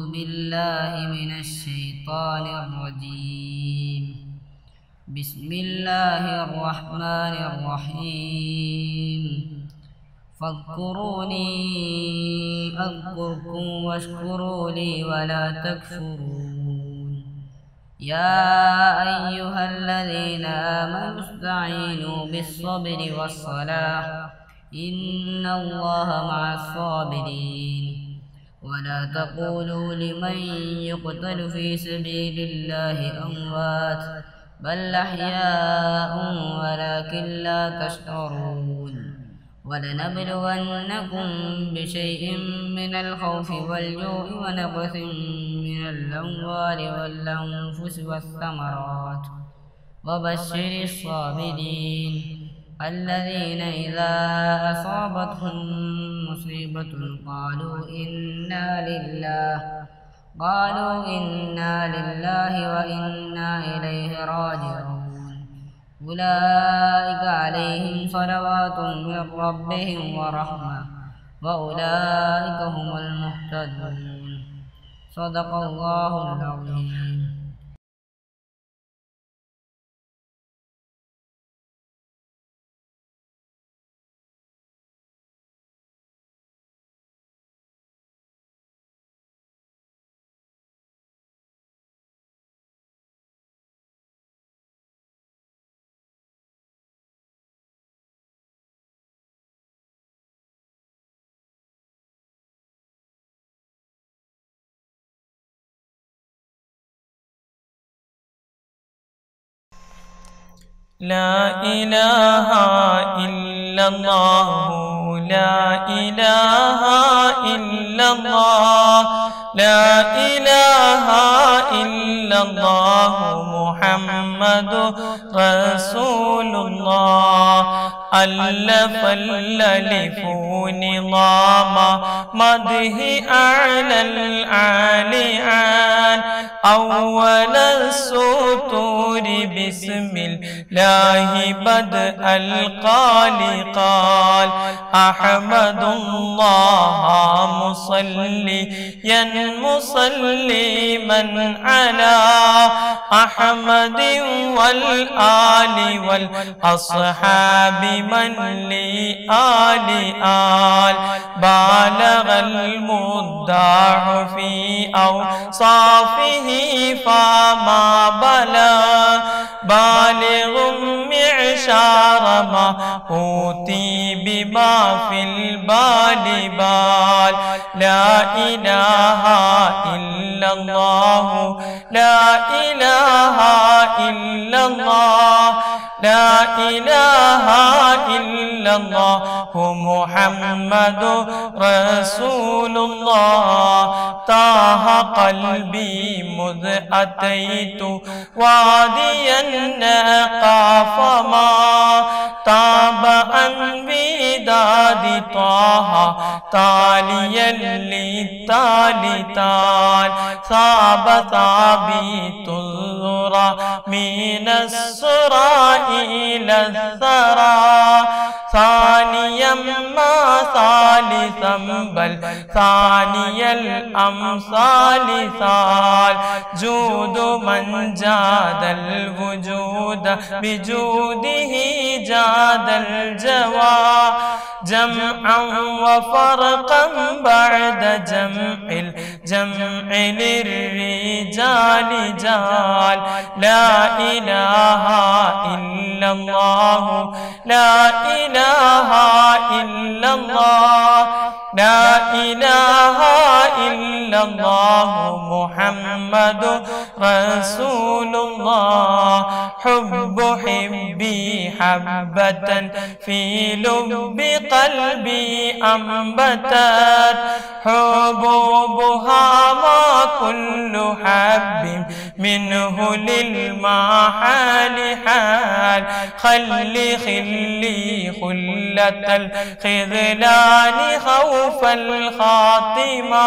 بالله من الشيطان الرجيم بسم الله الرحمن الرحيم فاذكروني أذكركم واشكروا لي ولا تكفرون يا أيها الذين آمنوا استعينوا بالصبر والصلاة إن الله مع الصابرين ولا تقولوا لمن يقتل في سبيل الله أموات بل أحياء ولكن لا تشعرون ولنبلونكم بشيء من الخوف والجوع ونقص من الأموال والأنفس والثمرات وبشر الصابرين الذين إذا أصابتهم مصيبة قالوا إنا لله قالوا إنا لله وإنا إليه راجعون أولئك عليهم صلوات من ربهم ورحمة وأولئك هم المهتدون صدق الله العظيم لا إله إلا الله لا إله إلا الله لا إله إلا الله محمد رسول الله ألف الألف نظام مده أعلى العاليان أول السطور بسم الله بدء القال قال أحمد الله مصليا مسلما على أحمد والآل والأصحاب من لآل آل بالغ المداع في أوصافه فما بلغ بالغ معشار ما أوتي بما في البال بال لا إله إلا الله لا إله إلا الله لا إله إلا الله محمد رسول الله طه قلبي مذ أتيت واديا نقاف ما طاب عن وداد طه تاليا للتالي تال ثاب ثابت الذرى من السرى إلى الثرى ثانيا ما ثالثا بل ثاني الأمثال ثال جود من جاد الوجود بجوده جاد الجوى جمعا وفرقا بعد جمع الجمع للرجال جال لا إله إلا الله لا إله إلا الله لا إله إلا الله محمد رسول الله حب حبي حبة في لب قلبي أنبتت حبوبها ما كل حب منه للمحال حال خلي خلي خلة الخذلان خوف سوف الخاتمة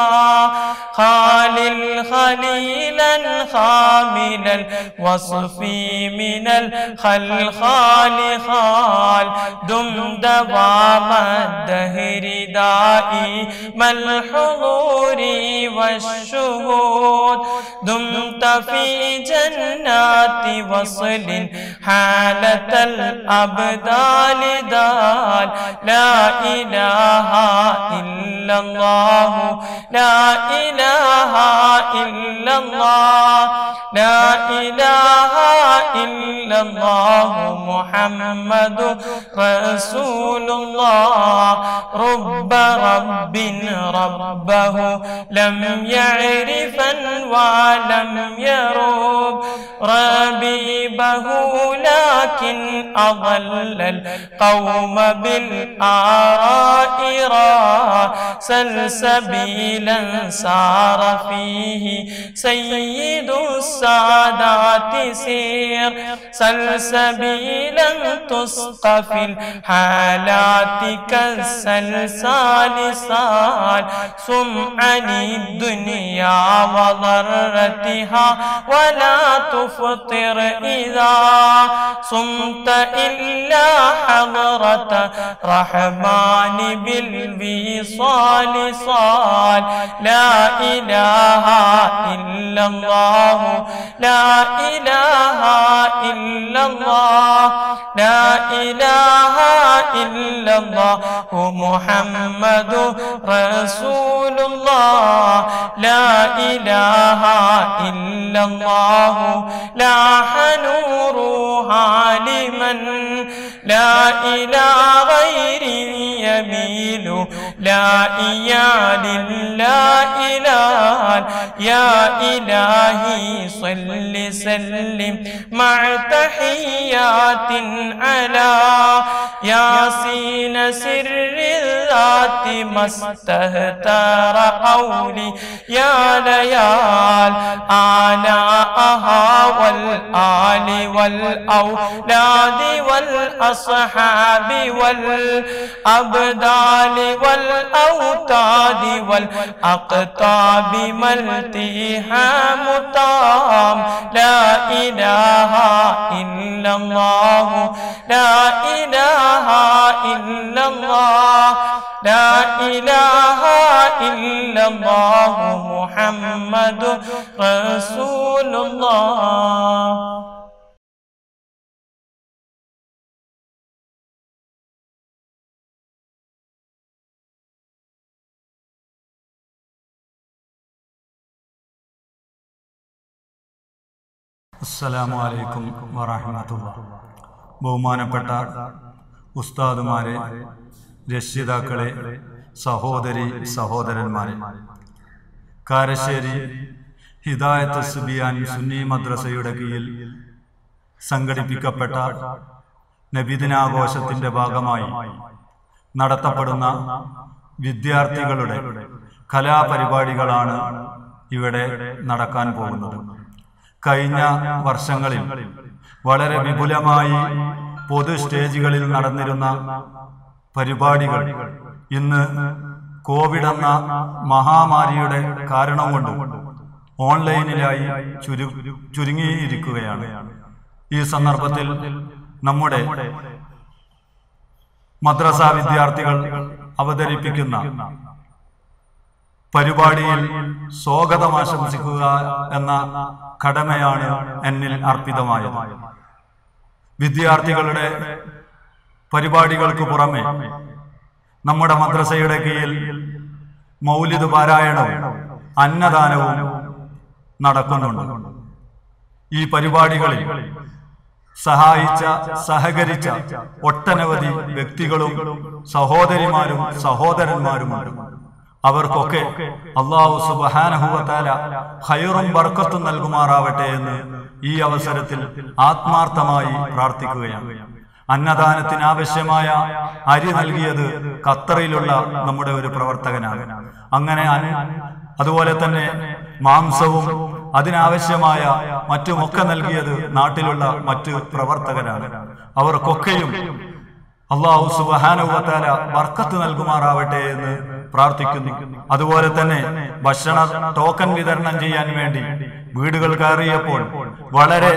خالل خليلا خامل الوصف من الخلخال خال دم دوام الدهر دائم الحضور والشهود دمت في جنات وصل حالة الأبدال دال لا إله إلا الله لا إله إلا الله لا إله إلا الله محمد رسول الله رب رب ربه لم يعرفا ولم يرب ربيبه لكن أضل القوم بالآراء سلسبيلا سار فيه سيد السادات سير سلسبيلا تسقى في الحالات كالسلسال سال سم عن الدنيا وضرتها ولا تفطر إذا صمت إلا حضرة رحمن بالوصال صال لا إله إلا الله لا إله إلا الله لا إله إلا الله محمد رسول الله لا إله إلا الله لاح نورها لمن لا إلى غير يميل لا إيا لله إله يا إلهي صل سلم مع تحيات على ياسين سر الذات ما استهتر قولي يا ليال آلاءها والآل والأولاد والأصحاب والأبدال والأوتاد والأقطاب ملتها متام لا إله إلا الله لا إله إلا الله لا إله إلا الله محمد رسول الله അസ്സലാമു അലൈക്കും വറഹമത്തുള്ള ബഹുമാനപ്പെട്ട ഉസ്താദുമാരെ രക്ഷിതാക്കളെ സഹോദരി സഹോദരന്മാരെ കാരശ്ശേരി ഹിദായത്ത് സുബിയാൻ സുന്നി മദ്രസയുടെ കീഴിൽ സംഘടിപ്പിക്കപ്പെട്ട നബിദിനാഘോഷത്തിന്റെ ഭാഗമായി നടത്തപ്പെടുന്ന വിദ്യാർത്ഥികളുടെ കലാപരിപാടികളാണ് ഇവിടെ നടക്കാൻ പോകുന്നത് കഴിഞ്ഞ വർഷങ്ങളിൽ വളരെ വിപുലമായി പൊതു സ്റ്റേജുകളിൽ നടന്നിരുന്ന പരിപാടികൾ ഇന്ന് കോവിഡ് എന്ന മഹാമാരിയുടെ കാരണം കൊണ്ട് ഓൺലൈനിലായി ചുരു ചുരുങ്ങിയിരിക്കുകയാണ് ഈ സന്ദർഭത്തിൽ നമ്മുടെ മദ്രസ വിദ്യാർത്ഥികൾ അവതരിപ്പിക്കുന്ന പരിപാടിയിൽ സ്വാഗതം ആശംസിക്കുക എന്ന കടമയാണ് എന്നിൽ അർപ്പിതമായത് വിദ്യാർത്ഥികളുടെ പരിപാടികൾക്ക് പുറമെ നമ്മുടെ മദ്രസയുടെ കീഴിൽ മൗലിദ് പാരായണവും അന്നദാനവും നടക്കുന്നുണ്ട് ഈ പരിപാടികളിൽ സഹായിച്ച സഹകരിച്ച ഒട്ടനവധി വ്യക്തികളും സഹോദരിമാരും സഹോദരന്മാരുമുണ്ട് അവർക്കൊക്കെ അള്ളാഹു സുബാനഹുവത്താല ഹൈറും ബർക്കത്തും നൽകുമാറാവട്ടെ എന്ന് ഈ അവസരത്തിൽ ആത്മാർത്ഥമായി പ്രാർത്ഥിക്കുകയാണ് അന്നദാനത്തിന് ആവശ്യമായ അരി നൽകിയത് ഖത്തറിലുള്ള നമ്മുടെ ഒരു പ്രവർത്തകനാണ് അങ്ങനെ അതുപോലെ തന്നെ മാംസവും അതിനാവശ്യമായ മറ്റുമൊക്കെ നൽകിയത് നാട്ടിലുള്ള മറ്റു പ്രവർത്തകരാണ് അവർക്കൊക്കെയും അള്ളാഹു സുബാനുവത്താല ബർക്കത്ത് നൽകുമാറാവട്ടെ എന്ന് പ്രാർത്ഥിക്കുന്നു അതുപോലെ തന്നെ ഭക്ഷണ ടോക്കൺ വിതരണം ചെയ്യാൻ വേണ്ടി വീടുകൾ കയറിയപ്പോൾ വളരെ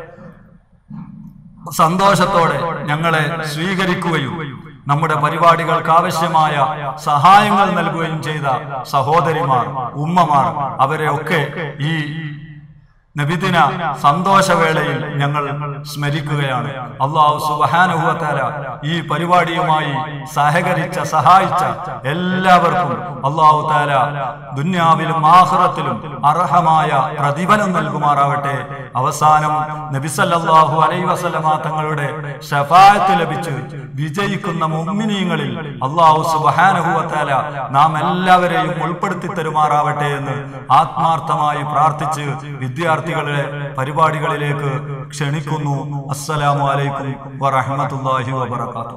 സന്തോഷത്തോടെ ഞങ്ങളെ സ്വീകരിക്കുകയും നമ്മുടെ പരിപാടികൾക്ക് ആവശ്യമായ സഹായങ്ങൾ നൽകുകയും ചെയ്ത സഹോദരിമാർ ഉമ്മമാർ അവരെയൊക്കെ ഈ നബിദിന സന്തോഷവേളയിൽ ഞങ്ങൾ സ്മരിക്കുകയാണ് അള്ളാഹു സുബാനുഭവത്താല ഈ പരിപാടിയുമായി സഹകരിച്ച സഹായിച്ച എല്ലാവർക്കും അള്ളാഹു താല ദുന്യാവിലും ആഹ്റത്തിലും അർഹമായ പ്രതിഫലം നൽകുമാറാവട്ടെ അവസാനം നബിസല്ലാഹു അലൈ വസല്ലമ തങ്ങളുടെ ഷഫായത്ത് ലഭിച്ച് വിജയിക്കുന്ന മുമ്മിനീങ്ങളിൽ അള്ളാഹു സുബാനുഭവത്താല നാം എല്ലാവരെയും ഉൾപ്പെടുത്തി തരുമാറാവട്ടെ എന്ന് ആത്മാർത്ഥമായി പ്രാർത്ഥിച്ച് വിദ്യാർത്ഥികളെ പരിപാടികളിലേക്ക് ക്ഷണിക്കുന്നു അസ്സലാമു അലൈക്കും വറഹമത്തല്ലാഹി വബർക്കാത്തു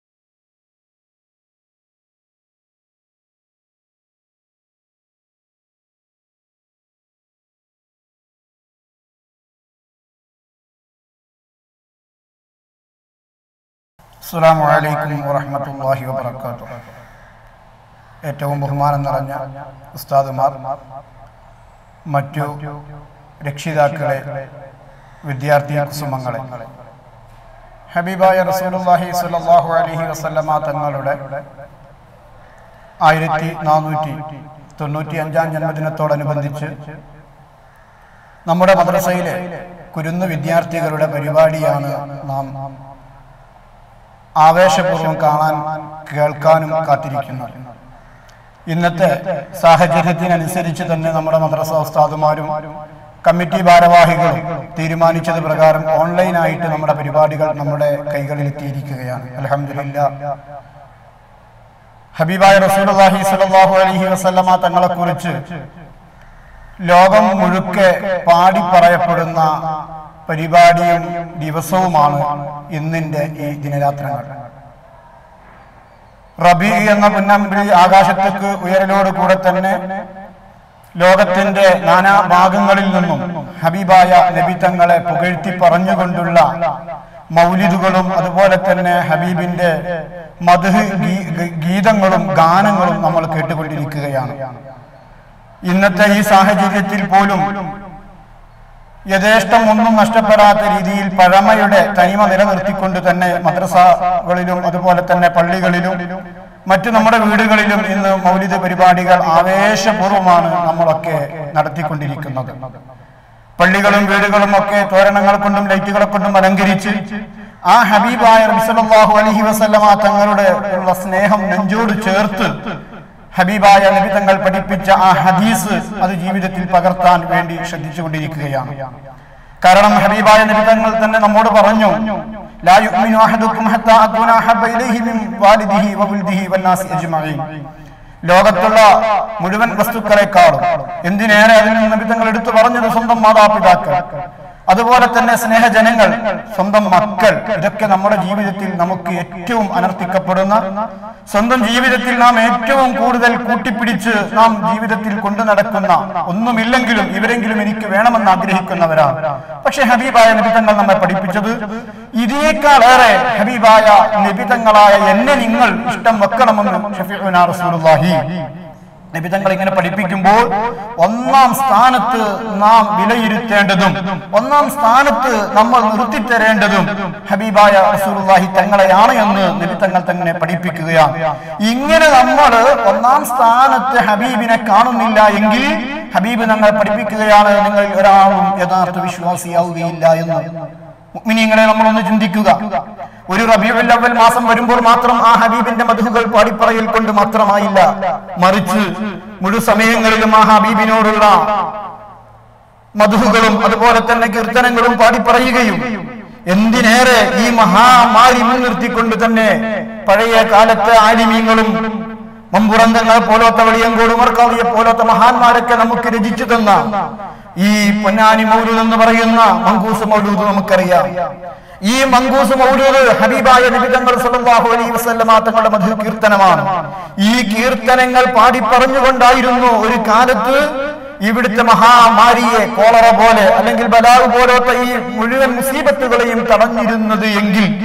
അസ്സാം വലൈക്കും വറഹമത്തല്ലാഹി വബർക്കാത്തു ഏറ്റവും ബഹുമാനം നിറഞ്ഞ ഉസ്താദുമാർ മറ്റു രക്ഷിതാക്കളെ വിദ്യാർത്ഥി കുസുമങ്ങളെ ഹബീബായ റസൂലുള്ളാഹി സ്വല്ലല്ലാഹു അലൈഹി വസല്ലമ തങ്ങളുടെ ആയിരത്തി നാനൂറ്റി തൊണ്ണൂറ്റി അഞ്ചാം ജന്മദിനത്തോടനുബന്ധിച്ച് നമ്മുടെ മദ്രസയിലെ കുരുന്നു വിദ്യാർത്ഥികളുടെ പരിപാടിയാണ് നാം ആവേശപൂർവ്വം കാണാൻ കേൾക്കാനും കാത്തിരിക്കുന്നത് ഇന്നത്തെ സാഹചര്യത്തിനനുസരിച്ച് തന്നെ നമ്മുടെ മദ്രസ ഉസ്താദുമാരും കമ്മിറ്റി ഭാരവാഹികളും തീരുമാനിച്ചത് പ്രകാരം ഓൺലൈനായിട്ട് നമ്മുടെ പരിപാടികൾ നമ്മുടെ കൈകളിൽ എത്തിയിരിക്കുകയാണ് അലഹമില്ല ഹബീബായ റസൂലുള്ളാഹി സ്വല്ലല്ലാഹു അലൈഹി വസല്ലമ തങ്ങളെ കുറിച്ച് ലോകം മുഴുക്കെ പാടി പറയപ്പെടുന്ന പരിപാടിയും ദിവസവുമാണ് ഇന്നിന്റെ ഈ ദിനരാത്രങ്ങൾ റബി എന്ന പുന്നമ്പി ആകാശത്തേക്ക് ഉയരലോട് കൂടെ തന്നെ ലോകത്തിന്റെ നാനാ ഭാഗങ്ങളിൽ നിന്നും ഹബീബായ നബി തങ്ങളെ പുകഴ്ത്തി പറഞ്ഞുകൊണ്ടുള്ള മൗലിദുകളും അതുപോലെ തന്നെ ഹബീബിന്റെ മധു ഗീതങ്ങളും ഗാനങ്ങളും നമ്മൾ കേട്ടുകൊണ്ടിരിക്കുകയാണ് ഇന്നത്തെ ഈ സാഹചര്യത്തിൽ പോലും യഥേഷ്ടം ഒന്നും നഷ്ടപ്പെടാത്ത രീതിയിൽ പഴമയുടെ തനിമ നിലനിർത്തിക്കൊണ്ട് തന്നെ മദ്രസകളിലും അതുപോലെ തന്നെ പള്ളികളിലും മറ്റു നമ്മുടെ വീടുകളിലും ഇന്ന് മൗലിക പരിപാടികൾ ആവേശപൂർവ്വമാണ് നമ്മളൊക്കെ നടത്തിക്കൊണ്ടിരിക്കുന്നത് പള്ളികളും വീടുകളും ഒക്കെ തോരണങ്ങൾ കൊണ്ടും ലൈറ്റുകളെ കൊണ്ടും അലങ്കരിച്ച് ആ ഹബീബായ റബിസലാഹു അലഹി വസല്ലമ തങ്ങളുടെ ഉള്ള സ്നേഹം നെഞ്ചോട് ചേർത്ത് ഹബീബായ നബി തങ്ങൾ പഠിപ്പിച്ച ആ ഹദീസ് അത് ജീവിതത്തിൽ പകർത്താൻ വേണ്ടി ശ്രദ്ധിച്ചുകൊണ്ടിരിക്കുകയാണ് കാരണം ഹബീബായ നബി തങ്ങൾ തന്നെ നമ്മോട് പറഞ്ഞു ലാ യുഅ്മിനു അഹദുക്കും ഹത്താ അകൂന അഹബ്ബ ഇലൈഹി മിൻ വാലിദിഹി വവൽദിഹി വന്നാസി അജ്മഈൻ ലോകത്തുള്ള മുഴുവൻ വസ്തുക്കളെക്കാളും എന്തിനേറെ അതിൽ നിന്ന് നബി തങ്ങൾ എടുത്തു പറഞ്ഞത് സ്വന്തം മാതാപിതാക്കൾ അതുപോലെ തന്നെ സ്നേഹജനങ്ങൾ സ്വന്തം മക്കൾ ഇതൊക്കെ നമ്മുടെ ജീവിതത്തിൽ നമുക്ക് ഏറ്റവും അനർത്ഥിക്കപ്പെടുന്ന സ്വന്തം ജീവിതത്തിൽ നാം ഏറ്റവും കൂടുതൽ കൂട്ടിപ്പിടിച്ച് നാം ജീവിതത്തിൽ കൊണ്ടു നടക്കുന്ന ഒന്നുമില്ലെങ്കിലും ഇവരെങ്കിലും എനിക്ക് വേണമെന്ന് ആഗ്രഹിക്കുന്നവരാണ് പക്ഷെ ഹബീബായ നിബിതങ്ങൾ നമ്മെ പഠിപ്പിച്ചത് ഇതിനേക്കാളേറെ ഹബീബായ നിബിതങ്ങളായ എന്നെ നിങ്ങൾ ഇഷ്ടം വെക്കണമെന്ന് ഷഫീഉനാ റസൂലുള്ളാഹി നിബിതങ്ങൾ ഇങ്ങനെ പഠിപ്പിക്കുമ്പോൾ ഒന്നാം സ്ഥാനത്ത് നാം വിലയിരുത്തേണ്ടതും ഒന്നാം സ്ഥാനത്ത് നമ്മൾ നിർത്തിത്തരേണ്ടതും ഹബീബായ റസൂലുള്ളാഹി തങ്ങളെയാണ് എന്ന് നിബിതങ്ങൾ തന്നെ പഠിപ്പിക്കുകയാണ് ഇങ്ങനെ നമ്മൾ ഒന്നാം സ്ഥാനത്ത് ഹബീബിനെ കാണുന്നില്ല എങ്കിൽ ഹബീബ് ഞങ്ങൾ പഠിപ്പിക്കുകയാണ് നിങ്ങൾ ഒരാളും യഥാർത്ഥ വിശ്വാസിയാവുകയില്ല എന്ന് മുഅ്മിനീങ്ങളെ നമ്മളൊന്ന് ചിന്തിക്കുക ഒരു റബീഉൽ അവൽ മാസം വരുമ്പോൾ മാത്രം ആ ഹബീബിന്റെ മധുഹുകൾ പാടിപ്പറയൽ കൊണ്ട് മാത്രമായില്ല മറിച്ച് മുഴു സമയങ്ങളിലും ആ ഹബീബിനോടുള്ള മധുഹുകളും അതുപോലെ തന്നെ കീർത്തനങ്ങളും പാടിപ്പറയുകയും എന്തിനേറെ ഈ മഹാമാരി മുൻനിർത്തിക്കൊണ്ട് തന്നെ പഴയ കാലത്തെ ആലിമീങ്ങളും മമ്പുറന്തങ്ങൾ പോലത്തെ വെളിയങ്കോട് ഉമർക്കാവിയെ പോലത്തെ മഹാന്മാരൊക്കെ നമുക്ക് രചിച്ചു തന്ന ഈ പൊന്നാനി മൗലൂദ് എന്ന് പറയുന്ന മങ്കൂസ് മൗലൂദ് നമുക്കറിയാം ഈ മങ്കൂസ് മൗലൂദ് ഹബീബായ നബിതങ്ങൾ സല്ലല്ലാഹു അലൈഹി വസല്ലമ തങ്ങളുടെ മധു കീർത്തനമാണ് ഈ കീർത്തനങ്ങൾ പാടി പറഞ്ഞുകൊണ്ടായിരുന്നു ഒരു കാലത്ത് ഇവിടുത്തെ മഹാമാരിയെ കോളറ പോലെ അല്ലെങ്കിൽ ബലാവ് പോലത്തെ ഈ മുഴുവൻ മുസീബത്തുകളെയും തടഞ്ഞിരുന്നത് എങ്കിൽ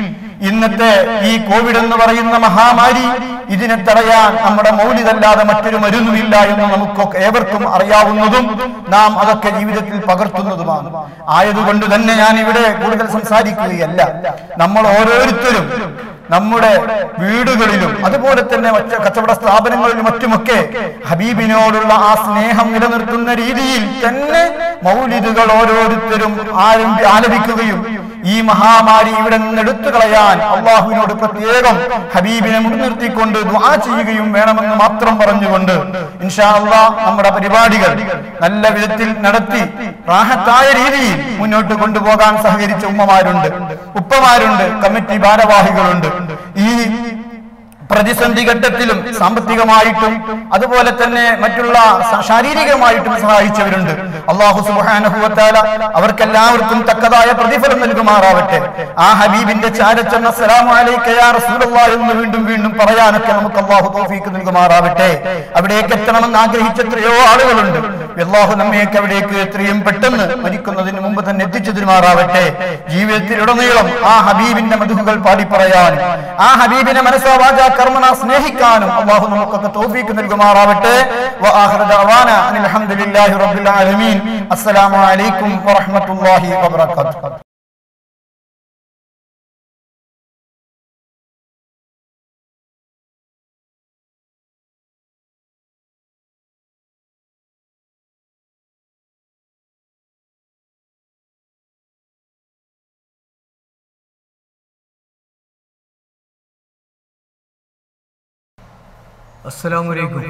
ഇന്നത്തെ ഈ കോവിഡ് എന്ന് പറയുന്ന മഹാമാരി ഇതിനെ തടയാൻ നമ്മുടെ മൗലിതല്ലാതെ മറ്റൊരു മരുന്നുമില്ല എന്ന് നമുക്കൊക്കെ ഏവർക്കും അറിയാവുന്നതും നാം അതൊക്കെ ജീവിതത്തിൽ പകർത്തുന്നതുമാണ് ആയതുകൊണ്ട് തന്നെ ഞാൻ ഇവിടെ കൂടുതൽ സംസാരിക്കുകയല്ല നമ്മൾ ഓരോരുത്തരും നമ്മുടെ വീടുകളിലും അതുപോലെ തന്നെ മറ്റ് കച്ചവട സ്ഥാപനങ്ങളിലും മറ്റുമൊക്കെ ഹബീബിനോടുള്ള ആ സ്നേഹം നിലനിർത്തുന്ന രീതിയിൽ തന്നെ മൗലിദുകൾ ഓരോരുത്തരും ആരംഭി ആലപിക്കുകയും ഈ മഹാമാരി ഇവിടെ നിന്ന് എടുത്തു കളയാൻ അള്ളാഹുവിനോട് പ്രത്യേകം ഹബീബിനെ മുൻനിർത്തിക്കൊണ്ട് ദുആ ചെയ്യുകയും വേണമെന്ന് മാത്രം പറഞ്ഞുകൊണ്ട് ഇൻഷാ അള്ളാ നമ്മുടെ പരിപാടികൾ നല്ല വിധത്തിൽ നടത്തി റാഹത്തായ രീതിയിൽ മുന്നോട്ട് കൊണ്ടുപോകാൻ സഹകരിച്ച ഉമ്മമാരുണ്ട് ഉപ്പമാരുണ്ട് കമ്മിറ്റി ഭാരവാഹികളുണ്ട് ഈ പ്രതിസന്ധി ഘട്ടത്തിലും സാമ്പത്തികമായിട്ടും അതുപോലെ തന്നെ മറ്റുള്ള സ- ശാരീരികമായിട്ടും സഹായിച്ചവരുണ്ട് അള്ളാഹു സുബാനഹുവത്താല അവർക്കെല്ലാവർക്കും തക്കതായ പ്രതിഫലം നൽകുമാറാവട്ടെ ആ ഹബീബിന്റെ ചാരച്ചെന്ന സലാമലൈക്കയാ റസൂലല്ലാ എന്ന് വീണ്ടും വീണ്ടും പറയാനൊക്കെ നമുക്ക് അള്ളാഹു തോഫീക്ക് നൽകുമാറാവട്ടെ അവിടേക്ക് എത്തണമെന്ന് ആഗ്രഹിച്ച എത്രയോ ആളുകളുണ്ട് അള്ളാഹു നമ്മയൊക്കെ അവിടേക്ക് എത്രയും പെട്ടെന്ന് മരിക്കുന്നതിന് മുമ്പ് തന്നെ എത്തിച്ചതിനുമാറാവട്ടെ ജീവിതത്തിലുടനീളം ആ ഹബീബിന്റെ മധുഹുകൾ പാടി പറയാനും ആ ഹബീബിനെ മനസ്സാ വാചാ കർമ്മന സ്നേഹിക്കാനും അള്ളാഹു നമുക്കൊക്കെ തോഫീക്ക് നൽകുമാറാവട്ടെ വആഖിറ ദഅവാന അനിൽ ഹംദുലില്ലാഹി റബ്ബിൽ ആലമീൻ അസ്സലാമു അലൈക്കും വറഹ്മത്തുള്ളാഹി വബറകാതുഹു അസ്സലാമലൈക്കും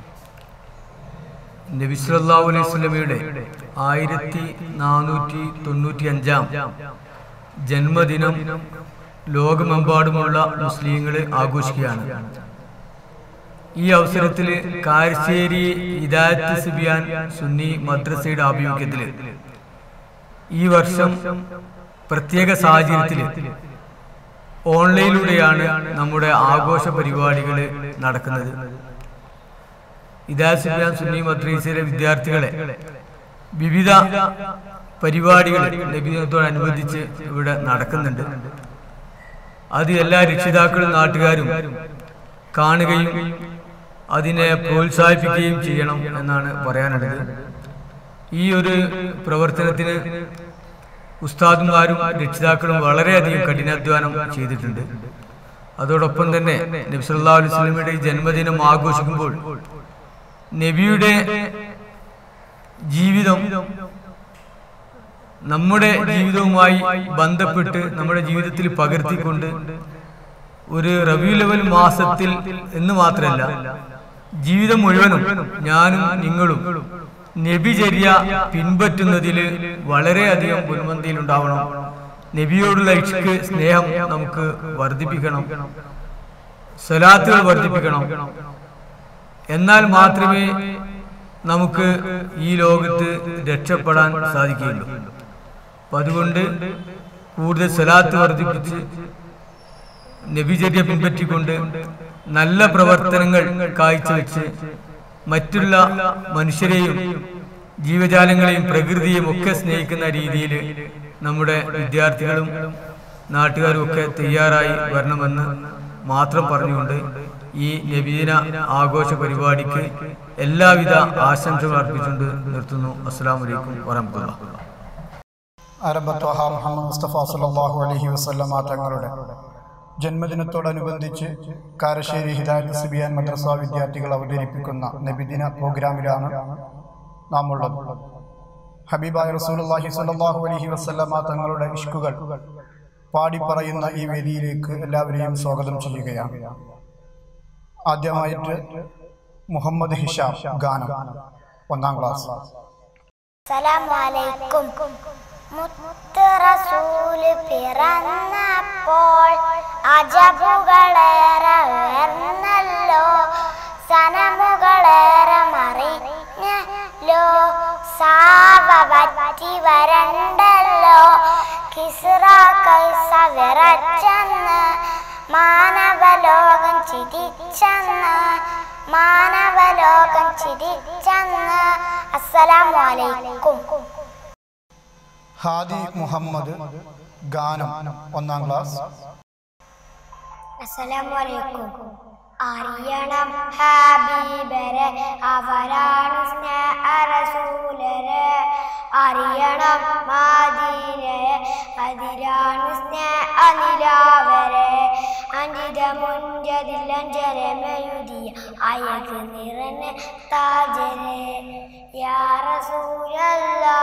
നബി സല്ലല്ലാഹു അലൈഹി വസല്ലമയുടെ ആയിരത്തി നാനൂറ്റി തൊണ്ണൂറ്റി അഞ്ചാം ജന്മദിനം ലോകമെമ്പാടുമുള്ള മുസ്ലിങ്ങൾ ആഘോഷിക്കുകയാണ് ഈ അവസരത്തിൽ കാരശ്ശേരി ഹിദായത്ത് സിബിയാൻ സുന്നി മദ്രസയുടെ ആഭിമുഖ്യത്തിൽ ഈ വർഷം പ്രത്യേക സാഹചര്യത്തിൽ ഓൺലൈനിലൂടെയാണ് നമ്മുടെ ആഘോഷ പരിപാടികൾ നടക്കുന്നത് ഇദാസിബിയാൻ സുന്നി മദ്രസയിലെ വിദ്യാർത്ഥികളെ വിവിധ പരിപാടികൾ ലഭ്യതയോടനുബന്ധിച്ച് ഇവിടെ നടക്കുന്നുണ്ട് അത് എല്ലാ രക്ഷിതാക്കളും നാട്ടുകാരും കാണുകയും അതിനെ പ്രോത്സാഹിപ്പിക്കുകയും ചെയ്യണം എന്നാണ് പറയാനുള്ളത് ഈ ഒരു പ്രവർത്തനത്തിന് ഉസ്താദുമാരും രക്ഷിതാക്കളും വളരെയധികം കഠിനാധ്വാനം ചെയ്തിട്ടുണ്ട് അതോടൊപ്പം തന്നെ നബി സല്ലല്ലാഹു അലൈഹി വസല്ലമയുടെ ഈ ജന്മദിനം ആഘോഷിക്കുമ്പോൾ നബിയുടെ ജീവിതം നമ്മുടെ ജീവിതവുമായി ബന്ധപ്പെട്ട് നമ്മുടെ ജീവിതത്തിൽ പകർത്തിക്കൊണ്ട് ഒരു റബി ലെവൽ മാസത്തിൽ എന്ന് മാത്രമല്ല ജീവിതം മുഴുവനും ഞാനും നിങ്ങളും നബിചര്യ പിൻപറ്റുന്നതിൽ വളരെയധികം മുൻപന്തിയിൽ ഉണ്ടാവണം നബിയോടുള്ള ഇഷ്ക് സ്നേഹം നമുക്ക് വർദ്ധിപ്പിക്കണം സ്വലാത്തുകൾ വർദ്ധിപ്പിക്കണം എന്നാൽ മാത്രമേ നമുക്ക് ഈ ലോകത്ത് രക്ഷപ്പെടാൻ സാധിക്കുകയുള്ളൂ അപ്പൊ അതുകൊണ്ട് കൂടുതൽ സ്വലാത്ത് വർദ്ധിപ്പിച്ച് നബിചര്യ പിൻപറ്റിക്കൊണ്ട് നല്ല പ്രവർത്തനങ്ങൾ കാഴ്ചവെച്ച് മറ്റുള്ള മനുഷ്യരെയും ജീവജാലങ്ങളെയും പ്രകൃതിയെയും ഒക്കെ സ്നേഹിക്കുന്ന രീതിയിൽ നമ്മുടെ വിദ്യാർത്ഥികളും നാട്ടുകാരും ഒക്കെ തയ്യാറായി വരണമെന്ന് മാത്രം പറഞ്ഞുകൊണ്ട് ഈ നബീന ആഘോഷ പരിപാടിക്ക് എല്ലാവിധ ആശംസകൾ അർപ്പിച്ചുകൊണ്ട് നിർത്തുന്നു അസ്സാം വലൈക്കും വറഹമുല്ല അരബത്വഹ മുഹമ്മദ് മുസ്തഫ സല്ലല്ലാഹു അലൈഹി വസല്ലമ തങ്ങളുടെ ജന്മദിനത്തോടനുബന്ധിച്ച് കാരശ്ശേരി ഹിദായത്ത് സിബിയാൻ മദ്രസ വിദ്യാർത്ഥികൾ അവതരിപ്പിക്കുന്ന നബിദിന പ്രോഗ്രാമിലാണ് നാം ഉള്ളത് ഹബീബായ റസൂലുള്ളാഹി സ്വല്ലല്ലാഹു അലൈഹി വസല്ലമ തങ്ങളുടെ ഇഷ്കുകൾ പാടി പറയുന്ന ഈ വേദിയിലേക്ക് എല്ലാവരെയും സ്വാഗതം ചെയ്യുകയാണ് ആദ്യമായിട്ട് മുഹമ്മദ് ഹിഷാം ഗാനം ഒന്നാം ക്ലാസ് സലാമലൈക്കും മുത്ത് റസൂല് പിറന്നപ്പോൾ അജബുകളേറെ ഉയർന്നല്ലോ സനമുകളേറെ മറിഞ്ഞല്ലോ സാവ പറ്റി വരണ്ടല്ലോ കിസ്റ കൈസ വിറച്ചെന്ന് മാനവലോകം ചിരിച്ചെന്ന് മാനവലോകം ചിരിച്ചെന്ന് അസ്സലാമു അലൈക്കും ഹാദി മുഹമ്മദ് ഗാനം ഒന്നാം ക്ലാസ് അസ്സലാമലൈക്കും അറിയണം ഹബീബരെ അവരാണ് സ്നേഹറസൂലരെ അറിയണം മാദീനയെ അതിരാണ് സ്നേഹനിലാവരെ അഞ്ചിത മുഞ്ചതിലഞ്ചരമെഴുതിയ അയക്ക് നിറഞ്ഞ താജരെ യാ റസൂലല്ലാ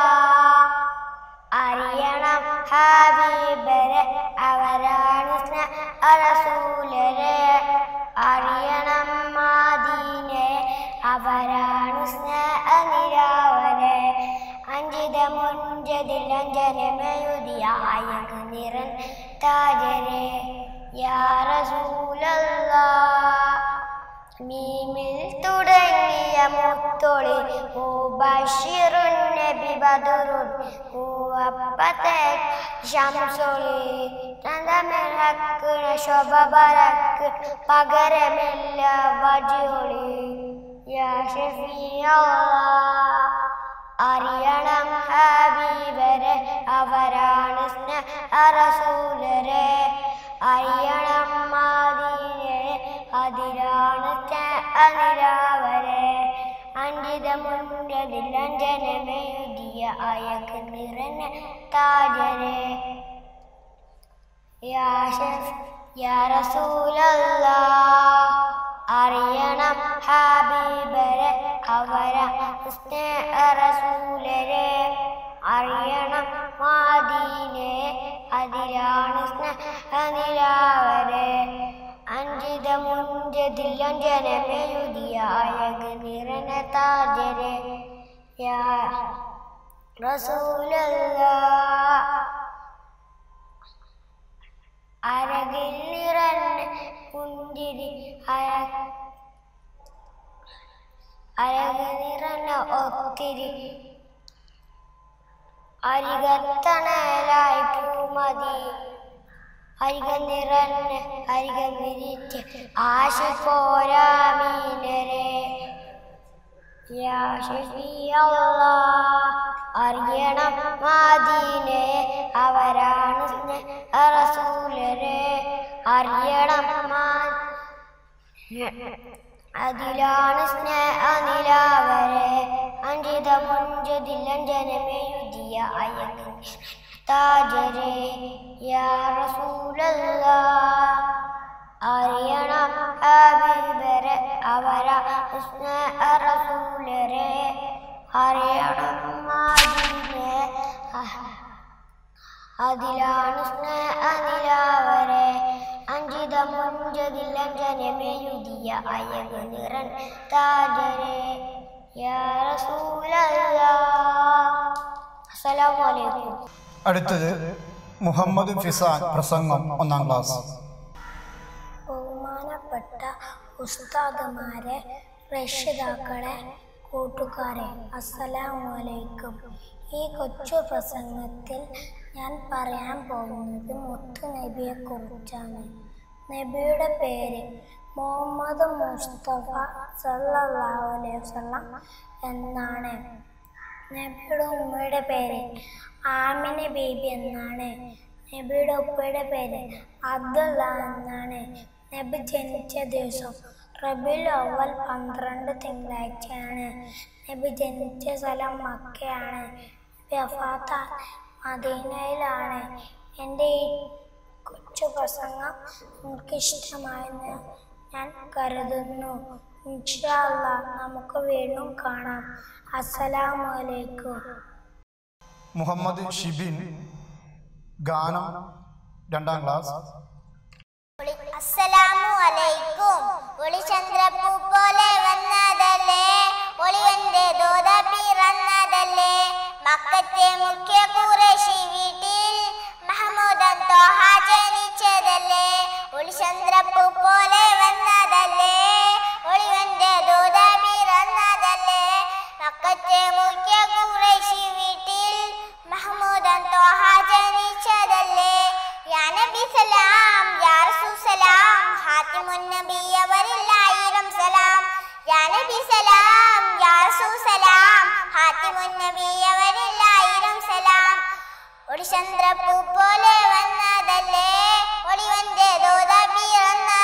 അറിയണം ഹബീബരെ അവരാണ് റസൂലരെ അറിയണം മാദീനെ അവരാണ് സ്നേഹനിരാവരെ അഞ്ചിത മുഞ്ചതിൽ അഞ്ചരമെഴുതിയ അയക്ക് നിറൻ താജരെ യാ റസൂലല്ലാ മീമിൽ തുടങ്ങിയ മുത്തൊളി മുബഷിറുൻ നബി ബദറുൻ പൂവപ്പത്തെ ശംസൊളി ചന്ദ്രമേൽ ഹക്കിന ശോഭ ബരക്ക് പകരമില്ല വജുളി യാ ഷഫീഅല്ലാഹ് അറിയണം ഹബീബരെ അവരാണ് റസൂലരെ അറിയണം മാദീനെ അതിരാണ് അനിരാവരെ അഞ്ചിത മുൻപതിൽ അഞ്ജനമെഴുതിയ അയക്ക് നിറഞ്ഞ താജരെ യാ ഷഫ് യാ റസൂലല്ലാ അറിയണം ഹബീബരെ അവര റസൂലരെ അറിയണം മാദീനെ അതിലാണ് സ്നേഹനിലാവരെ അഞ്ചിത മുഞ്ചതിൽ അഞ്ജനമെഴുതിയ അഴക് നിറഞ്ഞ താജരെ യാ റസൂലല്ലാ അരകിൽ നിറഞ്ഞ പുഞ്ചിരി അര അരക് നിറഞ്ഞ ഒത്തിരി അരികത്തണലായി പൂമതി അരിക നിറഞ്ഞ അരിക വിരിച്ച് ആശ പോരാമീനരെ യാ ഷഫീഅല്ലാ അറിയണം മാദീനെ അവരാണ് റസൂലരെ അറിയണം മാ അതിലാണ് സ്നേഹനിലാവരെ അഞ്ചിത മുഞ്ചതിൽ അഞ്ജനമെഴുതിയ അയക്ക് താജരെ യാ റസൂലല്ലാ അറിയണം ഹബീബരെ അവര റസൂലരെ അറിയണം മാദീനെ അതിലാണ് സ്നേഹനിലാവരെ അഞ്ചിത മുഞ്ചതിൽ അഞ്ജനമെഴുതിയ അയക് നിറൻ താജരെ യാ റസൂലല്ലാ അസ്സലാമു അലൈക്കും അടുത്തത് മുഹമ്മദ് ഫിസാൻ പ്രസംഗം ഒന്നാം ക്ലാസ് ബഹുമാനപ്പെട്ട ഉസ്താദുമാരെ രക്ഷിതാക്കളെ കൂട്ടുകാരെ അസ്സലാമു അലൈക്കും ഈ കൊച്ചു പ്രസംഗത്തിൽ ഞാൻ പറയാൻ പോകുന്നത് മുത്തു നബിയെ കുറിച്ചാണ് നബിയുടെ പേര് മുഹമ്മദ് മുസ്തഫ സല്ലല്ലാഹു അലൈഹി വസല്ലം എന്നാണ് നബിയുടെ ഉമ്മയുടെ പേര് ആമിന ബീബി എന്നാണ് നബിയുടെ ഉപ്പയുടെ പേര് അബ്ദുള്ള എന്നാണ് നബി ജനിച്ച ദിവസം റബിൽ അവൽ പന്ത്രണ്ട് തിങ്കളാഴ്ചയാണ് നബി ജനിച്ച സ്ഥലം മക്കയാണ് വഫാത്ത മദീനയിലാണ് എൻ്റെ ഈ കൊച്ചു പ്രസംഗം നിങ്ങൾക്ക് ഇഷ്ടമായെന്ന് ഞാൻ കരുതുന്നു ഇൻഷാ അല്ലാ നമുക്ക് വീണ്ടും കാണാം അസ്സലാമു അലൈക്കും മുഹമ്മദ് ഷിബിൻ ഗാനം രണ്ടാം ക്ലാസ് അസ്സലാമു അലൈക്കും ഒളി ചന്ദ്രപ്പൂ പോലെ വന്നതല്ലേ ഒളിവന്റെ ദോത പിറന്നതല്ലേ മക്കത്തെ മുഖ്യ കുറേശി വീട്ടിൽ മഹമൂദൻ തോഹ ജനിച്ചതല്ലേ ഒളി ചന്ദ്രപ്പൂ പോലെ വന്നതല്ലേ ഒളിവന്റെ ദോത പിറന്നതല്ലേ മക്കത്തെ മുഖ്യ കുറേശി വീട്ടിൽ മഹമൂദൻ തോഹ ജനിച്ചതല്ലേ യാ നബി സലാം യാ റസൂൽ സലാം ഹാത്തിമുൻ നബി അവരില്ലായിരം സലാം യാ നബി സലാം യാ റസൂൽ സലാം ഹാത്തിമുൻ നബി അവരില്ലായിരം സലാം ഒരു ചന്ദ്രപ്പൂ പോലെ വന്നതല്ലേ ഒളിവന്റെ ദോത പിറന്ന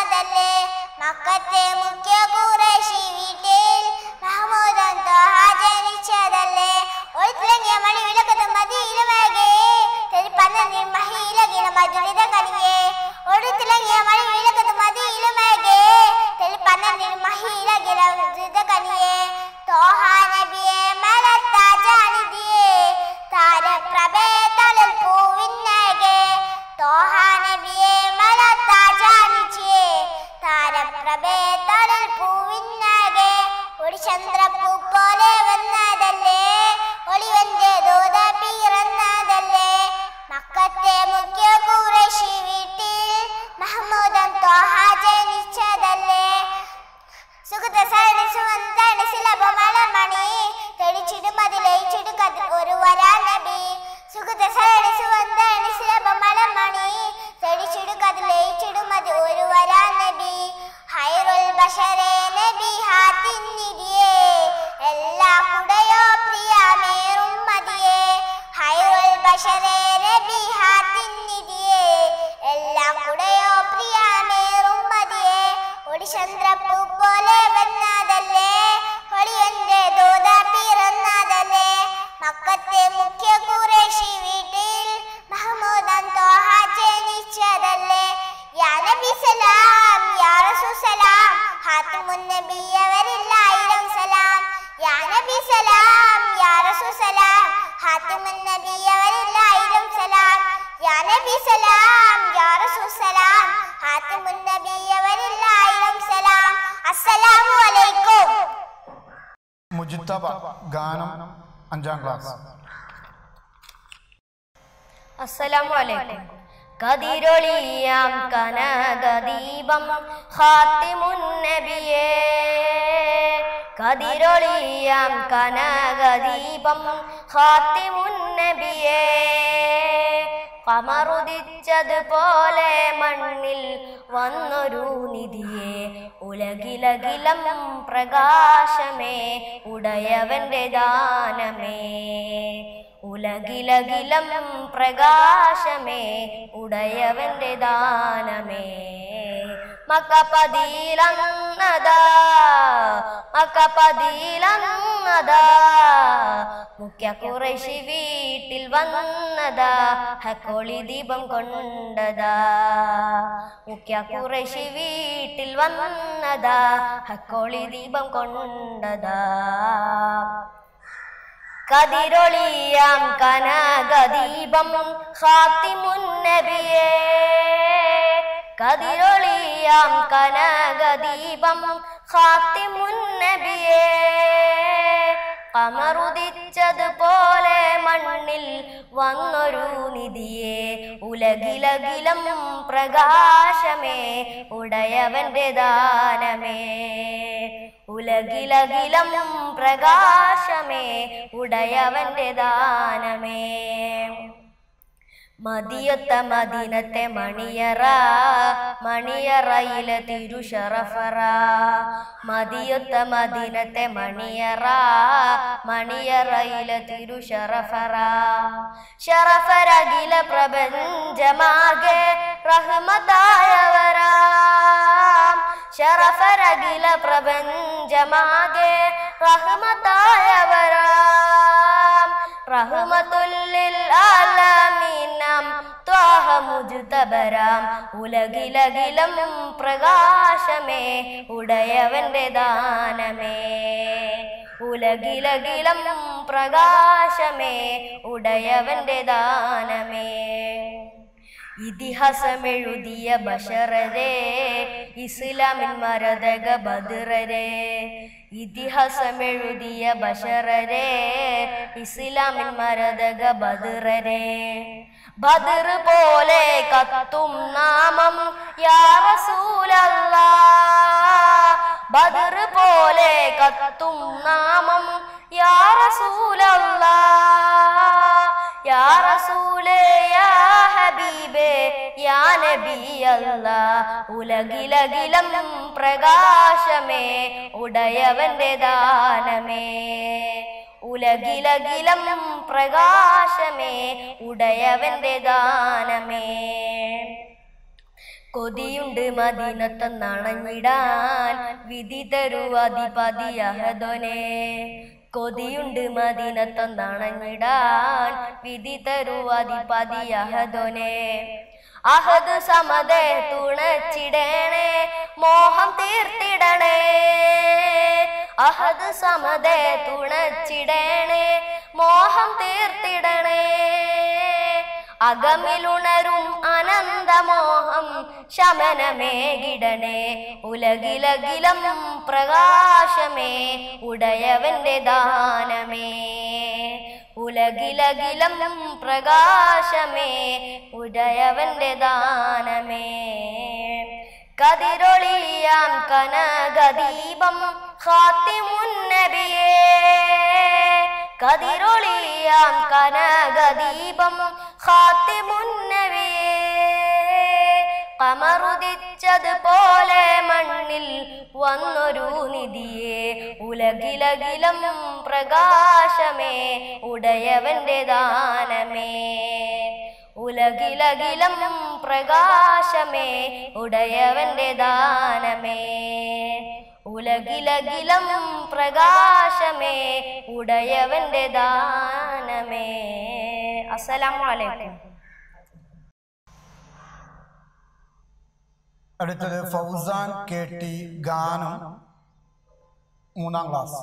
മക്കത്തെ മുഖ്യ കുറേശി വീട്ടിൽ മഹമൂദൻ ത്വാഹ ജനിച്ചതല്ലേ ഒഴുത്തിലങ്ങിയ മണി വിളക്കത്ത് മതിയിലുമേകെ തെരിപ്പന്ന മഹിയിലകില മധുരിത കനിയെ ഒഴുത്തിലങ്ങിയ മണി വിളക്കത്ത് മതിയിലുമേകെ തെരിപ്പന്ന മഹിയിലകില മധുരിത കനിയെ ത്വാഹ നബിയെ മലത്ത ജാനിതിയെ താരപ്രഭേ തളിൽ പൂവിന്നകെ ത്വാഹ നബിയെ മലത്ത ജാനിച്ചിയെ താരപ്രഭേ തളിൽ പൂവിന്നകെ ഒരു ചന്ദ്രപ്പൂ പോലെ വന്നതല്ലേ ഒളിവന്റെ ദൂത പിറന്നതല്ലേ മക്കത്തെ മുഖ്യ കുറേശി വീട്ടിൽ മഹമ്മൂദൻ ത്വാഹ ജനിച്ചതല്ലേ സുഗത സരണി സുവന്തണി സിലഭമണമണി തെളിച്ചിടും അതിലയിച്ചിടും കഥ ഒരു വരാ നബി സുഗത സരണി സുവന്തണി സിലഭമണമണി തെളിച്ചിടും അതിലയിച്ചിടും അത് ഒരു വരാ നബി ഹൈറുൽ ബഷരെ നബി ഹാത്തിന്നിരിയേ എല്ലാ കുടയോ പ്രിയമേറും മതിയേ ഹൈറുൽ ബഷരെ നബി ഹാത്തിന്നിരിയേ എല്ലാം കുടയോ പ്രിയമേറും മതിയേ ഒരു ചന്ദ്രപ്പൂ പോലെ വന്നതല്ലേ ഒളിയന്റെ ദൂത പിറന്നതല്ലേ മക്കത്തെ മുഖ്യ കുറേശി വീട്ടിൽ മഹമൂദൻ ത്വാഹ ജനിച്ചതല്ലേ യാ നബി സലാം യാ റസൂൽ സലാം ഹാത്തിമുൻ നബിയവരില്ലായിരം സലാം യാ നബി സലാം യാ റസൂൽ സലാം ഹാത്തിമുൻ നബിയവരില്ലായിരം സലാം യാ നബി സലാം യാ റസൂൽ സലാം ഹാത്തിമുൻ നബിയവരില്ലായിരം സലാം അസ്സലാമു അലൈക്കും മുജിത്തബ ഗാനം അഞ്ചാം ക്ലാസ് അസ്സലാമു അലൈക്കും കതിരൊളിയാം കനകദീപം ഖാത്തിമുൻ നബിയേ കതിരൊളിയാം കനകദീപം ഖാത്തിമുൻ നബിയേ കമറുദിച്ചതുപോലെ മണ്ണിൽ വന്നൊരു നിധിയെ ഉലകിലകിലം പ്രകാശമേ ഉടയവന്റെ ദാനമേ ഉലകിലകിലം പ്രകാശമേ ഉടയവന്റെ ദാനമേ മക്കപ്പതിയിലന്നതാ മക്കപ്പതിയിലന്നതാ മുഖ്യ കുറേശി വീട്ടിൽ വന്നതാ ഹക്കോളി ദീപം കൊണ്ടതാ മുഖ്യ കുറേശി വീട്ടിൽ വന്നതാ ഹക്കോളി ദീപം കൊണ്ടതാ കതിരൊളിയാം കനകദീപം ഖാത്തിമുൻ നബിയേ കതിരൊളിയാം കനകദീപം ഖാത്തിമുൻ നബിയേ കമറുദിച്ചതുപോലെ മണ്ണിൽ വന്നൊരു നിധിയെ ഉലകിലകിലം പ്രകാശമേ ഉടയവന്റെ ദാനമേ ഉലകിലകിലം പ്രകാശമേ ഉടയവന്റെ ദാനമേ മതിയൊത്ത മദീനത്തെ മണിയറ മണിയറയിലെ തിരുഷറഫറ മതിയൊത്ത മദീനത്തെ മണിയറ മണിയറയിലെ തിരുഷറഫറ ഷറഫരകില പ്രപഞ്ചമാകെ റഹ്മത്തായവരാ ഷറഫരകില പ്രപഞ്ചമാകെ റഹ്മത്തായവരാ റഹ്മത്തുല്ലിൽ ആലമീനാം ത്വാഹ മുജ്തബരാം ഉലകിലകിലം പ്രകാശമേ ഉടയവന്റെ ദാനമേ ഉലകിലകിലം പ്രകാശമേ ഉടയവന്റെ ദാനമേ ഇതിഹാസമെഴുതിയ ബഷറരെ ഇസ്ലാമിൻ മരതക ബദറരെ ഇതിഹാസമെഴുതിയ ബഷറരെ ഇസ്ലാമിൻ മരതക ബദറരെ ബദർ പോലെ കത്തും നാമം യാ റസൂലല്ലാ ബദർ പോലെ കത്തും നാമം യാ റസൂലല്ലാ യാ റസൂലേ യാ ഹബീബേ യാ നബിയല്ലാ ഉലകിലകിലം പ്രകാശമേ ഉടയവന്റെ ദാനമേ ഉലകിലകിലം പ്രകാശമേ ഉടയവന്റെ ദാനമേ കൊതിയുണ്ട് മദീനത്തൊന്നണഞ്ഞിടാൻ വിധി തരൂ അധിപതിയഹദോനെ കൊതിയുണ്ട് മദീനത്തൊന്നണഞ്ഞിടാൻ വിധി തരൂ അധിപതിയഹദോനെ അഹദ് സമതെ തുണച്ചിടണേ മോഹം തീർത്തിടണേ അഹദ് സമതെ തുണച്ചിടണേ മോഹം തീർത്തിടണേ അകമിലുണരും അനന്തമോഹം ശമനമേകിടണേ ഉലകിലകിലം പ്രകാശമേ ഉടയവന്റെ ദാനമേ ഉലകിലകിലം പ്രകാശമേ ഉടയവന്റെ ദാനമേ കതിരൊളിയാം കനകദീപം ഖാത്തിമുന്നബിയേ കതിരൊളിയാം കനകദീപം ഖാത്തിമുന്നബിയേ കമറുദിച്ചതുപോലെ മണ്ണിൽ വന്നൊരു നിധിയെ ഉലകിലകിലം പ്രകാശമേ ഉടയവന്റെ ദാനമേ ഉലകിലകിലം പ്രകാശമേ ഉടയവന്റെ ദാനമേ ഉലകിലകിലം പ്രകാശമേ ഉടയവന്റെ ദാനമേ അസ്സലാമു അലൈക്കും അടുത്തത് ഫൗസാൻ കെ ടി ഗാനം മൂന്നാം ക്ലാസ്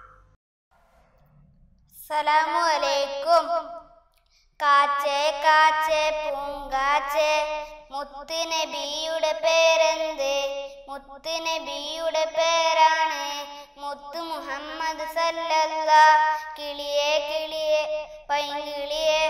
സലാമു അലൈക്കും കാച്ചേ കാച്ചേ പൂങ്കാച്ചേ മുത്ത് നബിയുടെ പേരെന്ത് മുത്ത് നബിയുടെ പേരാണ് മുത്ത് മുഹമ്മദ് സല്ലല്ല കിളിയെ കിളിയെ പൈങ്കിളിയെ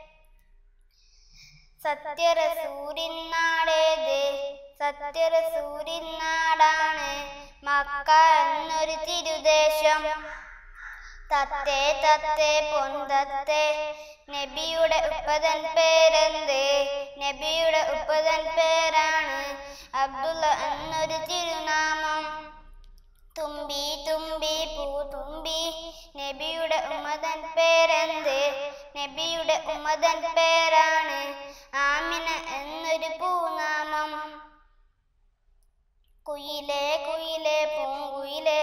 സത്യരസൂരിൻ നാടേത് സത്യരസൂരിൻ നാടാണ് മക്ക എന്നൊരു തിരുദേശം തത്തേ തത്തേ പൊന്തത്തേ നബിയുടെ ഉപ്പതൻ പേരെന്ത് നബിയുടെ ഉപ്പതൻ പേരാണ് അബ്ദുള്ള എന്നൊരു തിരുനാമം തുമ്പി തുമ്പി പൂ തുമ്പി നബിയുടെ ഉമ്മതൻ പേരെന്ത് നബിയുടെ ഉമ്മതൻ പേരാണ് ആമിന എന്നൊരു പൂനാമം കുയിലേ കുയിലേ പൂങ്കുയിലേ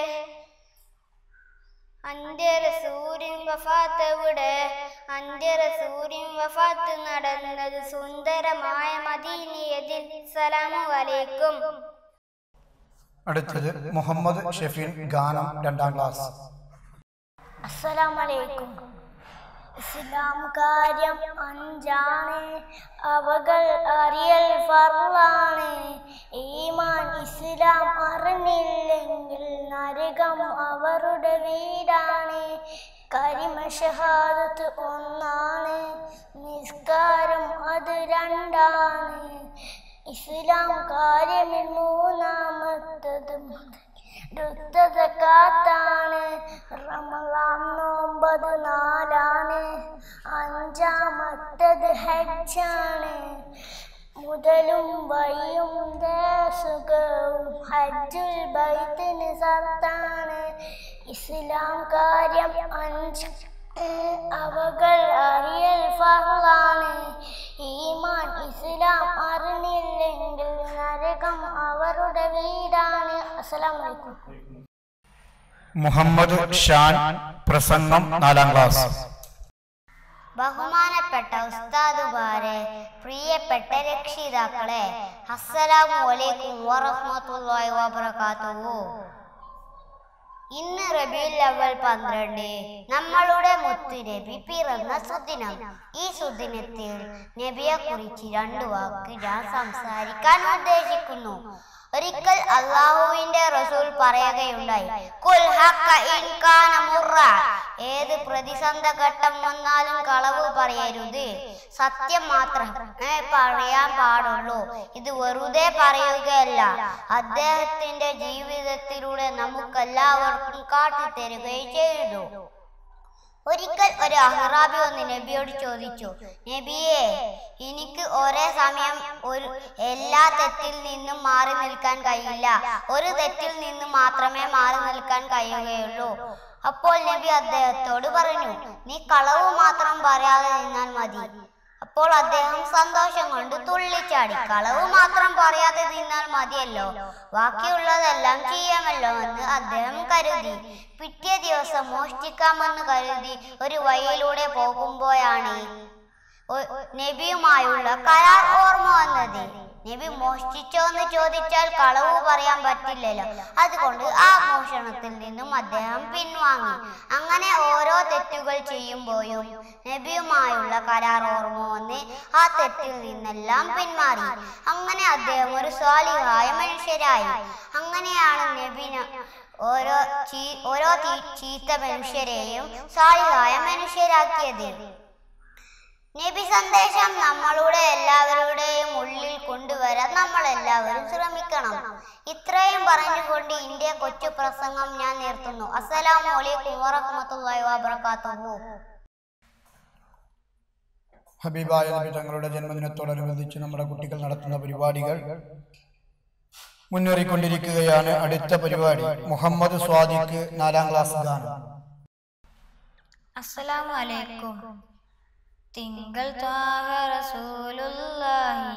അന്ത്യര സൂര്യൻ വഫാത്ത് എവിടെ അന്ത്യര സൂര്യൻ വഫാത്ത് നടന്നത് സുന്ദരമായ മദീനിയതിൽ സലാമു അലൈക്കും അടുത്തത് മുഹമ്മദ് ഷെഫീൻ ഗാനം രണ്ടാം ക്ലാസ് അസ്സലാമലൈക്കും ഇസ്ലാം കാര്യം അഞ്ചാണ് അവകൾ അറിയൽ ഫർളാണ് ഈമാൻ ഇസ്ലാം അറിഞ്ഞില്ലെങ്കിൽ നരകം അവരുടെ വീടാണ് കരിമ ഷഹാദത്ത് ഒന്നാണ് നിസ്കാരം അത് രണ്ടാണ് ഇസ്ലാം കാര്യമിൽ മൂന്നാമത്തത് കാത്താണ് റമലാം നോമ്പത് നാലാണ് അഞ്ചാമത്തത് ഹജ്ജാണ് മുതലും വഴിയും ദേശകവും ഹജ്ജുൽ ബൈത്തിന് സർത്താണ് ഇസ്ലാം കാര്യം അഞ്ച് അവകൾ അറിയൽ ഫർളാണ് ഈമാൻ ഇസ്ലാം അറിഞ്ഞില്ലെങ്കിൽ നരകം അവരുടെ വീടാണ് അസ്സലാമു അലൈക്കും മുഹമ്മദ് ഷാൻ പ്രസംഗം നാലാം ക്ലാസ് ബഹുമാനപ്പെട്ട ഉസ്താദുമാരെ പ്രിയപ്പെട്ട രക്ഷിതാക്കളെ അസ്സലാമു അലൈക്കും വറഹ്മത്തുള്ളാഹി വബറകാതുഹു ഇന്ന് റബിയുൽ അവൽ പന്ത്രണ്ട് നമ്മളുടെ മുത്തു നബി പിറന്ന സുദിനം ഈ സുദിനത്തിൽ നബിയെ കുറിച്ച് രണ്ടു വാക്ക് ഞാൻ സംസാരിക്കാൻ ഉദ്ദേശിക്കുന്നു ഒരിക്കൽ അള്ളാഹുവിന്റെ റസൂൽ പറയുകയുണ്ടായി കുൽ ഹക്ക ഇൻ കാന മുറ ഏത് പ്രതിസന്ധ ഘട്ടം വന്നാലും കളവ് പറയരുത് സത്യം മാത്രമേ പറയാൻ പാടുള്ളൂ ഇത് വെറുതെ പറയുകയല്ല അദ്ദേഹത്തിന്റെ ജീവിതത്തിലൂടെ നമുക്കെല്ലാവർക്കും കാട്ടിത്തരുകയും ചെയ്തു ഒരിക്കൽ ഒരു അഹ്റാബി വന്ന് നബിയോട് ചോദിച്ചു നബിയെ എനിക്ക് ഒരേ സമയം ഒരു എല്ലാ തെറ്റിൽ നിന്നും മാറി നിൽക്കാൻ കഴിയില്ല ഒരു തെറ്റിൽ നിന്ന് മാത്രമേ മാറി നിൽക്കാൻ കഴിയുകയുള്ളൂ അപ്പോൾ നബി അദ്ദേഹത്തോട് പറഞ്ഞു നീ കളവ് മാത്രം പറയാതെ നിന്നാൽ മതി അപ്പോൾ അദ്ദേഹം സന്തോഷം കൊണ്ട് തുള്ളിച്ചാടി കളവ് മാത്രം പറയാതെ നിന്നാൽ മതിയല്ലോ ബാക്കിയുള്ളതെല്ലാം ചെയ്യാമല്ലോ എന്ന് അദ്ദേഹം കരുതി പിറ്റേ ദിവസം മോഷ്ടിക്കാമെന്ന് കരുതി ഒരു വഴിയിലൂടെ പോകുമ്പോഴാണ് ഒ- നബിയുമായുള്ള കരാർ ഓർമ്മ വന്നത് നബി മോഷ്ടിച്ചോ എന്ന് ചോദിച്ചാൽ കളവ് പറയാൻ പറ്റില്ലല്ലോ അതുകൊണ്ട് ആ മോഷണത്തിൽ നിന്നും അദ്ദേഹം പിൻവാങ്ങി അങ്ങനെ ഓരോ തെറ്റുകൾ ചെയ്യുമ്പോഴും നബിയുമായുള്ള കരാർ ഓർമ്മ വന്ന് ആ തെറ്റിൽ നിന്നെല്ലാം പിന്മാറി അങ്ങനെ അദ്ദേഹം ഒരു സ്വാലിഹായ മനുഷ്യരായി അങ്ങനെയാണ് നബിന ഓരോ ചീ- ഓരോ തീ- ചീത്ത മനുഷ്യരെയും സ്വാലിഹായ മനുഷ്യരാക്കിയത് നബി സന്ദേശം നമ്മളുടെ എല്ലാവരുടെയും ഉള്ളിൽ കൊണ്ടുവരാൻ നമ്മൾ എല്ലാവരും ശ്രമിക്കണം ഇത്രയും പറഞ്ഞുകൊണ്ട് ഇന്ത്യ കൊച്ചു പ്രസംഗം ഞാൻ നിർത്തുന്നു അസ്സലാമു അലൈക്കും വറഹ്മത്തുള്ളാഹി വബറകാതുഹു ഹബീബായ നബി തങ്ങളുടെ ജന്മദിനത്തോടനുബന്ധിച്ച് നമ്മുടെ കുട്ടികൾ നടത്തുന്ന പരിപാടികൾ മുന്നേറിക്കൊണ്ടിരിക്കുകയാണ് അടുത്ത പരിപാടി മുഹമ്മദ് സ്വാദിഖ് നാലാം ക്ലാസ് ഗാനം അസ്സലാമു അലൈക്കും തിങ്കൾ ത്വാഹ റസൂലുള്ളാഹി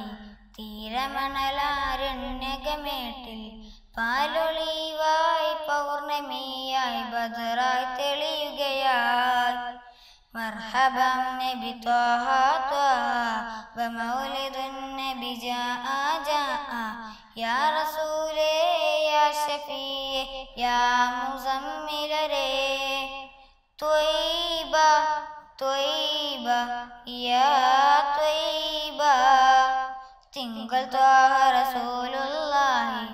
തീരമണലാരണ്യകമേട്ടിൽ പാലൊളിവായി പൗർണമിയായി ബദറായി തെളിയുകയായി മർഹബം നബി ത്വാഹ ത്വാഹ വമൗലിദുൻ നബി ജാഅ ജാഅ യാ റസൂലേ യാ ഷഫീയേ യാ മുസമ്മിലരേ ത്വയ്ബ ത്വയ്ബ യാ ത്വയ്ബ തിങ്കൾ ത്വാഹ റസൂലുള്ളാഹി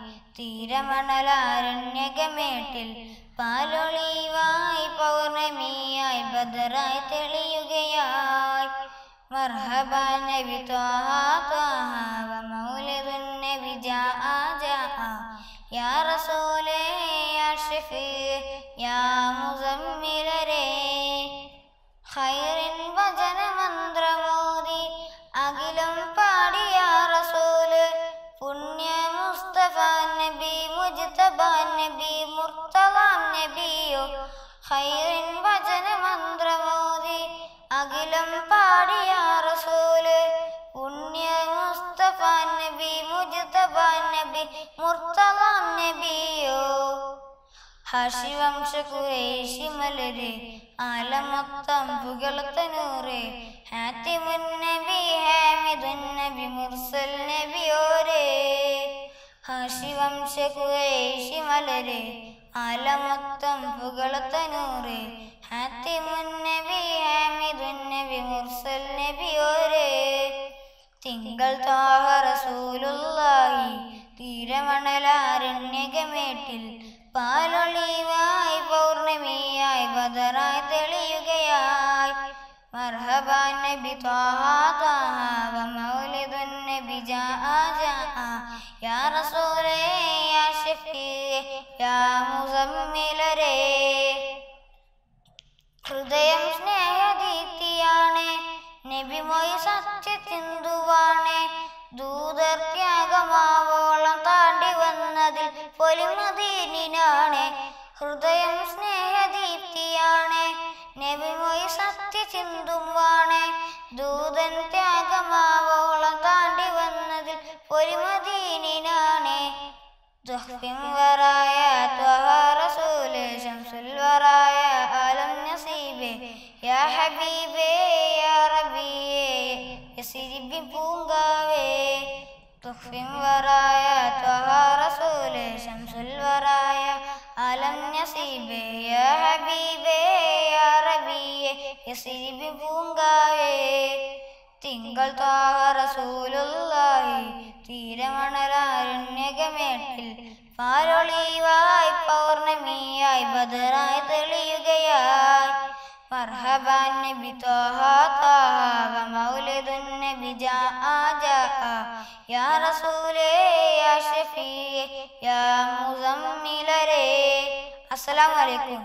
തീരമണലാരണ്യകമേട്ടിൽ പാലൊളിവായി പൗർണമിയായി ബദറായി തെളിയുകയായി മർഹബ നബി ത്വാഹ ത്വാഹ വമൗലിദുൻ നബി ജാഅ ജാഅ യാ റസൂലേ യാ ഷഫീ യാ മുസമ്മിലരേ ഖൈറിൻ വചനമന്ത്രമോദി അഖിലം പാടിയ റസൂല് പുണ്യ മുസ്തഫ നബി മുജ്തബ നബി മുർത്തള നബിയോ ഖൈറിൻ വചനമന്ത്രമോദി അഖിലം പാടിയ റസൂല് പുണ്യ മുസ്തഫ നബി മുജ്തബ നബി മുർത്തള നബിയോ ഹർഷിവംശ കുറേശി മലര് ആലമൊത്തം പുകളത്തനൂറ് ഹാത്തിമുൻ നബി ഹാമിദുൻ നബി മുർസൽ നബിയോരേ ഹർഷിവംശ കുറേശി മലര് ആലമൊത്തം പുകളത്തനൂറ് ഹാത്തിമുൻ നബി ഹാമിദുൻ നബി മുർസൽ നബിയോരേ തിങ്കൾ ത്വാഹ റസൂലുള്ളാഹി തീരമണലാരണ്യകമേട്ടിൽ പാലൊളിവായി പൗർണമിയായി ബദറായി തെളിയുകയായി മർഹബാ നബി ത്വാഹ ത്വാഹ വമൗലിദുൻ നബി ജാഅ ജാഅ യാ റസൂലേ യാ ഷഫീ യാ മുസമ്മിലരേ ഹൃദയം സ്നേഹദീപ്തിയാണ് നബിമൊഴി സത്യത്തിന്തുവാണ് ദൂതർ ത്യാഗമാവോളം താണ്ടി വന്നതിൽ പൊലിമദീനിനാണ് ഹൃദയം സ്നേഹദീപ്തിയാണ് നബിമൊഴി സത്യചിന്തുവാണ് ദൂതൻ ത്യാഗമാവോളം താണ്ടി വന്നതിൽ പൊലിമദീനിനാണ് ضحكم ورايا طه رسول شمس الورايا عالم نصيبي يا حبيبي يا ربي يسير ببونغاوي ضحكم ورايا طه رسول شمس الورايا عالم نصيبي يا حبيبي يا ربي يسير ببونغاوي തിങ്കൾ ത്വാഹ റസൂലുള്ളാഹി തീരമണലാരണ്യകമേട്ടിൽ പാലൊളിവായി പൗർണമിയായി ബദറായി തെളിയുകയായി മർഹബാൻ നബി ത്വാഹ ത്വാഹ വമൗലിദുൻ നബി ജാഅ ജാഅ യാ റസൂലേ യാ ഷഫീ യാ മുസമ്മിലരേ അസ്സലാമു അലൈക്കും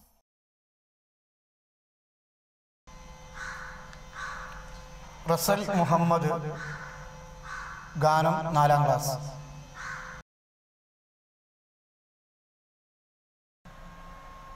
റസൽ മുഹമ്മദ് ഗാനം നാലാം ക്ലാസ്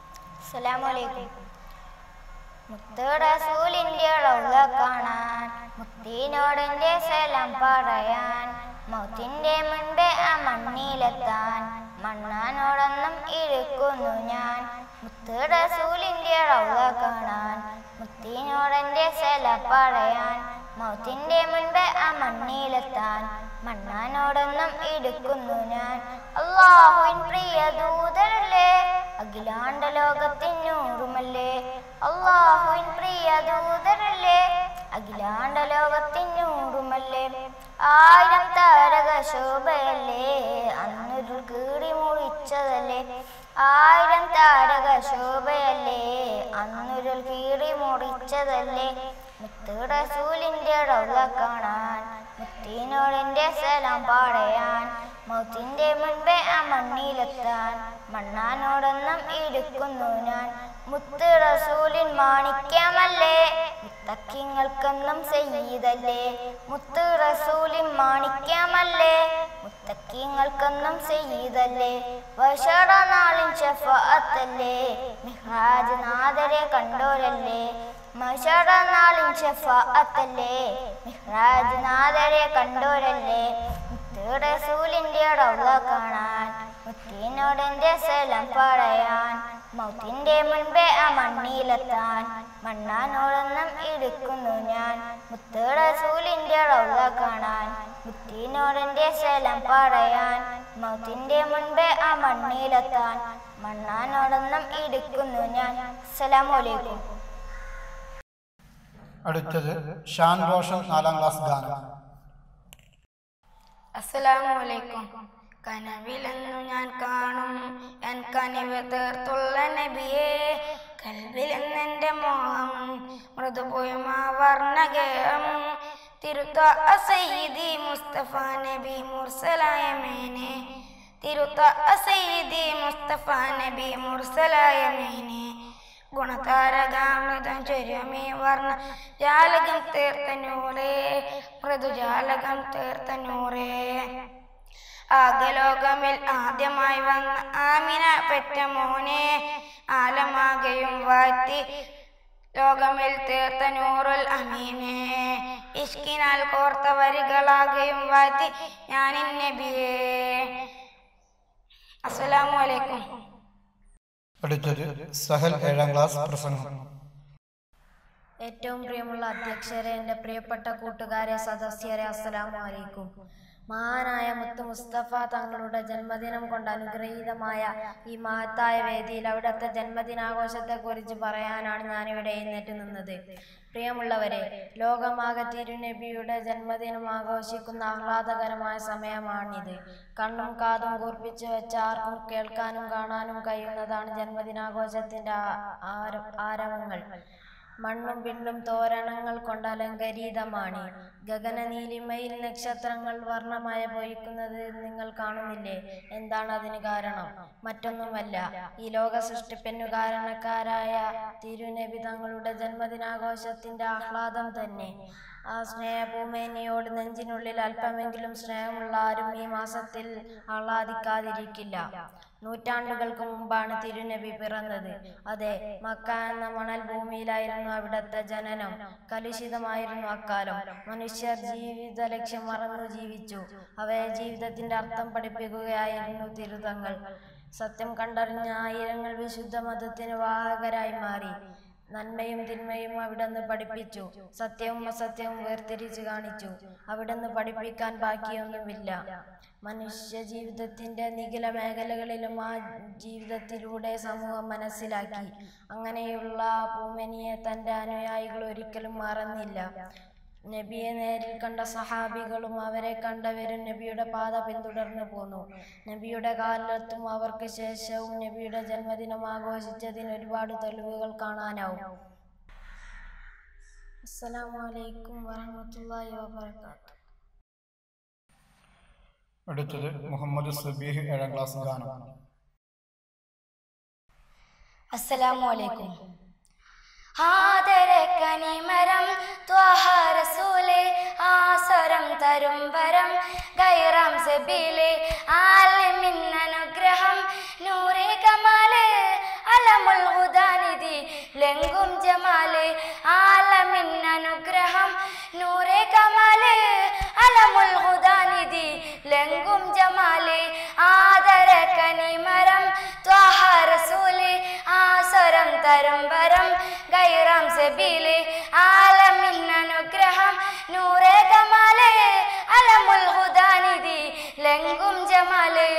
അസ്സലാമു അലൈക്കും മുത്തറസൂലിന്റെ റൗള കാണാൻ മുത്തിനോടെന്റെ സലം പറയാൻ മൗത്തിന്റെ മുൻപേ ആ മണ്ണിലെത്താൻ മണ്ണാനോടൊന്നും ഇരിക്കുന്നു ഞാൻ മുത്ത് റസൂലിന്റെ റൗള കാണാൻ മുത്തിനോടെന്റെ സലം പറയാൻ മൗത്തിന്റെ മുൻപേ ആ മണ്ണിലെത്താൻ മണ്ണാനോടൊന്നും ഇടുക്കുന്നു ഞാൻ അള്ളാഹുവിൻ പ്രിയ ദൂതരല്ലേ അഖിലാണ്ട ലോകത്തിനൂറുമല്ലേ അള്ളാഹുവിൻ പ്രിയ ദൂതരല്ലേ അഖിലാണ്ട ലോകത്തിനൂറുമല്ലേ ആയിരം താരക ശോഭയല്ലേ അന്നൊരു കീറി മുറിച്ചതല്ലേ ആയിരം താരക ശോഭയല്ലേ അന്നൊരു കീറി മുറിച്ചതല്ലേ മുത്ത് റസൂലിന്റെ റൗള കാണാൻ മുത്തിനോടെന്റെ സലാം പാടയാൻ മൗത്തിന്റെ മുൻപേ ആ മണ്ണിലെത്താൻ മണ്ണാനോടൊന്നും ഇടുക്കുന്നു ഞാൻ മുത്ത് റസൂലിൻ മാണിക്യമല്ലേ മുത്തക്കിങ്ങൾക്കൊന്നും ചെയ്തല്ലേ മുത്ത് റസൂലിൻ മാണിക്യമല്ലേ മുത്തക്കിങ്ങൾക്കൊന്നും ചെയ്തല്ലേ വഷറ നാളിൻ ഷഫാഅത്തല്ലേ മിഹ്റാജ് നാദരെ കണ്ടോരല്ലേ മഷറ നാളിൻ ഷഫാഅത്തല്ലേ മിഹ്റാജ് നാദരെ കണ്ടോരല്ലേ മുത്ത് റസൂലിന്റെ റൗള കാണാൻ മുത്തിനോടെന്റെ സലം പറയാൻ മൗത്തിന്റെ മുൻപേ ആ മണ്ണിലെത്താൻ മണ്ണാനോടൊന്നും ഇടുക്കുന്നു ഞാൻ മുത്ത് റസൂലിന്റെ റൗള കാണാൻ മുത്തിനോടെന്റെ സലം പറയാൻ മൗത്തിന്റെ മുൻപേ ആ മണ്ണിലെത്താൻ മണ്ണാനോടൊന്നും ഇടുക്കുന്നു ഞാൻ അസ്സലാമലൈക്കും അടുത്തത് ഷാൻ റോഷൻ നാലാം ക്ലാസ് ഗാനം അസ്സലാമലൈക്കും കനവിലെന്നു ഞാൻ കാണും എൻ കനിവ് തീർത്തുള്ള നബിയെ കൽവിലെന്നെന്റെ മോഹം മൃദുപോയുമാ വർണ്ണഗേഹം തിരുത്ത അസയ്യിദി മുസ്തഫ നബി മുർസലായ മേനെ തിരുത്ത അസയ്യിദി മുസ്തഫ നബി മുർസലായ മേനെ ഗുണതാരകാമൃതം ചൊരുമേ വർണ്ണ ജാലകം തീർത്ത നൂറേ മൃദുജാലകം തീർത്ത നൂറേ ആകലോകമിൽ ആദ്യമായി വന്ന ആമിന പെറ്റ മോനെ ആലമാകയും വാഴ്ത്തി ലോകമിൽ തീർത്ത നൂറുൽ അമീനെ ഇഷ്കിനാൽ കോർത്ത വരികളാകെയും വാഴ്ത്തി ഞാനിൻ നബിയേ അസ്സലാമു അലൈക്കും അടുത്തത് സഹൽ ഏഴാം ക്ലാസ് പ്രസംഗം ഏറ്റവും പ്രിയമുള്ള അധ്യക്ഷരെ എൻ്റെ പ്രിയപ്പെട്ട കൂട്ടുകാരെ സദസ്യരെ അസ്സലാമു അലൈക്കും മഹാനായ മുത്ത് മുസ്തഫ തങ്ങളുടെ ജന്മദിനം കൊണ്ട് അനുഗ്രഹീതമായ ഈ മഹത്തായ വേദിയിൽ അവിടുത്തെ ജന്മദിനാഘോഷത്തെക്കുറിച്ച് പറയാനാണ് ഞാനിവിടെ എഴുന്നേറ്റ് നിന്നത് പ്രിയമുള്ളവരെ ലോകമാകെ തിരുനബിയുടെ ജന്മദിനം ആഘോഷിക്കുന്ന ആഹ്ലാദകരമായ സമയമാണിത് കണ്ണും കാതും കൂർപ്പിച്ച് വെച്ച ആർക്കും കേൾക്കാനും കാണാനും കഴിയുന്നതാണ് ജന്മദിനാഘോഷത്തിൻ്റെ ആ- ആര- ആരവങ്ങൾ മണ്ണും വിണ്ണും തോരണങ്ങൾ കൊണ്ട് അലങ്കരിതമാണ് ഗഗന നീലിമയിൽ നക്ഷത്രങ്ങൾ വർണ്ണമായ പൊയ്ക്കുന്നത് നിങ്ങൾ കാണുന്നില്ലേ എന്താണ് അതിന് കാരണം മറ്റൊന്നുമല്ല ഈ ലോക സൃഷ്ടിപ്പിനു കാരണക്കാരായ തിരുനബി തങ്ങളുടെ ജന്മദിനാഘോഷത്തിന്റെ ആഹ്ലാദം തന്നെ ആ സ്നേഹഭൂമേനിയോട് നെഞ്ചിനുള്ളിൽ അല്പമെങ്കിലും സ്നേഹമുള്ള ആരും ഈ മാസത്തിൽ ആഹ്ലാദിക്കാതിരിക്കില്ല നൂറ്റാണ്ടുകൾക്ക് മുമ്പാണ് തിരുനബി പിറന്നത് അതെ മക്ക എന്ന മണൽ ഭൂമിയിലായിരുന്നു അവിടുത്തെ ജനനം കലുഷിതമായിരുന്നു അക്കാലം മനുഷ്യർ ജീവിത ലക്ഷ്യം മറന്നു ജീവിച്ചു അവയെ ജീവിതത്തിന്റെ അർത്ഥം പഠിപ്പിക്കുകയായിരുന്നു തിരുതങ്ങൾ സത്യം കണ്ടറിഞ്ഞ ആയിരങ്ങൾ വിശുദ്ധ മതത്തിന് വാഹകരായി മാറി നന്മയും തിന്മയും അവിടുന്ന് പഠിപ്പിച്ചു സത്യവും അസത്യവും വേർതിരിച്ചു കാണിച്ചു അവിടുന്ന് പഠിപ്പിക്കാൻ ബാക്കിയൊന്നുമില്ല മനുഷ്യ ജീവിതത്തിന്റെ നിഖില മേഖലകളിലും ആ ജീവിതത്തിലൂടെ സമൂഹം മനസ്സിലാക്കി അങ്ങനെയുള്ള പൂമനിയെ തന്റെ അനുയായികൾ ഒരിക്കലും മറന്നില്ല നബിയെ നേരിൽ കണ്ട സഹാബികളും അവരെ കണ്ടവരും നബിയുടെ പാത പിന്തുടർന്നു പോന്നു നബിയുടെ കാലത്തും അവർക്ക് ശേഷവും നബിയുടെ ജന്മദിനം ആഘോഷിച്ചതിന് ഒരുപാട് തെളിവുകൾ കാണാനാവും അസ്സലാമു അലൈക്കും വറഹ്മത്തുള്ളാഹി വബറകാതുഹു അടുത്തത് മുഹമ്മദ് സബീഹ് ഏഴാം ക്ലാസ് ഗാനം അസ്സലാമു അലൈക്കും ആദര കനിമരം ത്വഹ റസൂലേ ആസരം തരും വരം ഗൈറാം സബീലെ ആലിമിൻ അനുഗ്രഹം നൂറേ കമാല് അലമുൽ ഹുദാനിധി ലംഘും ജമാല് ആലമിൻ അനുഗ്രഹം നൂറേ സബീല് ആലമിൻ അനുഗ്രഹം നൂറേ കമാല് അലമുൽ ഹുദാനിധി ലങ്കും ജമാല്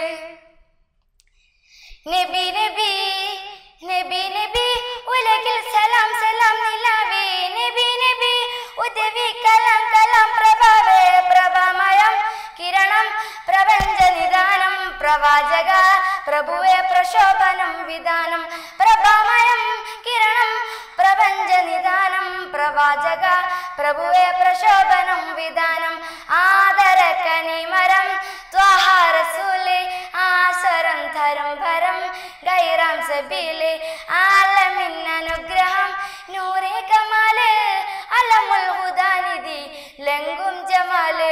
നബി നബി നബി നബി ഉലകിൽ സലാം സലാം നിലാവേ നബി നബി ഉദവി കലാം കലാം പ്രഭാവേ പ്രഭാമയം കിരണം പ്രപഞ്ച നിദാനം പ്രവാചക പ്രഭുവേ പ്രശോഭനം വിധാനം പ്രഭാമയം കിരണം പ്രപഞ്ച നിദാനം പ്രവാചക പ്രഭുവേ പ്രശോഭനം വിധാനം ആദര കനിമരം ത്വഹാരസൂല് ആസരം ധരം ഭരം ഗൈറാം സബീല് ആലമിൻ അനുഗ്രഹം നൂറേ കമാല് അലമുൽ ഹുദാനിധി ലങ്കും ജമാല്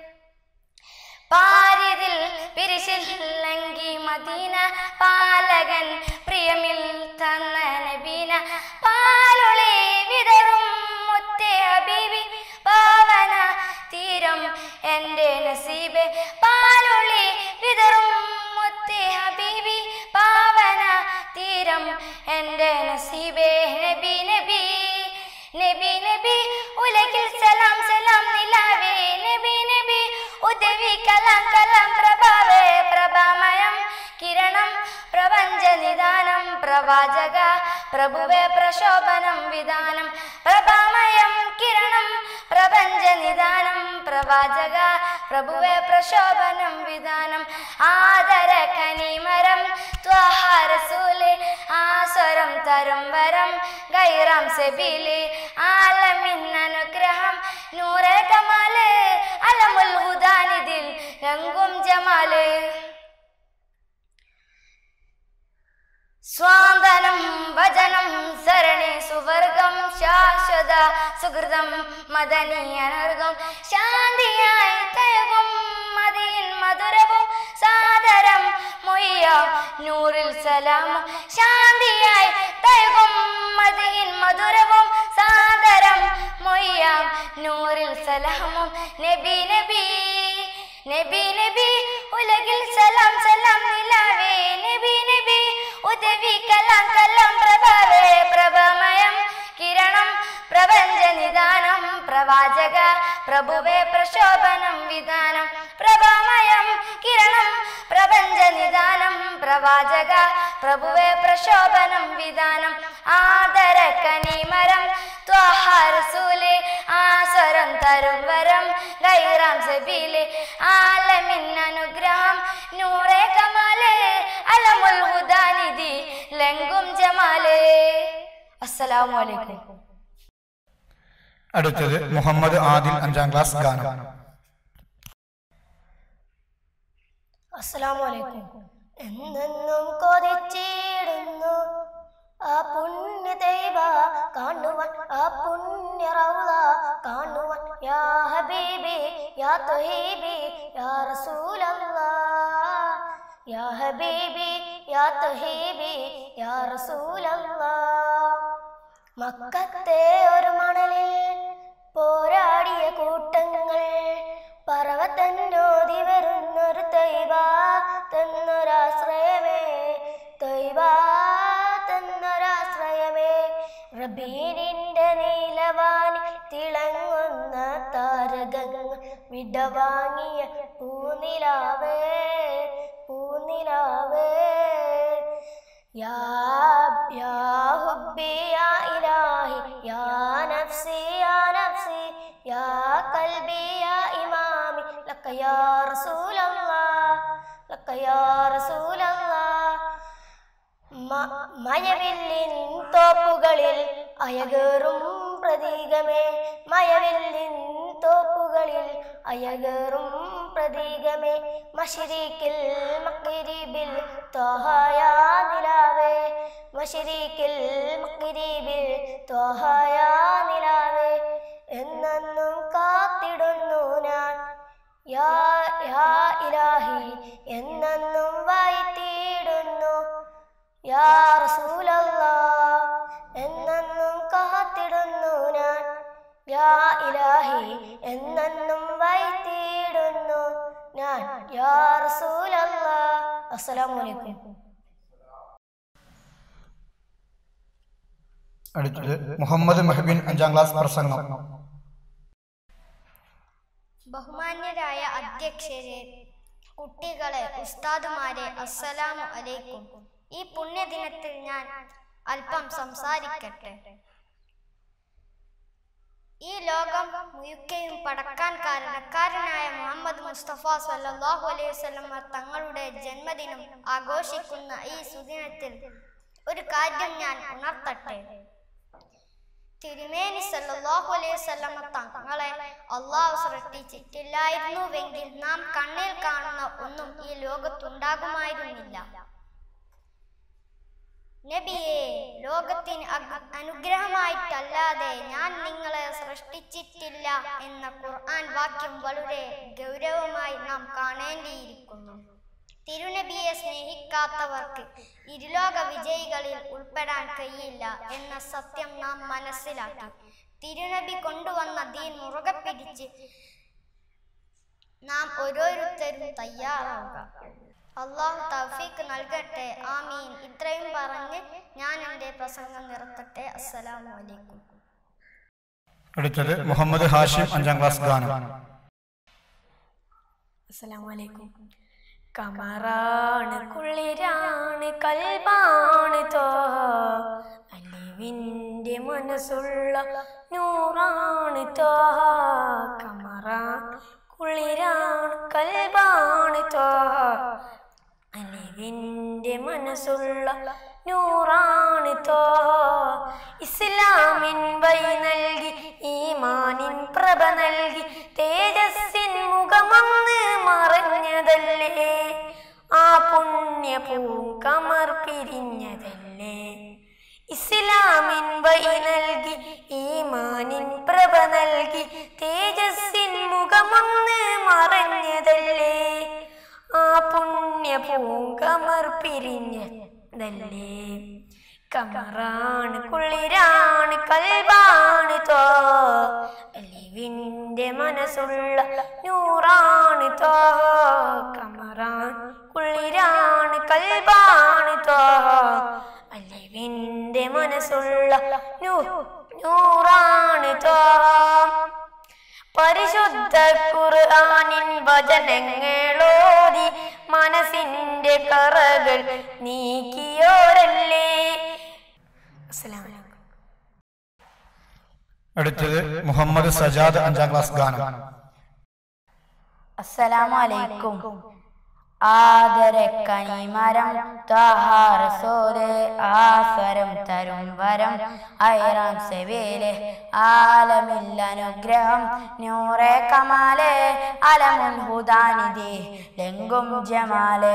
പാരിതിൽ പിരിശില്ലങ്കി മദീന പാലകൻ പ്രിയമിൽ തന്ന നബീന പാലുളി വിതറും മുത്തേ ഹബീബി പാവന തീരം എൻ്റെ നസീബെ പാലുളി വിതറും മുത്തേ ഹബീബി പാവന തീരം എൻ്റെ നസീബെ നബി നബി നബി നബി ഉലകിൽ സലാം സലാം നിലാവേ നബി നബി ഉദവി കലാം കലാം പ്രഭാവേ പ്രഭാമയം കിരണം പ്രപഞ്ച നിദാനം പ്രവാചക പ്രഭുവേ പ്രശോഭനം വിധാനം പ്രഭാമയം കിരണം പ്രപഞ്ച നിദാനം പ്രവാചക പ്രഭുവേ പ്രശോഭനം വിധാനം ആദര കനിമരം ത്വഹാരസൂല് ആസ്വരം തരും വരം ഗൈറാം സെബീല് ആലമിൻ അനുഗ്രഹം നൂറേ കമാല് അലമുൽ ഹുദാനിദിൽ രംഗും ജമാല് സ്വാന്തനം വചനം സരണി സുവർഗം ശാശ്വത സുഹൃതം മദനീയനർഗം ശാന്തിയായി തയവും മതിയിൻ മധുരവും സാദരം മൊയ്യാം നൂറിൽ സലാമും ശാന്തിയായി തയവും മതിയിൻ മധുരവും സാദരം മൊയ്യാം നൂറിൽ സലാമും നബി നബി നബി നബി ഉലകിൽ സലാം സലാം നിലാവേ നബി നബി ഉദവി കലാം കലാം പ്രഭാവേ പ്രഭമയം കിരണം പ്രപഞ്ച നിദാനം പ്രവാചക പ്രഭുവേ പ്രശോഭനം വിധാനം പ്രഭാമയം കിരണം പ്രപഞ്ച നിദാനം പ്രവാചക പ്രഭുവേ പ്രശോഭനം വിധാനം ആദര കനിമരം ത്വഹാരസൂല് ആസ്വരം തരും വരം ഗൈറാം സബീല് ആലമിൻ അനുഗ്രഹം നൂറേ കമാല് അലമുൽ ഹുദാനിധി ലങ്കും ജമാല് അസ്സലാമു അലൈക്കും അടുത്തത് മുഹമ്മദ് ആദിൽ അഞ്ചാം ക്ലാസ് ഗാനം അസ്സലാമു അലൈക്കും എന്നെന്നും കൊതിച്ചിടുന്നു ആ പുണ്യ ദൈവ കാണുവാൻ ആ പുണ്യ റൗള കാണുവാൻ യാ ഹബീബി യാ തൊഹീബി യാ റസൂലല്ലാ യാ ഹബീബി യാ തൊഹീബി യാ റസൂലല്ലാ മക്കത്തെ ഒരു മണലിൽ പോരാടിയ കൂട്ടങ്ങൾ പറവത്തന്നോതി വരുന്നൊരു തൈവ തന്നൊരാശ്രയമേ തൈവ തന്നൊരാശ്രയമേ റബീനിന്റെ നീലവാനി തിളങ്ങുന്ന താരകങ്ങൾ വിടവാങ്ങിയ പൂനിലാവേ പൂനിലാവേ യാ യാ ഹുബ്ബി യാ ഇലാഹി യാ നഫ്സി യാ നഫ്സി യാ കൽബി യാ ഇമാമി ലക്ക യാ റസൂലല്ലാഹ് ലക്ക യാ റസൂലല്ലാഹ് മ- മയവില്ലിൻ തോപ്പുകളിൽ അയകേറും പ്രതീകമേ മയവില്ലിൻ തോപ്പുകളിൽ അയകേറും പ്രതീകമേ മഷിരിക്കിൽ മക്കിരിബിൽ ത്വഹയാ നിലാവേ മഷിരിക്കിൽ മക്കിരിബിൽ ത്വഹയാ നിലാവേ എന്നെന്നും കാത്തിടുന്നു ഞാൻ യാ യാ ഇലാഹി എന്നെന്നും വായിത്തിടുന്നു യാ റസൂലല്ലാ എന്നെന്നും കാത്തിടുന്നു ഞാൻ യാ ഇലാഹി എന്നെന്നും വായിത്തിടുന്നു ഞാൻ യാ റസൂലല്ലാ അസ്സലാമു അലൈക്കും അടുത്തത് മുഹമ്മദ് മെഹബിൻ അഞ്ചാം ക്ലാസ് പ്രസംഗം ബഹുമാന്യരായ അധ്യക്ഷരെ കുട്ടികളെ ഉസ്താദുമാരെ അസ്സലാമു അലൈക്കും ഈ പുണ്യദിനത്തിൽ ഞാൻ അല്പം സംസാരിക്കട്ടെ ഈ ലോകം മുഴുക്കയും പടക്കാൻ കാരണക്കാരനായ മുഹമ്മദ് മുസ്തഫ സല്ലല്ലാഹു അലൈഹി വസല്ലമ തങ്ങളുടെ ജന്മദിനം ആഘോഷിക്കുന്ന ഈ സുദിനത്തിൽ ഒരു കാര്യം ഞാൻ ഉണർത്തട്ടെ തിരുമേനി സല്ലല്ലാഹു അലൈഹി വസല്ലമ തങ്ങളെ അള്ളാഹു സൃഷ്ടിച്ചിട്ടില്ലായിരുന്നുവെങ്കിൽ നാം കണ്ണിൽ കാണുന്ന ഒന്നും ഈ ലോകത്തുണ്ടാകുമായിരുന്നില്ല നബിയെ ലോകത്തിന് അഗ്- അനുഗ്രഹമായിട്ടല്ലാതെ ഞാൻ നിങ്ങളെ സൃഷ്ടിച്ചിട്ടില്ല എന്ന ഖുർആൻ വാക്യം വളരെ ഗൗരവമായി നാം കാണേണ്ടിയിരിക്കുന്നു തിരുനബിയെ സ്നേഹിക്കാത്തവർക്ക് ഇരുലോക വിജയികളിൽ ഉൾപ്പെടാൻ കഴിയില്ല എന്ന സത്യം നാം മനസ്സിലാക്കി തിരുനബി കൊണ്ടുവന്ന ദീൻ മുറുകെ പിടിച്ച് നാം ഓരോരുത്തരും തയ്യാറാവുക അള്ളാഹു തൗഫീക്ക് നൽകട്ടെ ആമീൻ ഇത്രയും പറഞ്ഞ് ഞാൻ എൻ്റെ പ്രസംഗം നിർത്തട്ടെ അസ്സലാമു അലൈക്കും അടുത്തത് മുഹമ്മദ് ഹാഷിം അഞ്ചാം ക്ലാസ് ഗാനം അസ്സലാമലൈക്കും കമറാണ് കുളിരാണ് കൽബാണ് തോ അലിവിൻ്റെ മനസ്സുള്ള നൂറാണ് തോ കമറ കുളിരാണ് കൽബാണ് തോ അലിവിൻ്റെ മനസ്സുള്ള നൂറാണ് തോ ഇസ്ലാമിൻ വഴി നൽകി ഈമാനിൻ പ്രഭ നൽകി തേജസ്സിൻ മുഖമന്ന് മറഞ്ഞതല്ലേ ആ പുണ്യ പൂങ്കമർ പിരിഞ്ഞതല്ലേ ഇസ്ലാമിൻ വഴി നൽകി ഈമാനിൻ പ്രഭ നൽകി തേജസ്സിൻ മുഖമന്ന് മറഞ്ഞതല്ലേ ആ പുണ്യ പൂങ്കമർ പിരിഞ്ഞതല്ലേ കമറാണ് കുളിരാണ് കൽബാണ് തോ അലിവിൻ്റെ മനസ്സുള്ള നൂറാണ് തോ കമറാൻ കുളിരാണ് കൽബാണ് തോ അലിവിൻ്റെ മനസ്സുള്ള നൂ- നൂറാണ് തോ പരിശുദ്ധ ഖുർആനിൻ വചനങ്ങളോതി മനസ്സിന്റെ കറകൾ നീക്കിയോരല്ലേ അസ്സലാമു അലൈക്കും അടുത്തത് മുഹമ്മദ് സജാദ് അഞ്ചാം ക്ലാസ് ഗാനം അസ്സലാമു അലൈക്കും ആദരക്കനിമരം ത്വഹാറസോല് ആസ്വരം തരും വരം ഐറാൻ സെവേല് ആലമില്ല അനുഗ്രഹം നൂറെ കമാല് അലമുൽ ഹുദാനിധി ലെങ്കും ജമാല്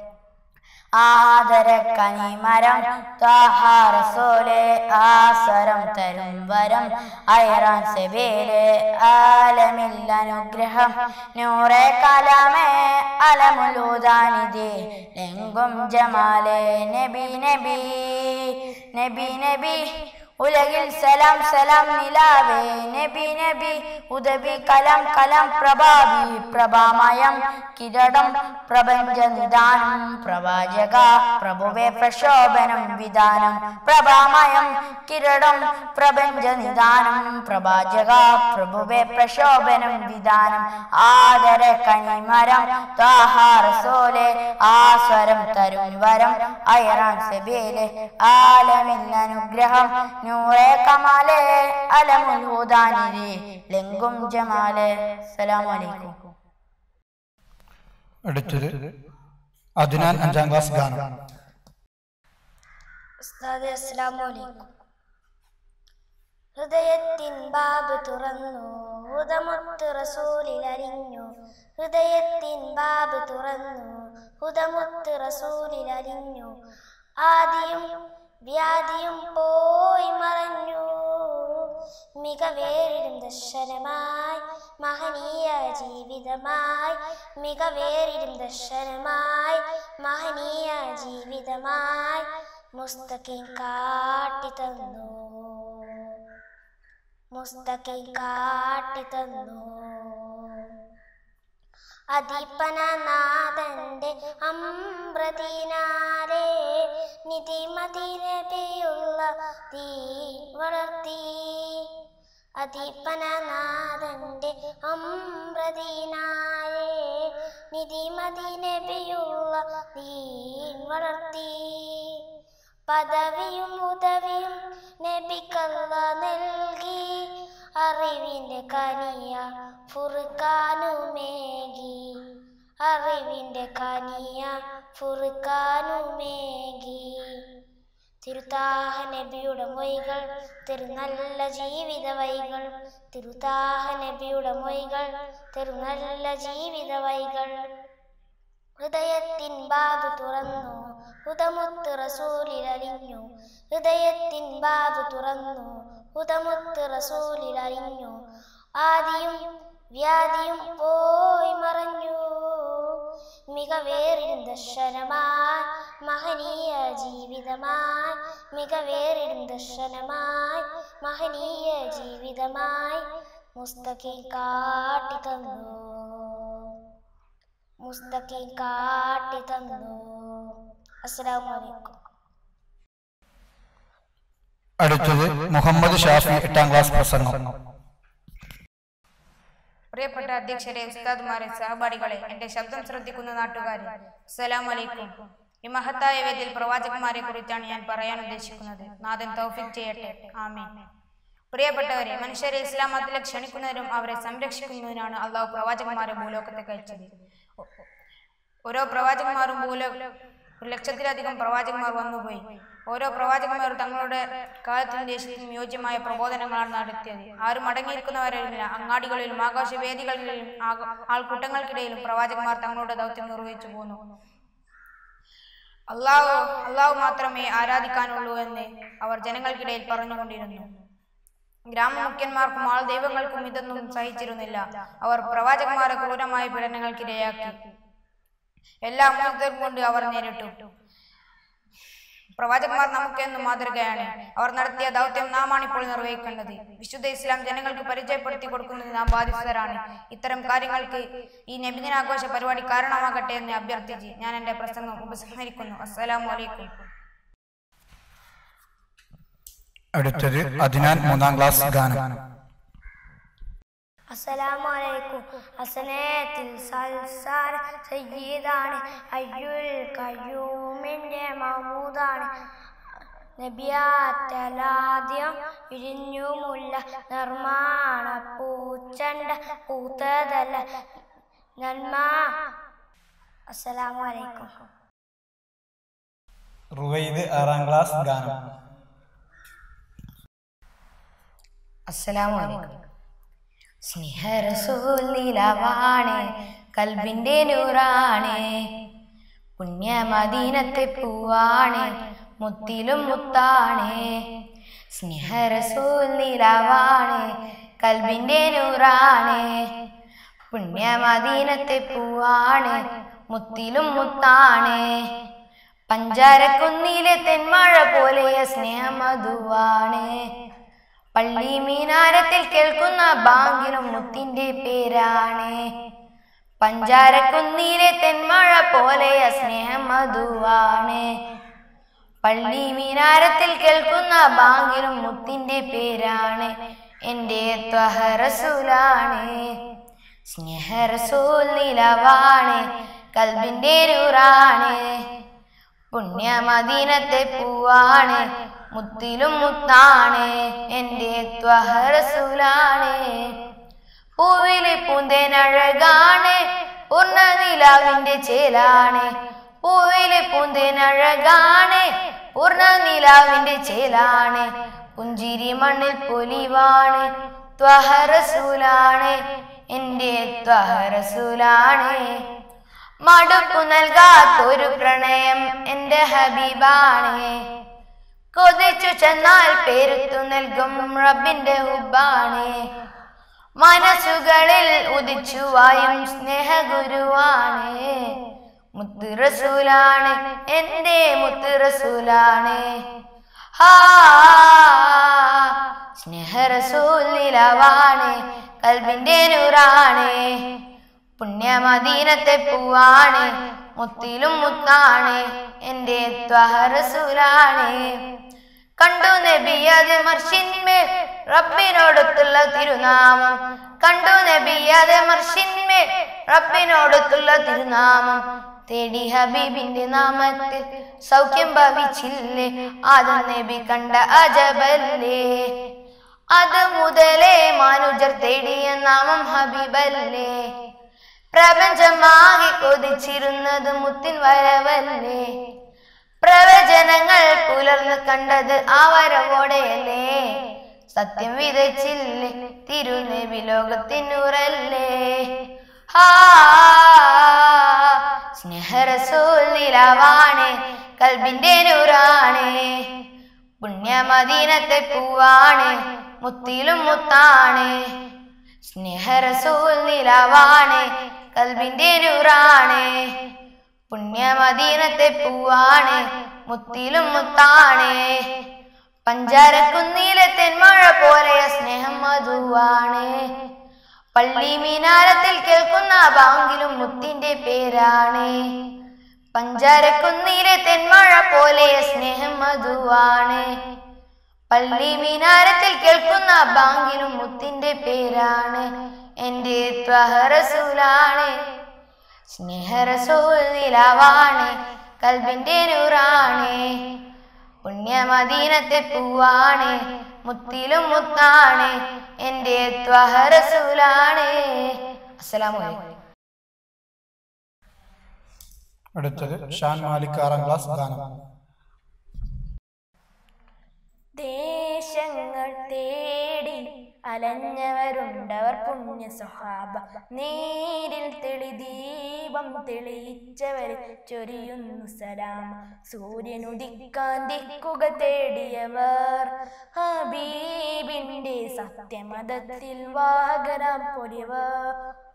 ആദരക്കനിമരം ത്വഹാറസോല് ആസ്വരം തരും വരം ഐറാൻ സെവേല് ആലമില്ല അനുഗ്രഹം നൂറെ കലാമേ അലമുലൂദാനിധി ലെങ്കും ജമാലെ നബി നബി നബി നബി ഉലകിൽ സലാം സലാം നിലാവേ നബി നബി ഉദബി കലാം കലാം പ്രഭാവി പ്രഭാമയം കിരീടം പ്രപഞ്ച നിദാനം പ്രവാചക പ്രഭുവേ പ്രശോഭനം വിധാനം പ്രഭാമയം കിരീടം പ്രപഞ്ച നിദാനം പ്രവാചക പ്രഭുവേ പ്രശോഭനം വിധാനം ആദര കനിമരം ത്വാഹാറസോലെ ആസ്വരം തരും വരം അയറാൻ സെബേലെ ആലമില്ല അനുഗ്രഹം നൂറെ കമാലെ അലമുൽ ഹുദാനിരി ലെങ്കും ജമാലെ സലാം അലൈക്കും അടുത്തത് അദ്നാൻ അഞ്ചാം ക്ലാസ് ഗാനം ഉസ്താദെ അസ്സലാമു അലൈക്കും ഹൃദയത്തിൻ ബാബ് തുറന്നു ഹുദമുത്ത് റസൂലിൽ അരിഞ്ഞു ഹൃദയത്തിൻ ബാബ് തുറന്നു ഹുദമുത്ത് റസൂലിൽ അരിഞ്ഞു ആദിയും വ്യാധിയും പോയി മറഞ്ഞു മികവേറിടും ദർശനമായി മഹനീയ ജീവിതമായി മികവേറിടും ദർശനമായി മഹനീയ ജീവിതമായി മുസ്തഖീം കാട്ടി തന്നു മുസ്തഖീം കാട്ടി തന്നു അതിപ്പനനാഥന്റെ അമ്രതിനാലെ നിധിമതിനബിയുള്ള തീ വളർത്തി അതിപ്പനനാഥന്റെ അമ്രതിനാലെ നിധിമതിനബിയുള്ള ദീൻ വളർത്തി പദവിയും ഉദവിയും നബിക്കല്ല നൽകി അറിവിന്റെ കനിയ ഫുർക്കാനുമേകി അറിവിന്റെ കനിയ ഫുർക്കാനുമേകി തിരുത്താഹ നബിയുടെ മൊയ്കൾ തിരുനല്ല ജീവിത വൈകൾ തിരുത്താഹ നബിയുടെ മൊയ്കൾ തിരുനല്ല ജീവിത വൈകൾ ഹൃദയത്തിൻ ബാതു തുറന്നു ഹുദമുത്ത് റസൂലിലലിഞ്ഞു ഹൃദയത്തിൻ ബാതു തുറന്നു ഹുദമുത്ത് റസൂലിലലിഞ്ഞു ആദിയും വ്യാധിയും പോയി മറഞ്ഞു മികവേറിടും ദർശനമായി മഹനീയ ജീവിതമായി മികവേറിടും ദർശനമായി മഹനീയ ജീവിതമായി മുസ്തഖി കാട്ടി തന്നു മുസ്തഖി കാട്ടി തന്നു അസ്സലാമു അലൈക്കും അടുത്തത് മുഹമ്മദ് ഷാഫി എട്ടാം ക്ലാസ് പ്രസംഗം പ്രിയപ്പെട്ട അധ്യക്ഷരെ ഉസ്താദുമാരെ സഹപാഠികളെ എന്റെ ശബ്ദം ശ്രദ്ധിക്കുന്ന നാട്ടുകാരെ അസ്സലാമു അലൈക്കും ഈ മഹത്തായ വേദിയിൽ പ്രവാചകന്മാരെ കുറിച്ചാണ് ഞാൻ പറയാൻ ഉദ്ദേശിക്കുന്നത് നാഥൻ തൗഫിക് ചെയ്യട്ടെ ആമീൻ പ്രിയപ്പെട്ടവരെ മനുഷ്യരെ ഇസ്ലാം മതത്തിലേക്ക് ക്ഷണിക്കുന്നതിനും അവരെ സംരക്ഷിക്കുന്നതിനാണ് അള്ളാഹു പ്രവാചകന്മാരെ ഭൂലോകത്തേക്ക് അയച്ചത് ഓരോ പ്രവാചകന്മാരും ഭൂലോ ഒരു ലക്ഷത്തിലധികം പ്രവാചകന്മാർ വന്നുപോയി ഓരോ പ്രവാചകന്മാരും തങ്ങളുടെ കാലത്തിനും ദേശത്തിനും യോജ്യമായ പ്രബോധനങ്ങളാണ് നടത്തിയത് ആരും അടങ്ങിയിരിക്കുന്നവരില്ല അങ്ങാടികളിലും ആകാശവേദികളിലും ആക- ആൾക്കൂട്ടങ്ങൾക്കിടയിലും പ്രവാചകന്മാർ തങ്ങളുടെ ദൗത്യം നിർവഹിച്ചു പോന്നു അള്ളാഹു അള്ളാഹു മാത്രമേ ആരാധിക്കാനുള്ളൂ എന്ന് അവർ ജനങ്ങൾക്കിടയിൽ പറഞ്ഞുകൊണ്ടിരുന്നു ഗ്രാമമുഖ്യന്മാർക്കും ആൾ ദൈവങ്ങൾക്കും ഇതൊന്നും സഹിച്ചിരുന്നില്ല അവർ പ്രവാചകന്മാരെ ക്രൂരമായ പീഡനങ്ങൾക്കിരയാക്കി എല്ലാ മുഹൂർത്തവും കൊണ്ട് അവർ നേരിട്ടു പ്രവാചകന്മാർ നമുക്കെന്നും മാതൃകയാണ് അവർ നടത്തിയ ദൗത്യം നാമാണ് ഇപ്പോൾ നിർവഹിക്കേണ്ടത് വിശുദ്ധ ഇസ്ലാം ജനങ്ങൾക്ക് പരിചയപ്പെടുത്തി കൊടുക്കുന്നത് നാം ബാധിതരാണ് ഇത്തരം കാര്യങ്ങൾക്ക് ഈ നബിദിനാഘോഷ പരിപാടി കാരണമാകട്ടെ എന്ന് അഭ്യർത്ഥിച്ച് ഞാൻ എന്റെ പ്രസംഗം ഉപസംഹരിക്കുന്നു അസ്സലാമു അലൈക്കും അടുത്തത് അദ്നാൻ മൂന്നാം ക്ലാസ് ഗാനം അസ്സലാമലൈക്കും ഹസനത്തിൽ സൽസാർ സയ്യിദാണ് അയ്യുൽ കയ്യൂമിൻ്റെ മഹമൂദാണ് നബിയാറ്റലാദ്യം വിരിഞ്ഞുമുല്ല നിർമ്മാണ പൂച്ചണ്ട പൂത്തതല്ല നന്മ അസ്സലാമലൈക്കും റുവൈദ് ആറാം ക്ലാസ് ഗാനം അസ്സലാമു അലൈക്കും സ്നേഹറസൂൽ നിലവാണ് കൽബിന്റെ നൂറാണ് പുണ്യമദീനത്തെ പൂവാണ് മുത്തിലും മുത്താണ് സ്നേഹറസൂൽ നിലവാണ് കൽബിന്റെ നൂറാണ് പുണ്യമദീനത്തെ പൂവാണ് മുത്തിലും മുത്താണ് പഞ്ചാരക്കുന്നിലെ തെന്മഴ പോലെ സ്നേഹമധുവാണ് പള്ളി മീനാരത്തിൽ കേൾക്കുന്ന ബാങ്കിലും മുത്തിന്റെ പേരാണ് പഞ്ചാരക്കുന്നിലെ തെന്മഴ പോലെ സ്നേഹം മധുവാണ് പള്ളി മീനാരത്തിൽ കേൾക്കുന്ന ബാങ്കിലും മുത്തിന്റെ പേരാണ് എന്റെ ത്വഹറസൂലാണ് സ്നേഹറസൂൽ നിലവാണ് കൽബിന്റെ രൂറാണ് പുണ്യമദീനത്തെ പൂവാണ് മുത്തിലും മുത്താണ് എന്റെ ത്വഹറസൂലാണ് പൂവിലെ പൂന്തേനഴകാണ് പൂർണ്ണനിലാവിന്റെ ചേലാണ് പൂവിലെ പൂന്തേനഴകാണ് പൂർണ്ണനിലാവിന്റെ ചേലാണ് പുഞ്ചിരി മണ്ണിൽ പൊലിവാണ് ത്വഹറസൂലാണ് എന്റെ ത്വഹറസൂലാണ് മടുപ്പു നൽകാത്തൊരു പ്രണയം എന്റെ ഹബീബാണ് കൊതിച്ചു ചെന്നാൽ പേരുത്തു നൽകും റബ്ബിന്റെ ഹുബാണ് മനസ്സുകളിൽ ഉദിച്ചു വായും സ്നേഹഗുരുവാണ് മുത്ത് റസൂലാണ് എന്റെ മുത്ത് റസൂലാണ് ഹാ സ്നേഹ റസൂൽ നിലവാണ് കൽബിന്റെ നൂറാണ് പുണ്യമദീനത്തെ പൂവാണ് മുത്തിലും മുത്താണ് എന്റെ ത്വഹറസൂലാണ് കണ്ടു നബി അത് മർഷിന്മേൽ റബ്ബിനോടൊത്തുള്ള തിരുനാമം കണ്ടു നബി അത് മർഷിന്മേൽ റബ്ബിനോടൊത്തുള്ള തിരുനാമം തേടി ഹബീബിന്റെ നാമത്തിൽ സൗഖ്യം ഭവിച്ചില്ലേ ആദം നബി കണ്ട അജബല്ലേ അത് മുതലേ മാനുജർ തേടിയ നാമം ഹബീബല്ലേ പ്രപഞ്ചമാകെ കൊതിച്ചിരുന്നത് മുത്തിൻ വരവല്ലേ പ്രവചനങ്ങൾ പുലർന്ന് കണ്ടത് ആ വരവോടെയല്ലേ സത്യം വിതച്ചില്ലേ തിരുനബി ലോകത്തിനുറല്ലേ ഹാ സ്നേഹരസൂൽ നിലവാണ് കൽബിന്റെ നൂറാണ് പുണ്യമദീനത്തെ പൂവാണ് മുത്തിലും മുത്താണ് സ്നേഹരസൂൽ നിലവാണ് കൽബിന്റെ നൂറാണ് പുണ്യമദീനത്തെ പൂവാണ് മുത്തിലും മുത്താണ് പഞ്ചാരക്കുന്നിലെ തെന്മഴ പോലെ സ്നേഹം മധുവാണ് പള്ളി മീനാരത്തിൽ കേൾക്കുന്ന ബാങ്കിലും മുത്തിന്റെ പേരാണ് പഞ്ചാരക്കുന്നിലെ തെന്മഴ പോലെ സ്നേഹം മധുവാണ് പള്ളി മീനാരത്തിൽ കേൾക്കുന്ന ബാങ്കിലും മുത്തിന്റെ പേരാണ് എന്റെ ത്വഹറസൂലാണ് സ്നേഹരസൂൽ നിലവാണ് കൽബിന്റെ നൂറാണ് പുണ്യമദീനത്തെ പൂവാണ് മുത്തിലും മുത്താണ് എന്റെ ത്വഹറസൂലാണ് അസ്സലാമു അലൈക്കും അടുത്തത് ഷാൻ മാലിക് ആറാം ക്ലാസ് ഗാനം ദേശങ്ങൾ തേടി അലഞ്ഞവരുണ്ടവർ പുണ്യ സ്വഹാബ നേരിൽ തെളി ദീപം തെളിയിച്ചവർ ചൊരിയുന്നു സലാം സൂര്യനുദിക്കാൻ ദിക്കുക തേടിയവർ ഹബീബിന്റെ സത്യമതത്തിൽ വാഹനം പൊലിവർ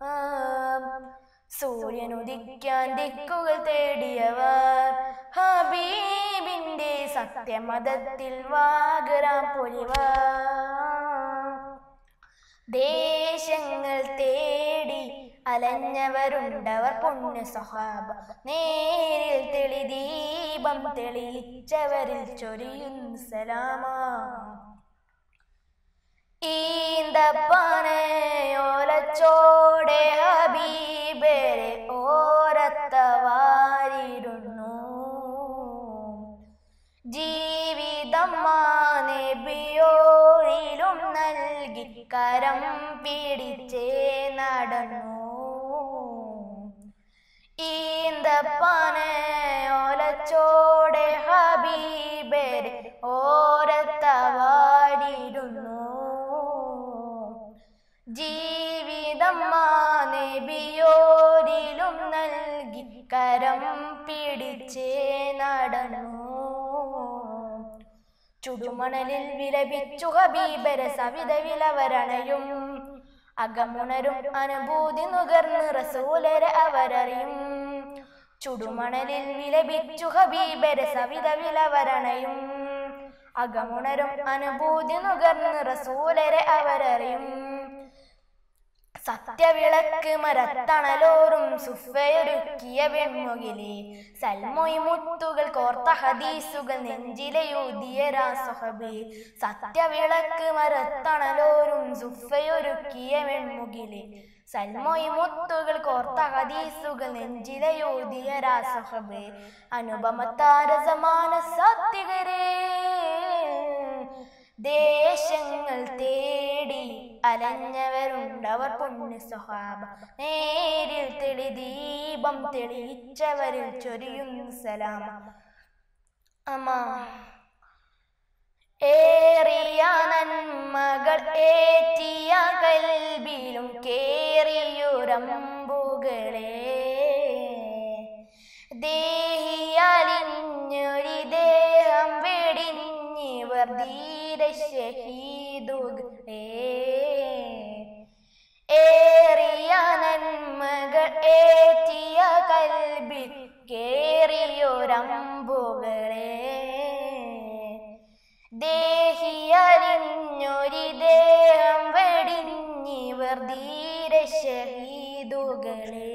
സൂര്യനുദിക്കാൻ ദിക്കുകൾ തേടിയവർ ഹബീബിന്റെ സത്യമതത്തിൽ വാഗരാം പൊലിവർ ദേശങ്ങൾ തേടി അലഞ്ഞവരുണ്ടവർ പുണ്യ സഹാബ നേരിൽ തെളി ദീപം തെളിയിച്ചവരിൽ ചൊരിയുന്നു സലാമാ ഈന്തപ്പനയോലച്ചോടെ ഹബീബരെ ഓരത്തവാരിടുന്നു ജീവിതം നബിയോരിലും നൽകി കരം പിടിച്ചേ നടന്നു ഈന്തപ്പനയോലച്ചോടെ ഹബീബരെ ഓരത്തവാരിടുന്നു ജീവിതം നബിയോരിലും നൽകി കരം പിടിച്ചേ നടന്നു ചുടുമണലിൽ വിലപിച്ചു ഹബീബര സവിത വിലവരണയും അകമുണരും അനുഭൂതി നുകർന്ന് റസൂലരെ അവരറിയും ചുടുമണലിൽ വിലപിച്ചു ഹബീബര സവിത വിലവരണയും അകമുണരും അനുഭൂതി നുകർന്ന് റസൂലരെ അവരറിയും സത്യവിളക്ക് മരത്തണലോറും സുഫയൊരുക്കിയ വെൺമുകിലെ സൽമൊയ് മുത്തുകൾ കോർത്ത ഹദീസുകൾ നെഞ്ചിലെയൂതിയ രാസഹബി സത്യവിളക്ക് മരത്തണലോറും സുഫയൊരുക്കിയ വെൺമുകിലെ സൽമൊയ് മുത്തുകൾ കോർത്ത ഹദീസുകൾ നെഞ്ചിലെയൂതിയ രാസഹബ് അനുപമത്താര സമാന സത്യകരേ ദേശങ്ങൾ തേടി അലഞ്ഞവരുണ്ടവർ പുണ്യ സ്വഹാബ നേരിൽ തെളി ദീപം തെളിയിച്ചവരിൽ ചൊരിയുന്നു സലാമ അമാ ഏറിയ നന്മകൾ ഏറ്റിയ കൽബിലും കേറിയുരമ്പുകളെ ദേഹിയാലിഞ്ഞൊരു ദേഹം വെടിഞ്ഞിവർ ധീര ഷഹീദുകളെ ഏറിയ നന്മകൾ ഏറ്റിയ കൽബിൽ കേറിയൊരമ്പുകളെ ദേഹിയറിഞ്ഞൊരു ദേഹം വെടിഞ്ഞിവർ ധീര ഷഹീദുകളെ ഷഹീദുകളെ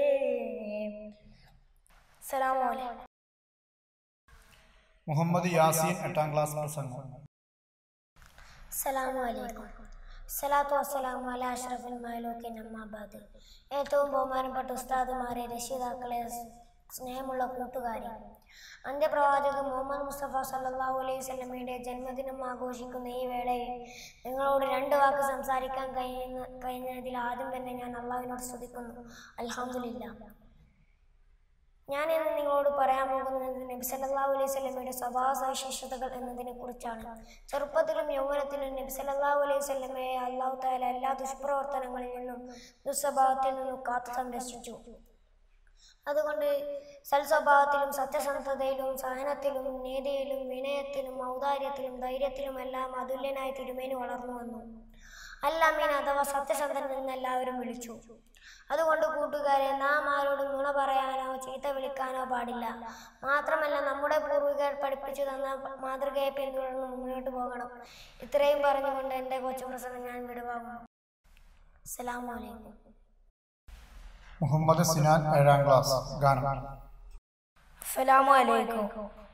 സലാമലൈക്കും മുഹമ്മദ് യാസീൻ എട്ടാം ക്ലാസ് പ്രസംഗം അസ്സലാമു അലൈക്കും സലാത്തു വസ്സലാമു അല അഷ്റഫുൽ മഹലൂക്കിൻ അമ്മാബാദ് ഏറ്റവും ബഹുമാനപ്പെട്ട ഉസ്താദുമാരെ രക്ഷിതാക്കളെ സ്നേഹമുള്ള കൂട്ടുകാരെ അന്ത്യപ്രവാചകൻ മുഹമ്മദ് മുസ്തഫ സല്ലല്ലാഹു അലൈഹി വസല്ലമയുടെ ജന്മദിനം ആഘോഷിക്കുന്ന ഈ വേളയിൽ നിങ്ങളോട് രണ്ട് വാക്ക് സംസാരിക്കാൻ കഴിയുന്ന കഴിഞ്ഞതിൽ ആദ്യം തന്നെ ഞാൻ അള്ളാഹുവിനോട് സ്തുതിക്കുന്നു അൽഹംദുലില്ലാ ഞാൻ ഇന്ന് നിങ്ങളോട് പറയാൻ പോകുന്നത് നബി സല്ലല്ലാഹു അലൈഹി സ്വലമയുടെ സ്വഭാവ സവിശേഷതകൾ എന്നതിനെ കുറിച്ചാണ് ചെറുപ്പത്തിലും യൗവനത്തിലും നബി സല്ലല്ലാഹു അലൈഹി സ്വലമയെ അള്ളാഹു താല എല്ലാ ദുഷ്പ്രവർത്തനങ്ങളിൽ നിന്നും ദുസ്വഭാവത്തിൽ നിന്നും കാത്തു സംരക്ഷിച്ചു അതുകൊണ്ട് സൽസ്വഭാവത്തിലും സത്യസന്ധതയിലും സഹനത്തിലും നീതിയിലും വിനയത്തിലും ഔദാര്യത്തിലും ധൈര്യത്തിലും എല്ലാം അതുല്യനായി തിരുമേനി വളർന്നു വന്നു അല്ലാമീൻ അഥവാ സത്യസന്ധൻ എന്ന് എല്ലാവരും വിളിച്ചു അതുകൊണ്ട് കൂട്ടുകാരെ നാം ആരോടും നുണ പറയാനോ ചീത്ത വിളിക്കാനോ പാടില്ല മാത്രമല്ല നമ്മുടെ പൂർവികർ പഠിപ്പിച്ചു തന്ന മാതൃകയെ പിന്തുടർന്ന് മുന്നോട്ട് പോകണം ഇത്രയും പറഞ്ഞുകൊണ്ട് എൻ്റെ കൊച്ചു പ്രസംഗം ഞാൻ വിടുവാങ്ങുന്നു അസ്സലാമു അലൈക്കും മുഹമ്മദ് സിനാൻ ഏഴാം ക്ലാസ് ഗാനം അസ്സലാമു അലൈക്കും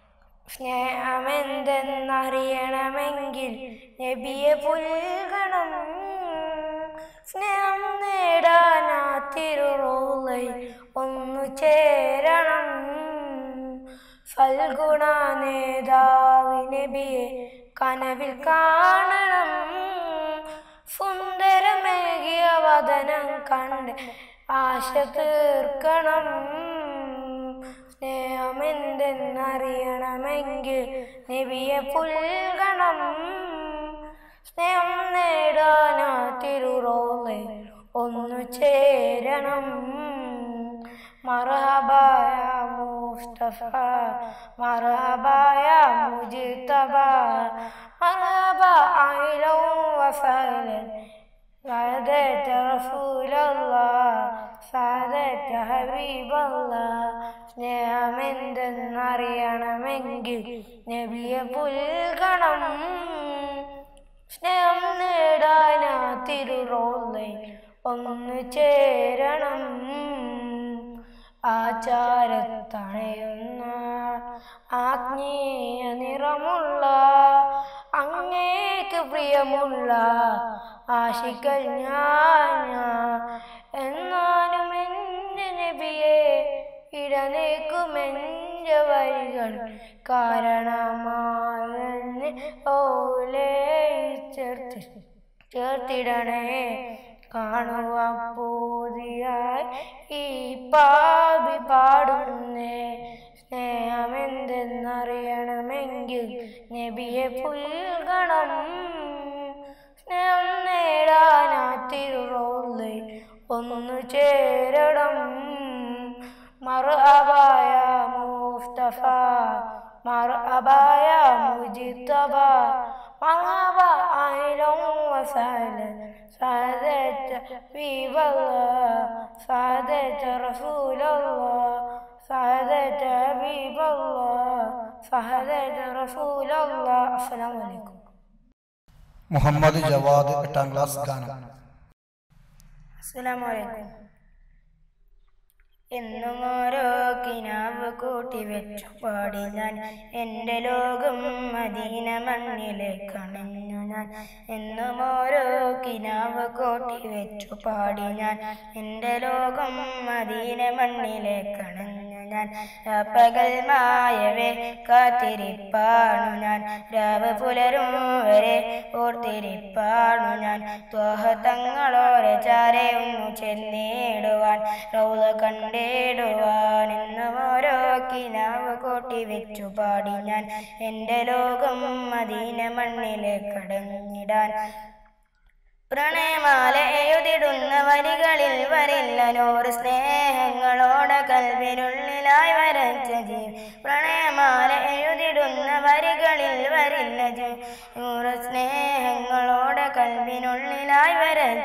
സ്നേഹമെന്തെന്നറിയണമെങ്കിൽ നബിയെ പുൽകണം സ്നേഹം നേടാനാ തിരുറോളൈ ഒന്നു ചേരണം ഫൽഗുണ നേതാവി നബിയെ കനവിൽ കാണണം സുന്ദരമേകിയ വദനം കണ്ട് ആശ തീർക്കണം സ്നേഹമെന്തെന്നറിയണമെങ്കിൽ നബിയെ പുൽകണം സ്നേഹം നേടാനാ തിരുറോളെ ഒന്നു ചേരണം മറഹബായ മുസ്തഫ മറഹബായ മുജിത്തബ മറഹബ അയിലം വസലൻ سعادة رسول الله سعادة حبيب الله സ്നേഹമെന്തെന്നറിയണമെങ്കിൽ നബിയെ പുൽകണം സ്നേഹം നേടാനാ തിരുറോളെ ഒന്ന് ചേരണം ആചാരത്തണയുന്ന ആജ്ഞേയ നിറമുള്ള അങ്ങേക്ക് പ്രിയമുള്ള ആശിക്കൽ ഞാൻ എന്നാലും എൻ്റെ നബിയെ ഇടനേക്കുമെൻ്റെ വരികൾ കാരണമായെന്ന് ഓലെ ചേർത്ത് ചേർത്തിടണേ കാണുക പൂതിയായി ഈ പാവി പാടുന്നേ സ്നേഹമെന്തെന്നറിയണമെങ്കിൽ നബിയെ പുൽകണം സ്നേഹം നേടാനാ തിരുറോളെ ഒന്ന് ചേരണം മറുഅബായ മുസ്തഫ മറുഅബായ മുജിത്തബ മറബ ആയിരം വസലൻ സാദത്ത് ഹബീബല്ല സാദത്ത് റസൂലല്ല സാദത്ത് ഹബീബല്ല സാദത്ത് റസൂലല്ല അസ്സലാമു അലൈക്കും മുഹമ്മദ് ജവാദ് എട്ടാം ക്ലാസ് ഗാനം അസ്സലാമു അലൈക്കും എന്നും ഓരോ കിനാവ് കൂട്ടി വെച്ചു പാടി ഞാൻ എൻ്റെ ലോകം മദീന മണ്ണിലേക്ക് അണഞ്ഞു ഞാൻ എന്നും ഓരോ കിനാവ് കൂട്ടി വെച്ചു പാടി ഞാൻ എൻ്റെ ലോകം മദീന മണ്ണിലേക്ക് അണഞ്ഞു ഞാൻ പകൽ മായവേ കാത്തിരിപ്പാണു ഞാൻ രാവ് പുലരും വരെ ഓർത്തിരിപ്പാണു ഞാൻ ത്വഹ തങ്ങളോരെ ചാരെ ഒന്നു ചെന്നിടുവാൻ റൗള കണ്ടിടുവാൻ എന്നും ഓരോ കിനാവ് കൂട്ടി വെച്ചു പാടി ഞാൻ എൻ്റെ ലോകം മദീന മണ്ണിലേക്ക് കടങ്ങിടാൻ പ്രണയമാല എഴുതിടുന്ന വരികളിൽ വരില്ല നൂറ് സ്നേഹങ്ങളോടെ കൽവിനുള്ളിലായി വരച്ച ജീവ പ്രണയമാല എഴുതിടുന്ന വരികളിൽ വരില്ല ജീ നൂറ് സ്നേഹങ്ങളോടെ കൽവിനുള്ളിലായി വരച്ച ജീവ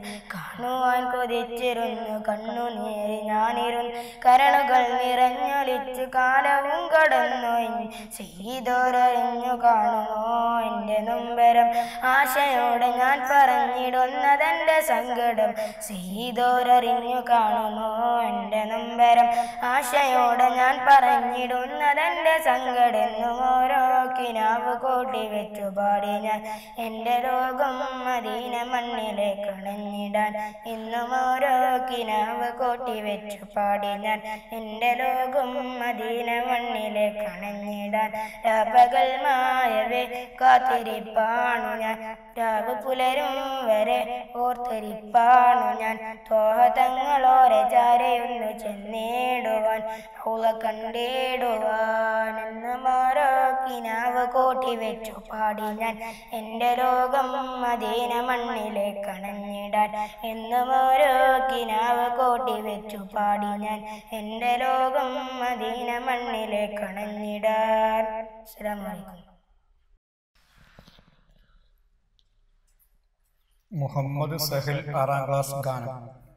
കാണുവാൻ കൊതിച്ചിരുന്നു കണ്ണുനീരി ഞാനിരുന്നു കരളുകൾ നിറഞ്ഞൊലിച്ചു കാലവും കടന്നു ചെയ്തോരറിഞ്ഞു കാണുമോ എൻ്റെ നൊമ്പരം ആശയോടെ ഞാൻ പറഞ്ഞിടുന്നതെൻ്റെ സങ്കടം ചെയ്തോരറിഞ്ഞു കാണുമോ എൻ്റെ നൊമ്പരം ആശയോടെ ഞാൻ പറഞ്ഞിടുന്നതെൻ്റെ സങ്കടെന്നും ഓരോ കിനാവ് കൂട്ടി വെച്ചു പാടി ഞാൻ എൻ്റെ രോഗം മദീന മണ്ണിലെ കണഞ്ഞിടാൻ ഇന്നും ഓരോ കിനാവ് കൂട്ടി വെച്ചു പാടി ഞാൻ എൻ്റെ ലോകം മദീന മണ്ണിലെ കണഞ്ഞിടാൻ രാപകൽ മായവേ കാത്തിരിപ്പാണു ഞാൻ രാവ് പുലരും വരെ ഓർത്തിരിപ്പാണു ഞാൻ തോഹതങ്ങളോരെ ചാരയൊന്നു ചെന്നിടുവാൻ അവള കണ്ടിടുവാൻ എന്ന് മാറോ കിനാവ് കോട്ടി വെച്ചു പാടി ഞാൻ എൻ്റെ ലോകം മദീന മണ്ണിലെ കണഞ്ഞിടാൻ എന്നും ഓരോ കിനാവ് കോട്ടി വെച്ചു പാടി ഞാൻ എൻ്റെ ലോകം മദീന മണ്ണിലെ കണഞ്ഞിടാൻ അസ്സലാമു അലൈക്കും മുഹമ്മദ് സഹിൽ ആറാം ക്ലാസ് ഗാനം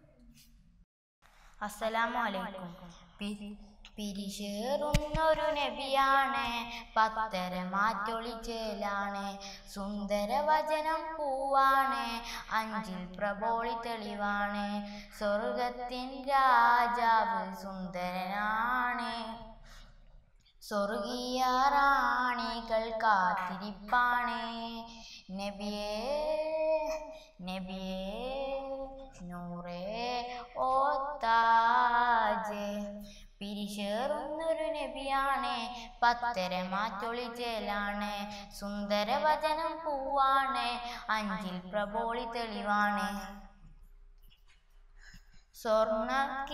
അസ്സലാമു അലൈക്കും പി- പിരിശേറുന്നൊരു നബിയാണ് പത്തര മാറ്റൊളിച്ചേലാണ് സുന്ദര വചനം പൂവാണ് അഞ്ചിൽ പ്രബോളി തെളിവാണ് സ്വർഗത്തിൻ രാജാവ് സുന്ദരനാണ് സ്വർഗീയ റാണികൾ കാത്തിരിപ്പാണ് നബിയേ നബിയേ നൂറേ ഓ താജ് പിരിശേറുന്നൊരു നബിയാണ് പത്തര മാറ്റൊളിച്ചേലാണ് സുന്ദര വചനം പൂവാണ് അഞ്ചിൽ പ്രബോളി തെളിവാണ് സ്വർണ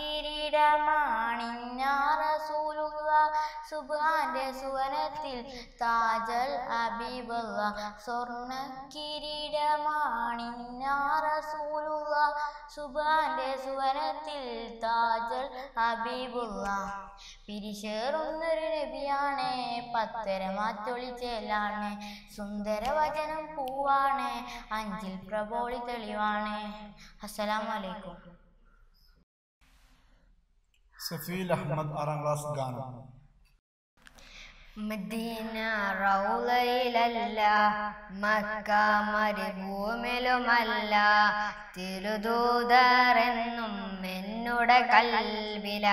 കിരീടമാണിഞ്ഞാറസൂലുള്ള സുബാന്റെ സുവനത്തിൽ താജൽ അബീബുള്ള സ്വർണ കിരീടമാണിഞ്ഞാറസൂലുള്ള സുബാന്റെ സുവനത്തിൽ താജൽ ഹബീബുള്ള പിരിശേറുന്നൊരു നബിയാണ് പത്തര മാറ്റൊളിച്ചേലാണ് സുന്ദര വചനം പൂവാണ് അഞ്ചിൽ പ്രബോളി തെളിവാണ് അസ്സലാമു അലൈക്കും സഫീൽ അഹമ്മദ് ആറാം ക്ലാസ് ഗാനം മദീന റൗളയിലല്ല മക്ക മരുഭൂമിലുമല്ല തിരുദൂതരെന്നും എന്നുടെ കൽവില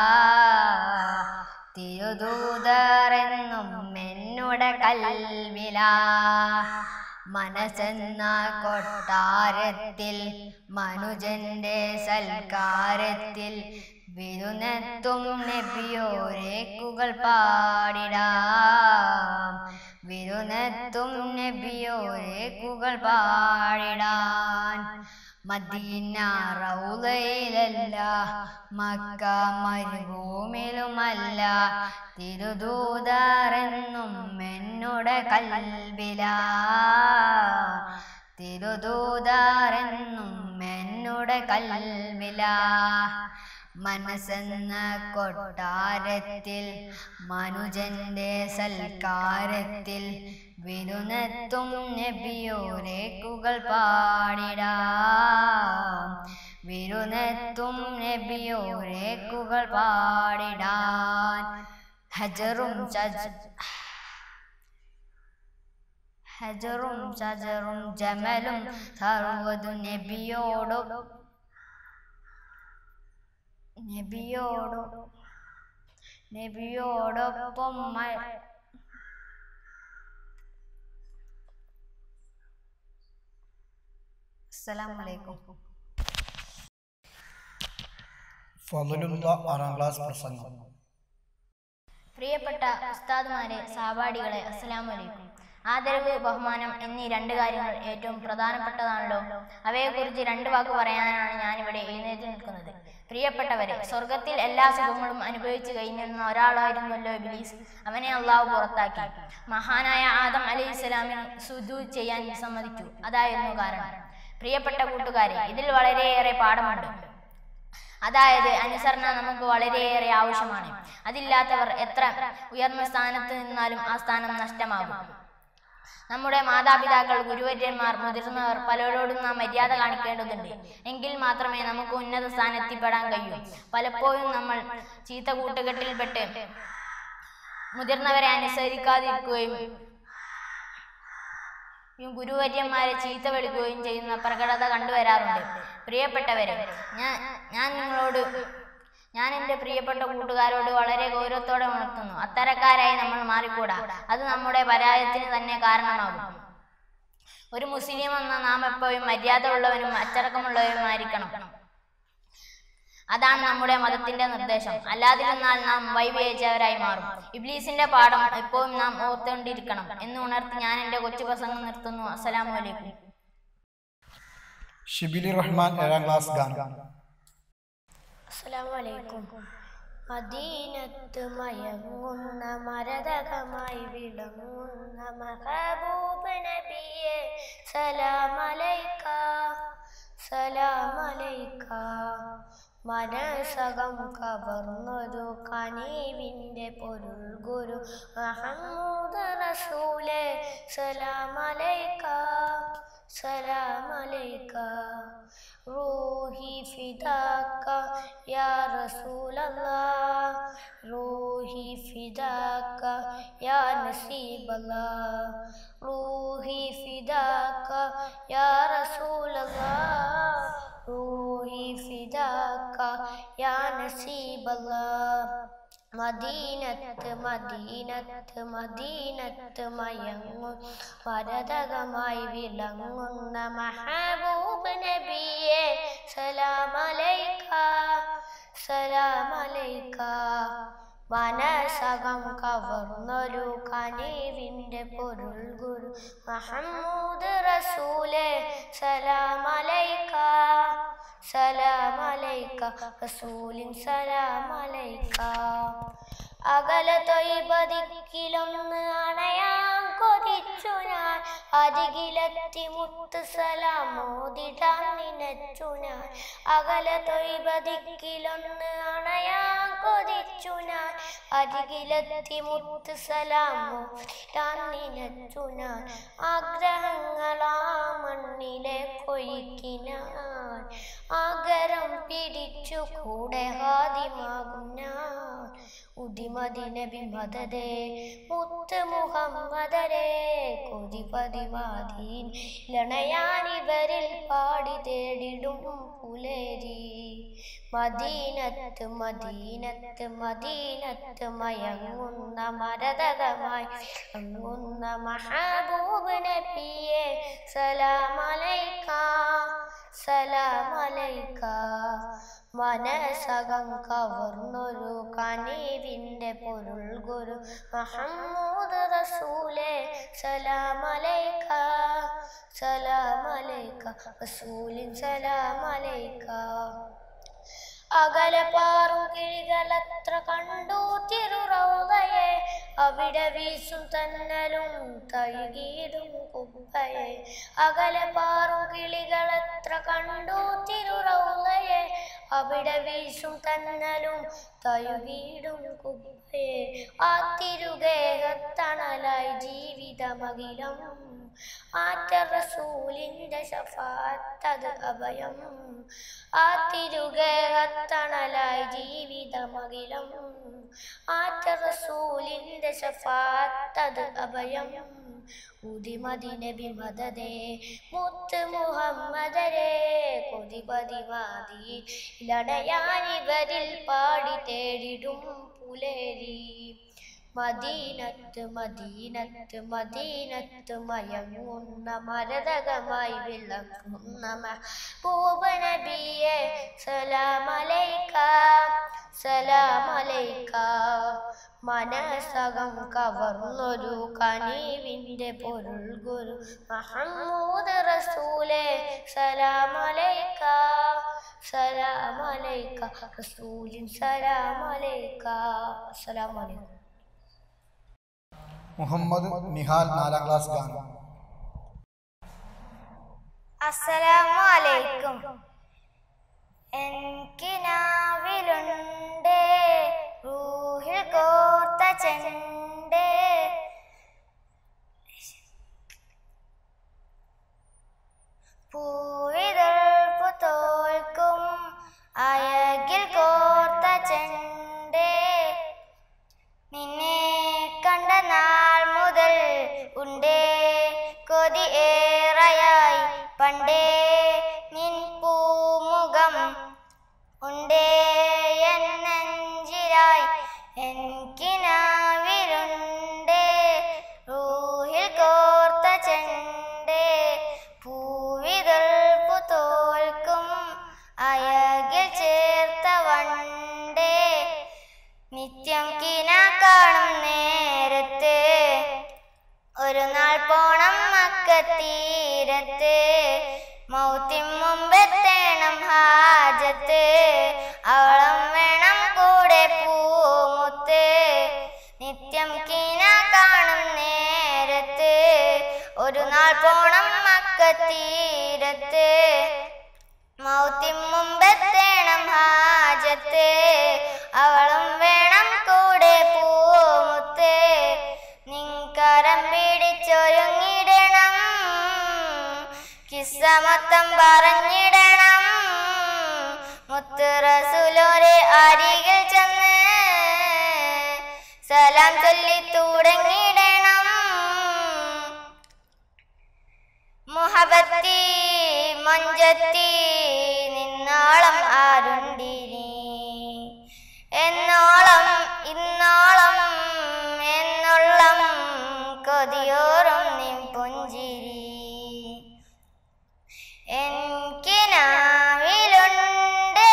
തിരുദൂതരെന്നും എന്നുടെ കൽവില മനസ്സെന്ന കൊട്ടാരത്തിൽ മനുജന്റെ സൽക്കാരത്തിൽ വിരുന്നെത്തും നബിയോരേക്കുകൾ പാടിടാം വിരുന്നെത്തും നബിയോരേക്കുകൾ പാടിടാൻ മദീന റൗലയിലല്ല മക്ക മരുഭൂമിലുമല്ല തിരുദൂതരെന്നും എന്നുടെ കൽവില തിരുദൂതരെന്നും എന്നുടെ കൽവില മനസ്സെന്ന കൊട്ടാരത്തിൽ മനുജന്റെ സൽക്കാരത്തിൽ വിരുന്നെത്തും നബിയോരേക്കുകൾ പാടിടാം വിരുന്നെത്തും നബിയോരേക്കുകൾ പാടിടാൻ ഹജറും സജ ഹജറും സജറും ജമലും സർവ്വതു നബിയോടു നബിയോടു നബിയോടൊപ്പം മ- അസ്സലാമു അലൈക്കും ഫضലുള്ള ആറാം ക്ലാസ് പ്രസംഗം പ്രിയപ്പെട്ട ഉസ്താദുമാരെ സഹപാഠികളെ അസ്സലാമു അലൈക്കും ആദരവ് ബഹുമാനം എന്നീ രണ്ട് കാര്യങ്ങൾ ഏറ്റവും പ്രധാനപ്പെട്ടതാണല്ലോ അവയെക്കുറിച്ച് രണ്ട് വാക്ക് പറയാനാണ് ഞാനിവിടെ എഴുന്നേറ്റ് നിൽക്കുന്നത് പ്രിയപ്പെട്ടവരെ സ്വർഗത്തിൽ എല്ലാ സുഖങ്ങളും അനുഭവിച്ചു കഴിഞ്ഞിരുന്ന ഒരാളായിരുന്നല്ലോ ഇബ്ലീസ് അവനെ അള്ളാഹു പുറത്താക്കി മഹാനായ ആദം അലൈഹി ഇസ്ലാമിന് സുജു ചെയ്യാൻ വിസമ്മതിച്ചു അതായിരുന്നു കാരണം പ്രിയപ്പെട്ട കൂട്ടുകാരെ ഇതിൽ വളരെയേറെ പാഠമുണ്ട് അതായത് അനുസരണ നമുക്ക് വളരെയേറെ ആവശ്യമാണ് അതില്ലാത്തവർ എത്ര ഉയർന്ന സ്ഥാനത്ത് നിന്നാലും ആ സ്ഥാനം നഷ്ടമാകും നമ്മുടെ മാതാപിതാക്കൾ ഗുരുവര്യന്മാർ മുതിർന്നവർ പലരോടും നാം മര്യാദ കാണിക്കേണ്ടതുണ്ട് എങ്കിൽ മാത്രമേ നമുക്ക് ഉന്നത സ്ഥാനത്തിപ്പെടാൻ കഴിയൂ പലപ്പോഴും നമ്മൾ ചീത്ത കൂട്ടുകെട്ടിൽപ്പെട്ട് മുതിർന്നവരെ അനുസരിക്കാതിരിക്കുകയും ഈ ഗുരുവര്യന്മാരെ ചീത്ത വിളിക്കുകയും ചെയ്യുന്ന പ്രകടത കണ്ടുവരാറുണ്ട് പ്രിയപ്പെട്ടവരെ ഞാൻ ഞാൻ നിങ്ങളോട് ഞാൻ എൻ്റെ പ്രിയപ്പെട്ട കൂട്ടുകാരോട് വളരെ ഗൗരവത്തോടെ ഉണർത്തുന്നു അത്തരക്കാരായി നമ്മൾ മാറിക്കൂടാ അത് നമ്മുടെ പരാജയത്തിന് തന്നെ കാരണമാകും ഒരു മുസ്ലിം എന്ന നാം എപ്പോഴും മര്യാദ ഉള്ളവനും അച്ചടക്കമുള്ളവരുമായിരിക്കണം അതാണ് നമ്മുടെ മതത്തിന്റെ നിർദ്ദേശം അല്ലാതിരുന്നാൽ നാം വൈവേചവരായി മാറും ഇബ്ലീസിന്റെ പാഠം എപ്പോഴും നാം ഓർത്തുകൊണ്ടിരിക്കണം എന്ന് ഉണർത്തി ഞാൻ എൻ്റെ കൊച്ചു പ്രസംഗം നിർത്തുന്നു അസ്സലാമു അലൈക്കും ഷിബിലി റഹ്മാൻ ഏഴാം ക്ലാസ് ഗാനം അസ്സലാമലൈക്കും മദീനത്ത് മയങ്ങുന്ന മരതകമായി വിളങ്ങുന്ന മഹബൂബ് നബിയെ സലാമലൈക്ക സലാമലൈക്ക മനസകം കവർന്നൊരു കനീവിൻ്റെ പൊരുൾ ഗുരു മഹമ്മൂദ് റസൂലെ സലാമലൈക്ക സലാമലൈക്ക റൂഹി ഫിദാക്ക യാ റസൂലല്ലാഹ് റൂഹി ഫിദാക്ക യാ നസീബല്ലാഹ് റൂഹി ഫിദാക്ക യാ റസൂലല്ലാഹ് റൂഹി ഫിദാക്ക യാ നസീബല്ലാഹ് മദീനത്ത് മദീനത്ത് മദീനത്ത് മയങ്ങും മരതകമായി വിളങ്ങുന്ന മഹബൂബ് നബിയെ സലാമലൈക്ക സലാമലൈക്ക മനസകം കവർന്നൊരു കനീവിൻ്റെ പൊരുൾ ഗുരു മഹമ്മൂദ് റസൂലെ സലാമലൈക്ക സലാമലൈക്ക റസൂലിൻ സലാമലൈക്ക അകല തൊയ്പതിക്കിലൊന്ന് അണയാൻ കൊതിച്ചു ഞാൻ അരികിലെത്തി മുത്ത് സലാം മോദിടാൻ നിനച്ചു ഞാൻ അകല തൊയ്പതിക്കിലൊന്ന് അണയാൻ കൊതിച്ചു ഞാൻ അരികിലെത്തി മുത്ത് സലാം മോദിടാൻ നിനച്ചു ഞാൻ ആഗ്രഹങ്ങളാ മണ്ണിലെ കൊയ്ക്കിനാൻ ആഗരം പിടിച്ചു കൂടെ ഹാദിമാകും ഞാൻ ഉദിമതി നബി മദതേ മുത്ത് മുഹമ്മദരേ കൊതിപതിമാതീൻ ലണയാനിവരിൽ പാടി തേടിടും പുലേരി മദീനത്ത് മദീനത്ത് മദീനത്ത് മയങ്ങുന്ന മരതകമായി അങ്ങുന്ന മഹബൂബ് നബിയെ സലാമലൈക്ക സലാമലൈക്ക മനസകം കവർന്നൊരു കനീവിൻ്റെ പൊരുൾ ഗുരു മഹമ്മൂദ് റസൂലെ സലാമലൈക്ക സലാമലൈക്ക റസൂലിൻ സലാമലൈക്ക അകലെ പാറും കിളികളത്ര കണ്ടു തിരുറൗതയെ അവിടെ വീശും തന്നലും തഴുകിയിടും കുപ്പയെ അകലെ പാറും കിളികളത്ര കണ്ടു തിരുറൗതയെ അവിടെ വീശും തന്നലും തഴുകിയിടും കുപ്പയെ ആ തിരുഗേഹത്തണലായി ജീവിതമകിലം ആറ്റ റസൂലിന്റെ ശഫാത്തത് അഭയം ആ തിരുഗേഹത്തണലായി ജീവിതമകിലം ആറ്റ റസൂലിന്റെ ശഫാത്തത് അഭയം ഉദിമതി നബി മദതേ മുത്ത് മുഹമ്മദരേ കൊതിപതിമാതി ലടയാനിവരിൽ പാടി തേടിടും പുലേരി മദീനത്ത് മദീനത്ത് മദീനത്ത് മയങ്ങുന്ന മരതകമായി വിളങ്ങുന്ന മഹബൂബ നബിയെ സലാമലൈക്ക സലാമലൈക്ക മനസകം കവർന്നൊരു കനീവിൻ്റെ പൊരുൾ ഗുരു മഹമ്മൂദ് റസൂലെ സലാമലൈക്ക സലാമലൈക്ക റസൂലിൻ സലാമലൈക്ക അസ്സലാമലൈക്കും മുഹമ്മദ് നിഹാൽ നാലാം ക്ലാസ് ഗാനം അസ്സലാമു അലൈക്കും എനിക്കിനാവിലുണ്ട് റൂഹിൽ കോർത്ത ചെണ്ട് പൂവിതൾപ്പു തോൽക്കും അയകിൽ കോർത്ത ചെണ്ടേ നിന്നെ കണ്ട നാൾ മുതൽ ഉണ്ടേ കൊതി ഏറെയായി പണ്ടേ നിൻ പൂമുഖം ഉണ്ടേ എന്നഞ്ചിരായി എനിക്കിനാവിലുണ്ടേ റൂഹിൽ കോർത്ത ചെണ്ടേ പൂവിതൾപ്പു തോൽക്കും അയകിൽ ചേർത്ത വണ്ടേ നിത്യം കിന കാണും നേരത്ത് ഒരു നാൾ പോണം മക്കത്തീരത്ത് മൗത്തിൻ മുമ്പെത്തേണം ഹാജത്ത് അവളം വേണം കൂടെ പൂമുത്ത് നിത്യം കിന കാണും നേരത്ത് ഒരു നാൾ പോണം മക്കത്തീരത്ത് മൗത്തിൻ മുമ്പെത്തേണം ഹാജത്ത് അവളും വേണം കൂടെ പൂമുത്ത് നിങ്കരം പിടിച്ചൊരുങ്ങിടണം കിസ്സ മൊത്തം പറഞ്ഞിടണം മുത്ത് റസൂലോരെ അരികിൽ ചെന്ന് സലാം ചൊല്ലി തുടങ്ങിടണം മുഹബത്തി മഞ്ചത്തി നിന്നോളം ആരുണ്ടിനി എന്നോളം ഇന്നോളം എന്നോളം കൊതിയോറും നിൻ പുഞ്ചിരി എനിക്കിനാവിലുണ്ട്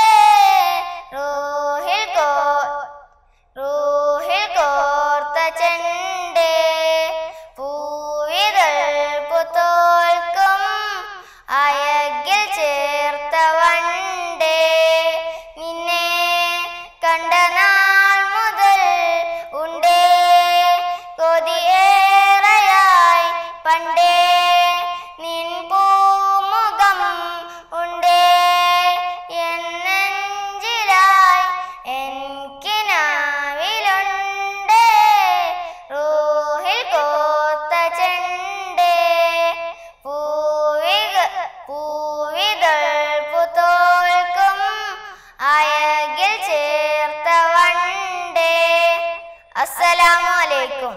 റൂഹിൽ കോ റൂഹിൽ കോർത്ത ചെണ്ട് പൂവിതൾ പുത്തോൽക്കും അയകിൽ ചേർത്ത വണ്ട് നിന്നെ കണ്ട നാൾ മുതൽ ഉണ്ടേ കൊതിയേറെയായി പണ്ടേ നിൻ പൂമുഖം ഉണ്ടേ എന്നഞ്ചിലായി എനിക്കിനാവിലുണ്ട് റൂഹിൽ കോത്ത ചെണ്ട് പൂവിക പൂവിതൾ പുത്തോൽക്കും അയകിൽ ചേർത്ത വണ്ട് അസ്സലാമു അലൈക്കും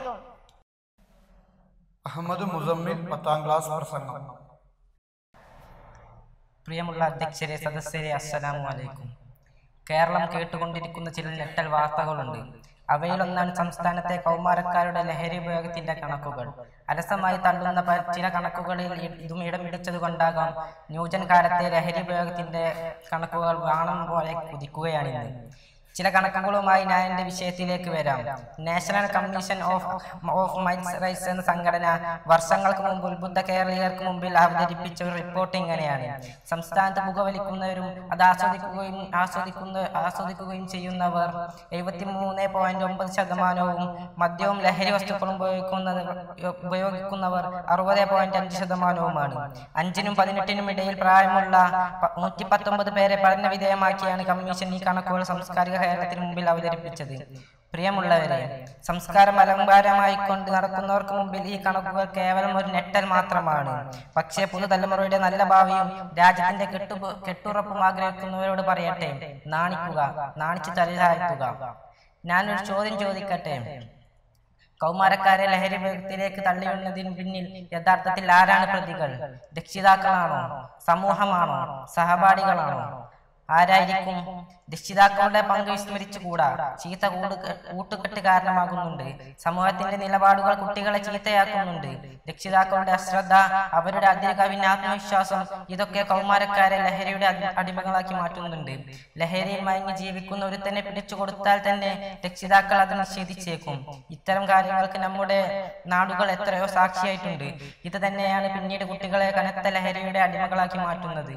അഹമ്മദ് മുസമ്മിൽ പത്താം ക്ലാസ് പ്രസംഗം പ്രിയമുള്ള അധ്യക്ഷരെ സദസ്യരെ അസ്സലാമു അലൈക്കും കേരളം കേട്ടുകൊണ്ടിരിക്കുന്ന ചില ഞെട്ടൽ വാർത്തകളുണ്ട് അവയിലൊന്നാണ് സംസ്ഥാനത്തെ കൗമാരക്കാരുടെ ലഹരി ഉപയോഗത്തിന്റെ കണക്കുകൾ അലസമായി തള്ളുന്ന പ- ചില കണക്കുകളിൽ ഇ- ഇതും ഇടം പിടിച്ചതുകൊണ്ടാകാം ന്യൂജൻ കാലത്തെ ലഹരി ഉപയോഗത്തിന്റെ കണക്കുകൾ വാണം പോലെ കുതിക്കുകയാണിന്ന് ചില കണക്കുകളുമായി ഞാൻ എൻ്റെ വിഷയത്തിലേക്ക് വരാം national commission of of mines rights എന്ന സംഘടന വർഷങ്ങൾക്ക് മുമ്പ് ഉത്ബുദ്ധ കേരളീയർക്ക് മുമ്പിൽ അവതരിപ്പിച്ച ഒരു റിപ്പോർട്ട് ഇങ്ങനെയാണ് സംസ്ഥാനത്ത് പുകവലിക്കുന്നവരും അത് ആസ്വദിക്കുകയും ആസ്വദിക്കുന്ന ആസ്വദിക്കുകയും ചെയ്യുന്നവർ എഴുപത്തി മൂന്ന് പോയിന്റ് ഒമ്പത് ശതമാനവും മദ്യവും ലഹരി വസ്തുക്കളും ഉപയോഗിക്കുന്നത് ഉപയോഗിക്കുന്നവർ അറുപത് പോയിന്റ് അഞ്ച് ശതമാനവുമാണ് അഞ്ചിനും പതിനെട്ടിനും ഇടയിൽ പ്രായമുള്ള പ- നൂറ്റി പത്തൊമ്പത് പേരെ പഠന വിധേയമാക്കിയാണ് കമ്മീഷൻ ഈ കണക്കുകൾ സാംസ്കാരിക കേരളത്തിന് മുമ്പിൽ അവതരിപ്പിച്ചത് പ്രിയമുള്ളവരെ സംസ്കാരം അലങ്കാരമായി കൊണ്ട് നടക്കുന്നവർക്ക് മുമ്പിൽ ഈ കണക്കുകൾ കേവലം ഒരു നെട്ടൽ മാത്രമാണ് പക്ഷേ പുതുതലമുറയുടെ നല്ല ഭാവിയും രാജ്യത്തിന്റെ കെട്ടു കെട്ടുറപ്പും ആഗ്രഹിക്കുന്നവരോട് പറയട്ടെ നാണിക്കുക നാണിച്ചു തലതാഴ്ത്തുക ഞാനൊരു ചോദ്യം ചോദിക്കട്ടെ കൗമാരക്കാരെ ലഹരി ഉപയോഗത്തിലേക്ക് തള്ളിയുന്നതിന് പിന്നിൽ യഥാർത്ഥത്തിൽ ആരാണ് പ്രതികൾ രക്ഷിതാക്കളാണോ സമൂഹമാണോ സഹപാഠികളാണോ ആരായിരിക്കും രക്ഷിതാക്കളുടെ പങ്ക് വിസ്മരിച്ചുകൂടാ ചീത്ത കൂട് കൂട്ടുകെട്ട് കാരണമാകുന്നുണ്ട് സമൂഹത്തിന്റെ നിലപാടുകൾ കുട്ടികളെ ചീത്തയാക്കുന്നുണ്ട് രക്ഷിതാക്കളുടെ അശ്രദ്ധ അവരുടെ അതിര് കവിഞ്ഞ ആത്മവിശ്വാസം ഇതൊക്കെ കൗമാരക്കാരെ ലഹരിയുടെ അടി- അടിമകളാക്കി മാറ്റുന്നുണ്ട് ലഹരിയിൽ മയങ്ങി ജീവിക്കുന്ന ഒരുത്തനെ പിടിച്ചു കൊടുത്താൽ തന്നെ രക്ഷിതാക്കൾ അത് നിഷേധിച്ചേക്കും ഇത്തരം കാര്യങ്ങൾക്ക് നമ്മുടെ നാടുകൾ എത്രയോ സാക്ഷിയായിട്ടുണ്ട് ഇത് തന്നെയാണ് പിന്നീട് കുട്ടികളെ കനത്ത ലഹരിയുടെ അടിമകളാക്കി മാറ്റുന്നത്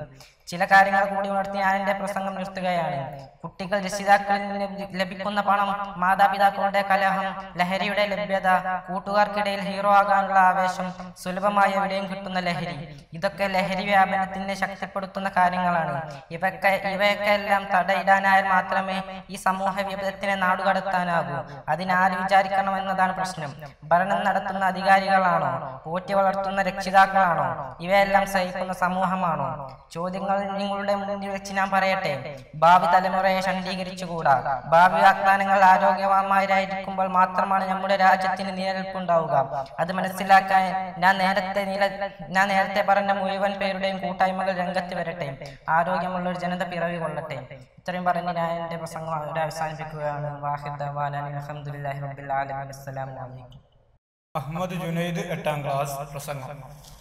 ചില കാര്യങ്ങൾ കൂടി ഉണർത്തി ഞാൻ എൻ്റെ പ്രസംഗം നിർത്തുകയാണ് കുട്ടികൾ രക്ഷിതാക്കളിൽ നിന്ന് ലഭിക്കുന്ന പണം മാതാപിതാക്കളുടെ കലഹം ലഹരിയുടെ ലഭ്യത കൂട്ടുകാർക്കിടയിൽ ഹീറോ ആകാനുള്ള ആവേശം സുലഭമായ എവിടെയും കിട്ടുന്ന ലഹരി ഇതൊക്കെ ലഹരി വ്യാപനത്തിനെ ശക്തിപ്പെടുത്തുന്ന കാര്യങ്ങളാണ് ഇവയൊക്കെ ഇവയൊക്കെ എല്ലാം തടയിടാനായാൽ മാത്രമേ ഈ സമൂഹ വിപത്തിനെ നാടുകടത്താനാകൂ അതിനാര് വിചാരിക്കണമെന്നതാണ് പ്രശ്നം ഭരണം നടത്തുന്ന അധികാരികളാണോ പോറ്റി വളർത്തുന്ന രക്ഷിതാക്കളാണോ ഇവയെല്ലാം സഹിക്കുന്ന സമൂഹമാണോ ചോദ്യങ്ങൾ നിങ്ങളുടെ മുന്നിൽ വെച്ച് ഞാൻ പറയട്ടെ ഭാവി തലമുറയെ ശണ്ഡീകരിച്ചുകൂടാ ഭാവി വാഗ്ദാനങ്ങൾ ആരോഗ്യവാന്മാരായിരിക്കുമ്പോൾ മാത്രമാണ് നമ്മുടെ രാജ്യത്തിന് നിലനിൽപ്പുണ്ടാവുക അത് മനസ്സിലാക്കാൻ ഞാൻ നേരത്തെ നില ഞാൻ നേരത്തെ പറഞ്ഞ മുഴുവൻ പേരുടെയും കൂട്ടായ്മകൾ രംഗത്ത് വരട്ടെ ആരോഗ്യമുള്ള ഒരു ജനത പിറവി കൊള്ളട്ടെ ഇത്രയും പറഞ്ഞ് ഞാൻ എൻ്റെ പ്രസംഗം അവിടെ അവസാനിപ്പിക്കുകയാണ് വാഹിദ് അലഹമുല്ലാഹി റബ്ബിൽ ആലമീൻ അസ്സലാമു അലൈക്കും അഹമ്മദ് ജുനൈദ് എട്ടാം ക്ലാസ് പ്രസംഗം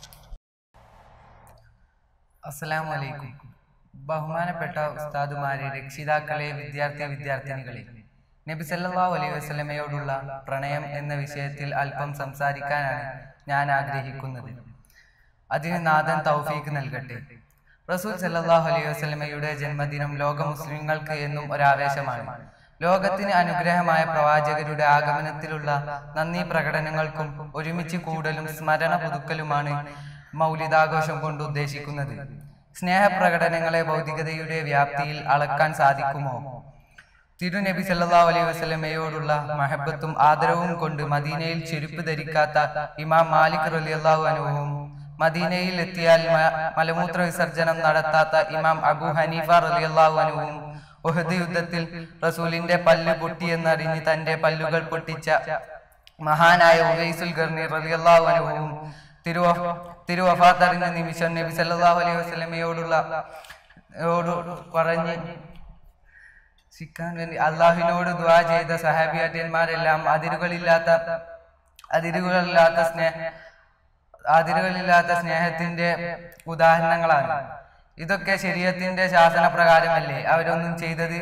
അസ്സലാമു അലൈക്കും ബഹുമാനപ്പെട്ട ഉസ്താദുമാരെ രക്ഷിതാക്കളെ വിദ്യാർത്ഥി വിദ്യാർത്ഥിനികളെ നബി സല്ലല്ലാഹു അലൈഹി വസല്ലമയോടുള്ള പ്രണയം എന്ന വിഷയത്തിൽ അല്പം സംസാരിക്കാനാണ് ഞാൻ ആഗ്രഹിക്കുന്നത് അതിന് നാഥൻ തൗഫീക്ക് നൽകട്ടെ റസൂൽ സല്ലല്ലാഹു അലൈഹി വസല്ലമയുടെ ജന്മദിനം ലോക മുസ്ലിങ്ങൾക്ക് എന്നും ഒരാവേശമാണ് ലോകത്തിന് അനുഗ്രഹമായ പ്രവാചകരുടെ ആഗമനത്തിലുള്ള നന്ദി പ്രകടനങ്ങൾക്കും ഒരുമിച്ച് കൂടലും സ്മരണ പുതുക്കലുമാണ് മൗലിതാഘോഷം കൊണ്ട് ഉദ്ദേശിക്കുന്നത് സ്നേഹപ്രകടനങ്ങളെ ഭൗതികതയുടെ വ്യാപ്തിയിൽ അളക്കാൻ സാധിക്കുമോ തിരുനബി സല്ലല്ലാഹു അലൈഹി വസല്ലമയോടുള്ള മഹബത്തും ആദരവും കൊണ്ട് മദീനയിൽ ചെരുപ്പ് ധരിക്കാത്ത ഇമാം മാലിക് റളിയല്ലാഹു അൻഹുവും മദീനയിൽ എത്തിയാൽ മ- മലമൂത്ര വിസർജനം നടത്താത്ത ഇമാം അബു ഹനീഫ റളിയല്ലാഹു അൻഹുവും ഉഹദ് യുദ്ധത്തിൽ റസൂലിന്റെ പല്ല് പൊട്ടിയെന്നറിഞ്ഞ് തന്റെ പല്ലുകൾ പൊട്ടിച്ച മഹാനായ ഉവൈസുൽ ഗർണി റളിയല്ലാഹു അൻഹുവും തിരുവ തിരുവഫാത്തറിഞ്ഞ നിമിഷം നബി സല്ലല്ലാഹു അലൈഹി വസല്ലമയോടുള്ള യോട് പറഞ്ഞ് സിക്കാൻ വേണ്ടി അള്ളാഹുവിനോട് ദ്വാ ചെയ്ത സഹാബിയാറ്റന്മാരെല്ലാം അതിരുകളില്ലാത്ത അതിരുകളില്ലാത്ത സ്നേഹ അതിരുകളില്ലാത്ത സ്നേഹത്തിന്റെ ഉദാഹരണങ്ങളാണ് ഇതൊക്കെ ശരീരത്തിന്റെ ശാസന പ്രകാരമല്ലേ അവരൊന്നും ചെയ്തത്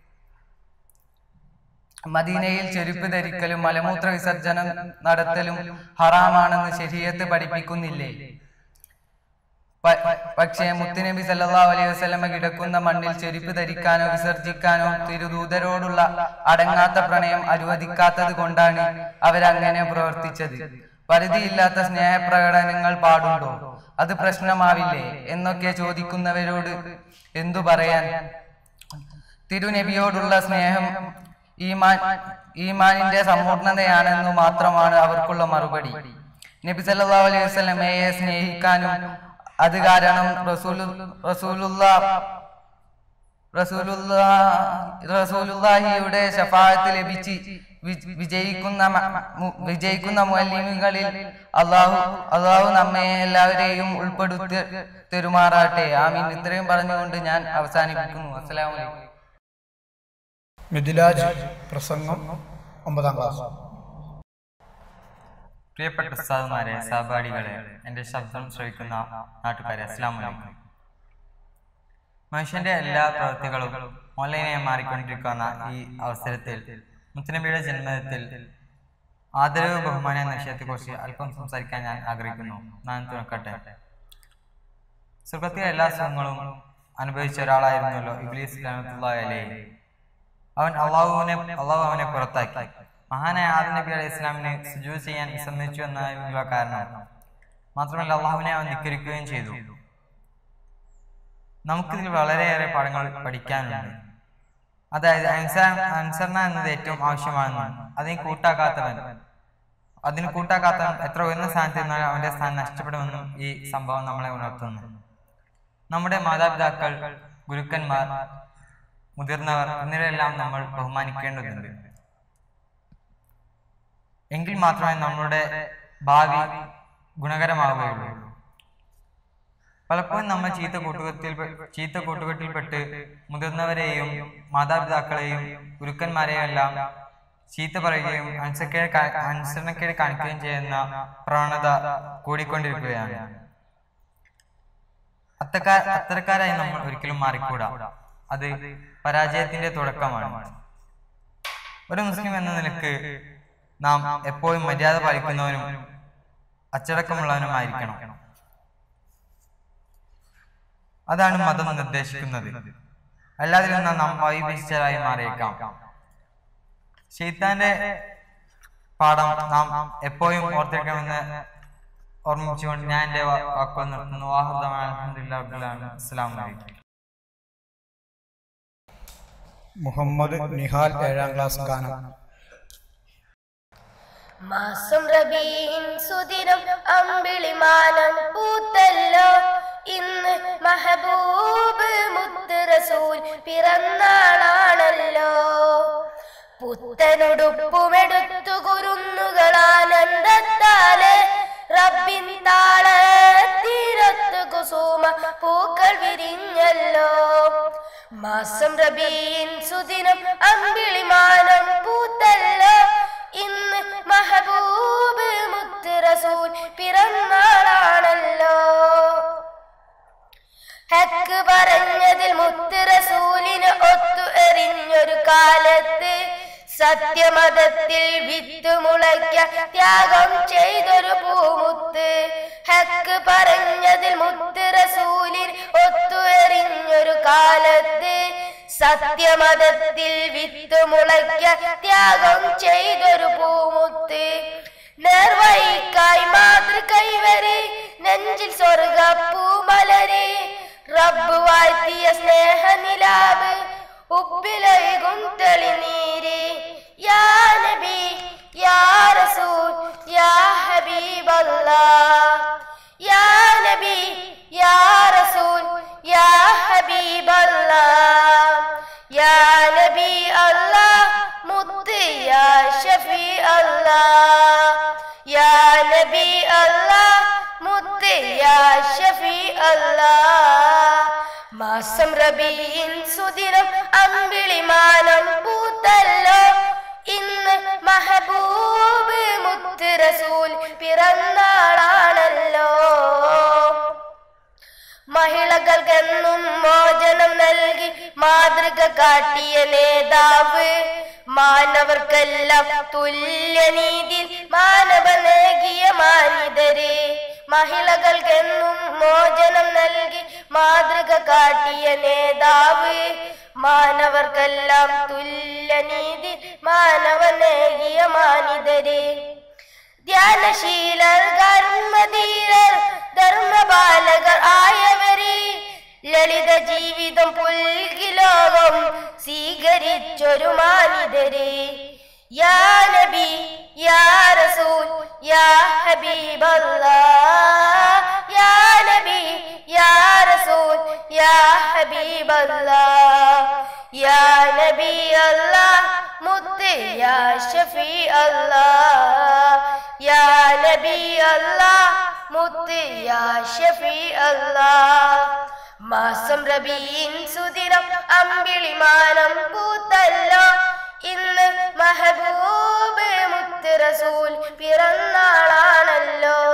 മദീനയിൽ ചെരുപ്പ് ധരിക്കലും മലമൂത്ര വിസർജനം നടത്തലും ഹറാമാണെന്ന് ശരീരത്ത് പഠിപ്പിക്കുന്നില്ലേ പ- പക്ഷേ മുത്തുനബി സല്ലല്ലാഹു അലൈഹി വസല്ലമ കിടക്കുന്ന മണ്ണിൽ ചെരുപ്പ് ധരിക്കാനോ വിസർജിക്കാനോ തിരുദൂതരോടുള്ള അടങ്ങാത്ത പ്രണയം അനുവദിക്കാത്തത് കൊണ്ടാണ് അവരങ്ങനെ പ്രവർത്തിച്ചത് പരിധിയില്ലാത്ത സ്നേഹപ്രകടനങ്ങൾ പാടുണ്ടോ അത് പ്രശ്നമാവില്ലേ എന്നൊക്കെ ചോദിക്കുന്നവരോട് എന്തു പറയാൻ തിരുനബിയോടുള്ള സ്നേഹം ഈമാൻ ഈമാനിന്റെ സമ്പൂർണതയാണെന്നു മാത്രമാണ് അവർക്കുള്ള മറുപടി നബി സല്ലല്ലാഹു അലൈഹി വസല്ലമയെ സ്നേഹിക്കാനും അത് കാരണം റസൂലു റസൂലുള്ള റസൂലുള്ള റസൂലുള്ളാഹിയുടെ ഷഫാഅത്ത് ലഭിച്ച് വി- വിജയിക്കുന്ന മ- മു- വിജയിക്കുന്ന മുഅല്ലിമുകളിൽ അള്ളാഹു അള്ളാഹു നമ്മെ എല്ലാവരെയും ഉൾപ്പെടുത്തി തെരുമാറാട്ടെ ആമീൻ ഇത്രയും പറഞ്ഞുകൊണ്ട് ഞാൻ അവസാനിപ്പിക്കുന്നു അസ്സലാമു അലൈക്കും മിഥിലാജ് പ്രസംഗം ഒമ്പതാം ക്ലാസ് പ്രിയപ്പെട്ട ഉസ്താദുമാരെ സഹപാഠികളെ എൻ്റെ ശബ്ദം ശ്രവിക്കുന്ന നാട്ടുകാരെ അസ്ലാം വലൈക്കും മനുഷ്യന്റെ എല്ലാ പ്രവൃത്തികളും ഓൺലൈനായി മാറിക്കൊണ്ടിരിക്കുന്ന ഈ അവസരത്തിൽ മുത്തനബിയുടെ ജന്മദിനത്തിൽ ആദരവ് ബഹുമാന എന്ന വിഷയത്തെക്കുറിച്ച് അല്പം സംസാരിക്കാൻ ഞാൻ ആഗ്രഹിക്കുന്നു ഞാൻ തുറക്കട്ടെ സ്വർഗത്തിലെ എല്ലാ സുഖങ്ങളും അനുഭവിച്ച ഒരാളായിരുന്നല്ലോ ഇബ്ലീസ് അലൈഹി അവൻ അള്ളാഹുവിനെ അള്ളാഹു അവനെ പുറത്താക്കി മഹാനായ ആദം നബി അലൈഹി ഇസ്ലാമിനെ സുജൂദ് ചെയ്യാൻ വിസമ്മതിച്ചു എന്നതിനുള്ള കാരണം മാത്രമല്ല അള്ളാഹുവിനെ അവൻ ധിക്കരിക്കുകയും ചെയ്തു നമുക്കിതിൽ വളരെയേറെ പാഠങ്ങൾ പഠിക്കാനുണ്ട് അതായത് അനുസരണ അനുസരണ എന്നത് ഏറ്റവും ആവശ്യമാണെന്നും അതിന് കൂട്ടാക്കാത്തവൻ അതിന് കൂട്ടാക്കാത്തവൻ എത്ര ഉയർന്ന സ്ഥാനത്ത് നിന്നാലും അവന്റെ സ്ഥാനം നഷ്ടപ്പെടുമെന്നും ഈ സംഭവം നമ്മളെ ഉണർത്തുന്നു നമ്മുടെ മാതാപിതാക്കൾ ഗുരുക്കന്മാർ മുതിർന്നവർ എന്നിവരെല്ലാം നമ്മൾ ബഹുമാനിക്കേണ്ടതുണ്ട് എങ്കിൽ മാത്രമേ നമ്മുടെ ഭാവി ഗുണകരമാവുകയുള്ളൂ പലപ്പോഴും നമ്മൾ ചീത്ത കൂട്ടുകെട്ടിൽ ചീത്ത കൂട്ടുകെട്ടിൽപ്പെട്ട് മുതിർന്നവരെയും മാതാപിതാക്കളെയും ഗുരുക്കന്മാരെയും എല്ലാം ചീത്ത പറയുകയും അനുസരിക്കേട് കാ- അനുസരണക്കേട് കാണിക്കുകയും ചെയ്യുന്ന പ്രവണത കൂടിക്കൊണ്ടിരിക്കുകയാണ് അത്തക്കാ അത്തരക്കാരായി നമ്മൾ ഒരിക്കലും മാറിക്കൂടാ അത് പരാജയത്തിന്റെ തുടക്കമാണ് ഒരു മുസ്ലിം എന്ന നിലക്ക് നാം എപ്പോഴും മര്യാദ പാലിക്കുന്നവനും അച്ചടക്കമുള്ളവനുമായിരിക്കണം അതാണ് മതം നിർദ്ദേശിക്കുന്നത് അല്ലാതെ നിന്നും നാം വൈഭിച്ചതായി മാറിയേക്കാം ഷെയ്ത്താന്റെ പാഠം നാം എപ്പോഴും ഓർത്തിരിക്കണമെന്ന് ഓർമ്മിച്ചുകൊണ്ട് ഞാൻ എന്റെ വാക്കുകൾ നിർത്തുന്നു വാഹുദമായ അലഹമുല്ലാ അസ്സലാമു അലൈക്കും മുഹമ്മദ് നിഹാൽ ഏഴാം ക്ലാസ് ഗാനം മാസം റബീൻ സുദിനം അമ്പിളിമാനം പൂത്തല്ലോ ഇന്ന് മഹബൂബ് മുത്ത് റസൂൽ പിറന്നാളാണല്ലോ പുത്തനുടുപ്പുമെടുത്തു കുരുന്നുകൾ ആനന്ദത്താല് റബ്ബിൻ താളത്തിരത്തു കുസുമ പൂക്കൾ വിരിഞ്ഞല്ലോ മാസം റബീൻ സുദിനം അമ്പിളിമാനം പൂത്തല്ലോ ഇന്ന് മഹബൂബ് മുത്ത് റസൂൽ പിറന്നാളാണല്ലോ ഹക്ക് പറഞ്ഞതിൽ മുത്ത് റസൂലിന് ഒത്തു എറിഞ്ഞൊരു കാലത്ത് സത്യമതത്തിൽ വിത്ത് മുളയ്ക്കാൻ ത്യാഗം ചെയ്തൊരു പൂമുത്ത് ഹക്ക് പറഞ്ഞതിൽ മുത്ത് റസൂലിൽ ഒത്തു എറിഞ്ഞൊരു കാലത്ത് സത്യമതത്തിൽ വിത്ത് മുളയ്ക്കാൻ ത്യാഗം ചെയ്തൊരു പൂമുത്ത് നേർവഴിക്കായി മാതൃകൈവരെ നെഞ്ചിൽ സ്വർഗപ്പൂമലരെ റബ്ബ് വാഴ്ത്തിയ സ്നേഹനിലാവ് ഉപ്പിലൈകും തെളിനീര് യാ നബി യാ റസൂൽ യാ ഹബീബല്ലാ യാ നബി യാ റസൂൽ യാ ഹബീബല്ലാ യാ നബി അല്ലാ മുത്ത് യാ ഷഫി അല്ലാ യാ നബി അല്ലാ മുത്ത് യാ ഷഫി അല്ലാ മാസം റബീൻ സുദിനം അമ്പിളിമാനം പൂത്തല്ലോ ഇന്ന് മഹബൂബ് മുത്ത് റസൂൽ പിറന്നാളാണല്ലോ മഹിളകൾക്കെന്നും മോചനം നൽകി മാതൃക കാട്ടിയ നേതാവ് മാനവർക്കെല്ലാം തുല്യനീതി മാനവ നേകിയ മാനിതരെ മഹിളകൾക്കെന്നും മോചനം നൽകി മാതൃക കാട്ടിയ നേതാവ് മാനവർക്കെല്ലാം തുല്യനീതി മാനവ നേകിയ മാനിതരെ ധ്യാനശീലർ കർമ്മധീരർ ധർമ്മപാലകർ ആയവരെ ലളിത ജീവിതം പുൽകി ലോകം സ്വീകരിച്ചൊരു മാനിതരെ യാ നബി യാ റസൂൽ യാ ഹബീബല്ലാ യാ നബി യാ റസൂൽ യാ ഹബീബല്ലാ യാ നബി അല്ലാ മുത്ത് യാ ഷഫി അല്ലാ യാ നബി അല്ലാ മുത്ത് യാ ഷഫി അല്ലാ മാസം റബീൻ സുദിനം അമ്പിളിമാനം പൂത്തല്ലോ ഇന്ന് മഹബൂബ് മുത്ത് റസൂൽ പിറന്നാളാണല്ലോ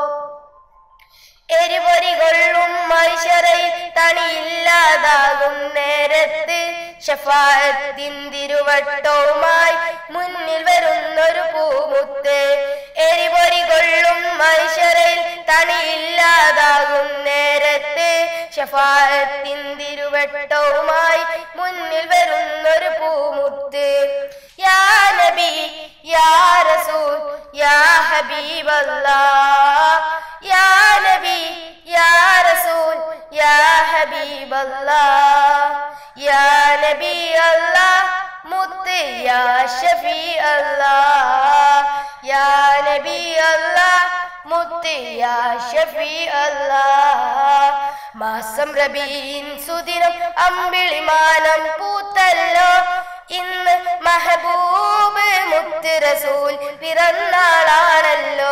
എരിപൊരികൊള്ളും മൈശറയിൽ തണിയില്ലാതാകും നേരത്ത് ഷഫായത്തിൻ തിരുവട്ടവുമായി മുന്നിൽ വരുന്നൊരു പൂമുത്ത് എരിപൊരികൊള്ളും മൈശറയിൽ തണിയില്ലാതാകും നേരത്ത് ഷഫായത്തിൻ തിരുവട്ടവുമായി മുന്നിൽ വരുന്നൊരു പൂമുത്ത് യാ നബി യാ റസൂൽ യാ ഹബീബല്ലാ യാ നബി യാ റസൂൽ യാ ഹബീബല്ലാ യാ നബി അല്ലാ മുത്ത് യാ ഷഫി അല്ലാ യാ നബി അല്ലാ മുത്ത് യാ ഷഫി അല്ലാ മാസം റബീൻ സുദിനം അമ്പിളിമാനം പൂത്തല്ലോ ഇന്ന് മഹബൂബ് മുത്ത് റസൂൽ പിറന്നാളാണല്ലോ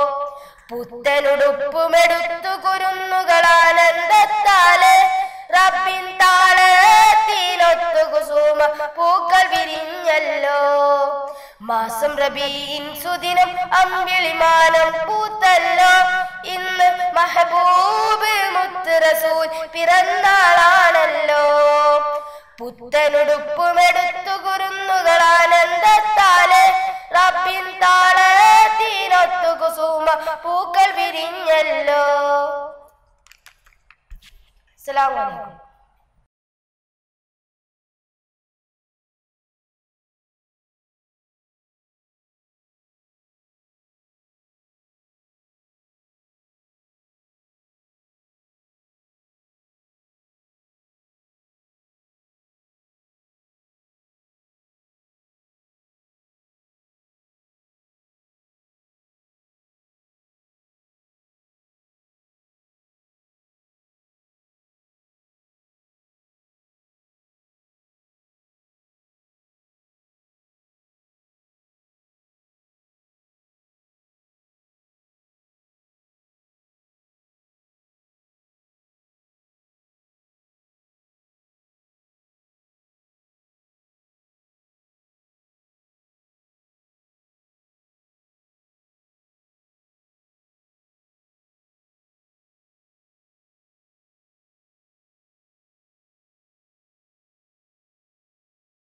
പുത്തനുടുപ്പുമെടുത്തു കുരുന്നുകൾ ആനന്ദത്താല് റബ്ബിൻ താളത്തിനൊത്തു കുസുമ പൂക്കൾ വിരിഞ്ഞല്ലോ മാസം റബീൻ സുദിനം അമ്പിളിമാനം പൂത്തല്ലോ ഇന്ന് മഹബൂബ് മുത്ത് റസൂൽ പിറന്നാളാണല്ലോ പുത്തനുടുപ്പുമെടുത്തു കുരുന്നുകൾ ആനന്ദത്താല് റബ്ബിൻ താളത്തിനൊത്തു കുസുമ പൂക്കൾ വിരിഞ്ഞല്ലോ അസ്സലാമു അലൈക്കും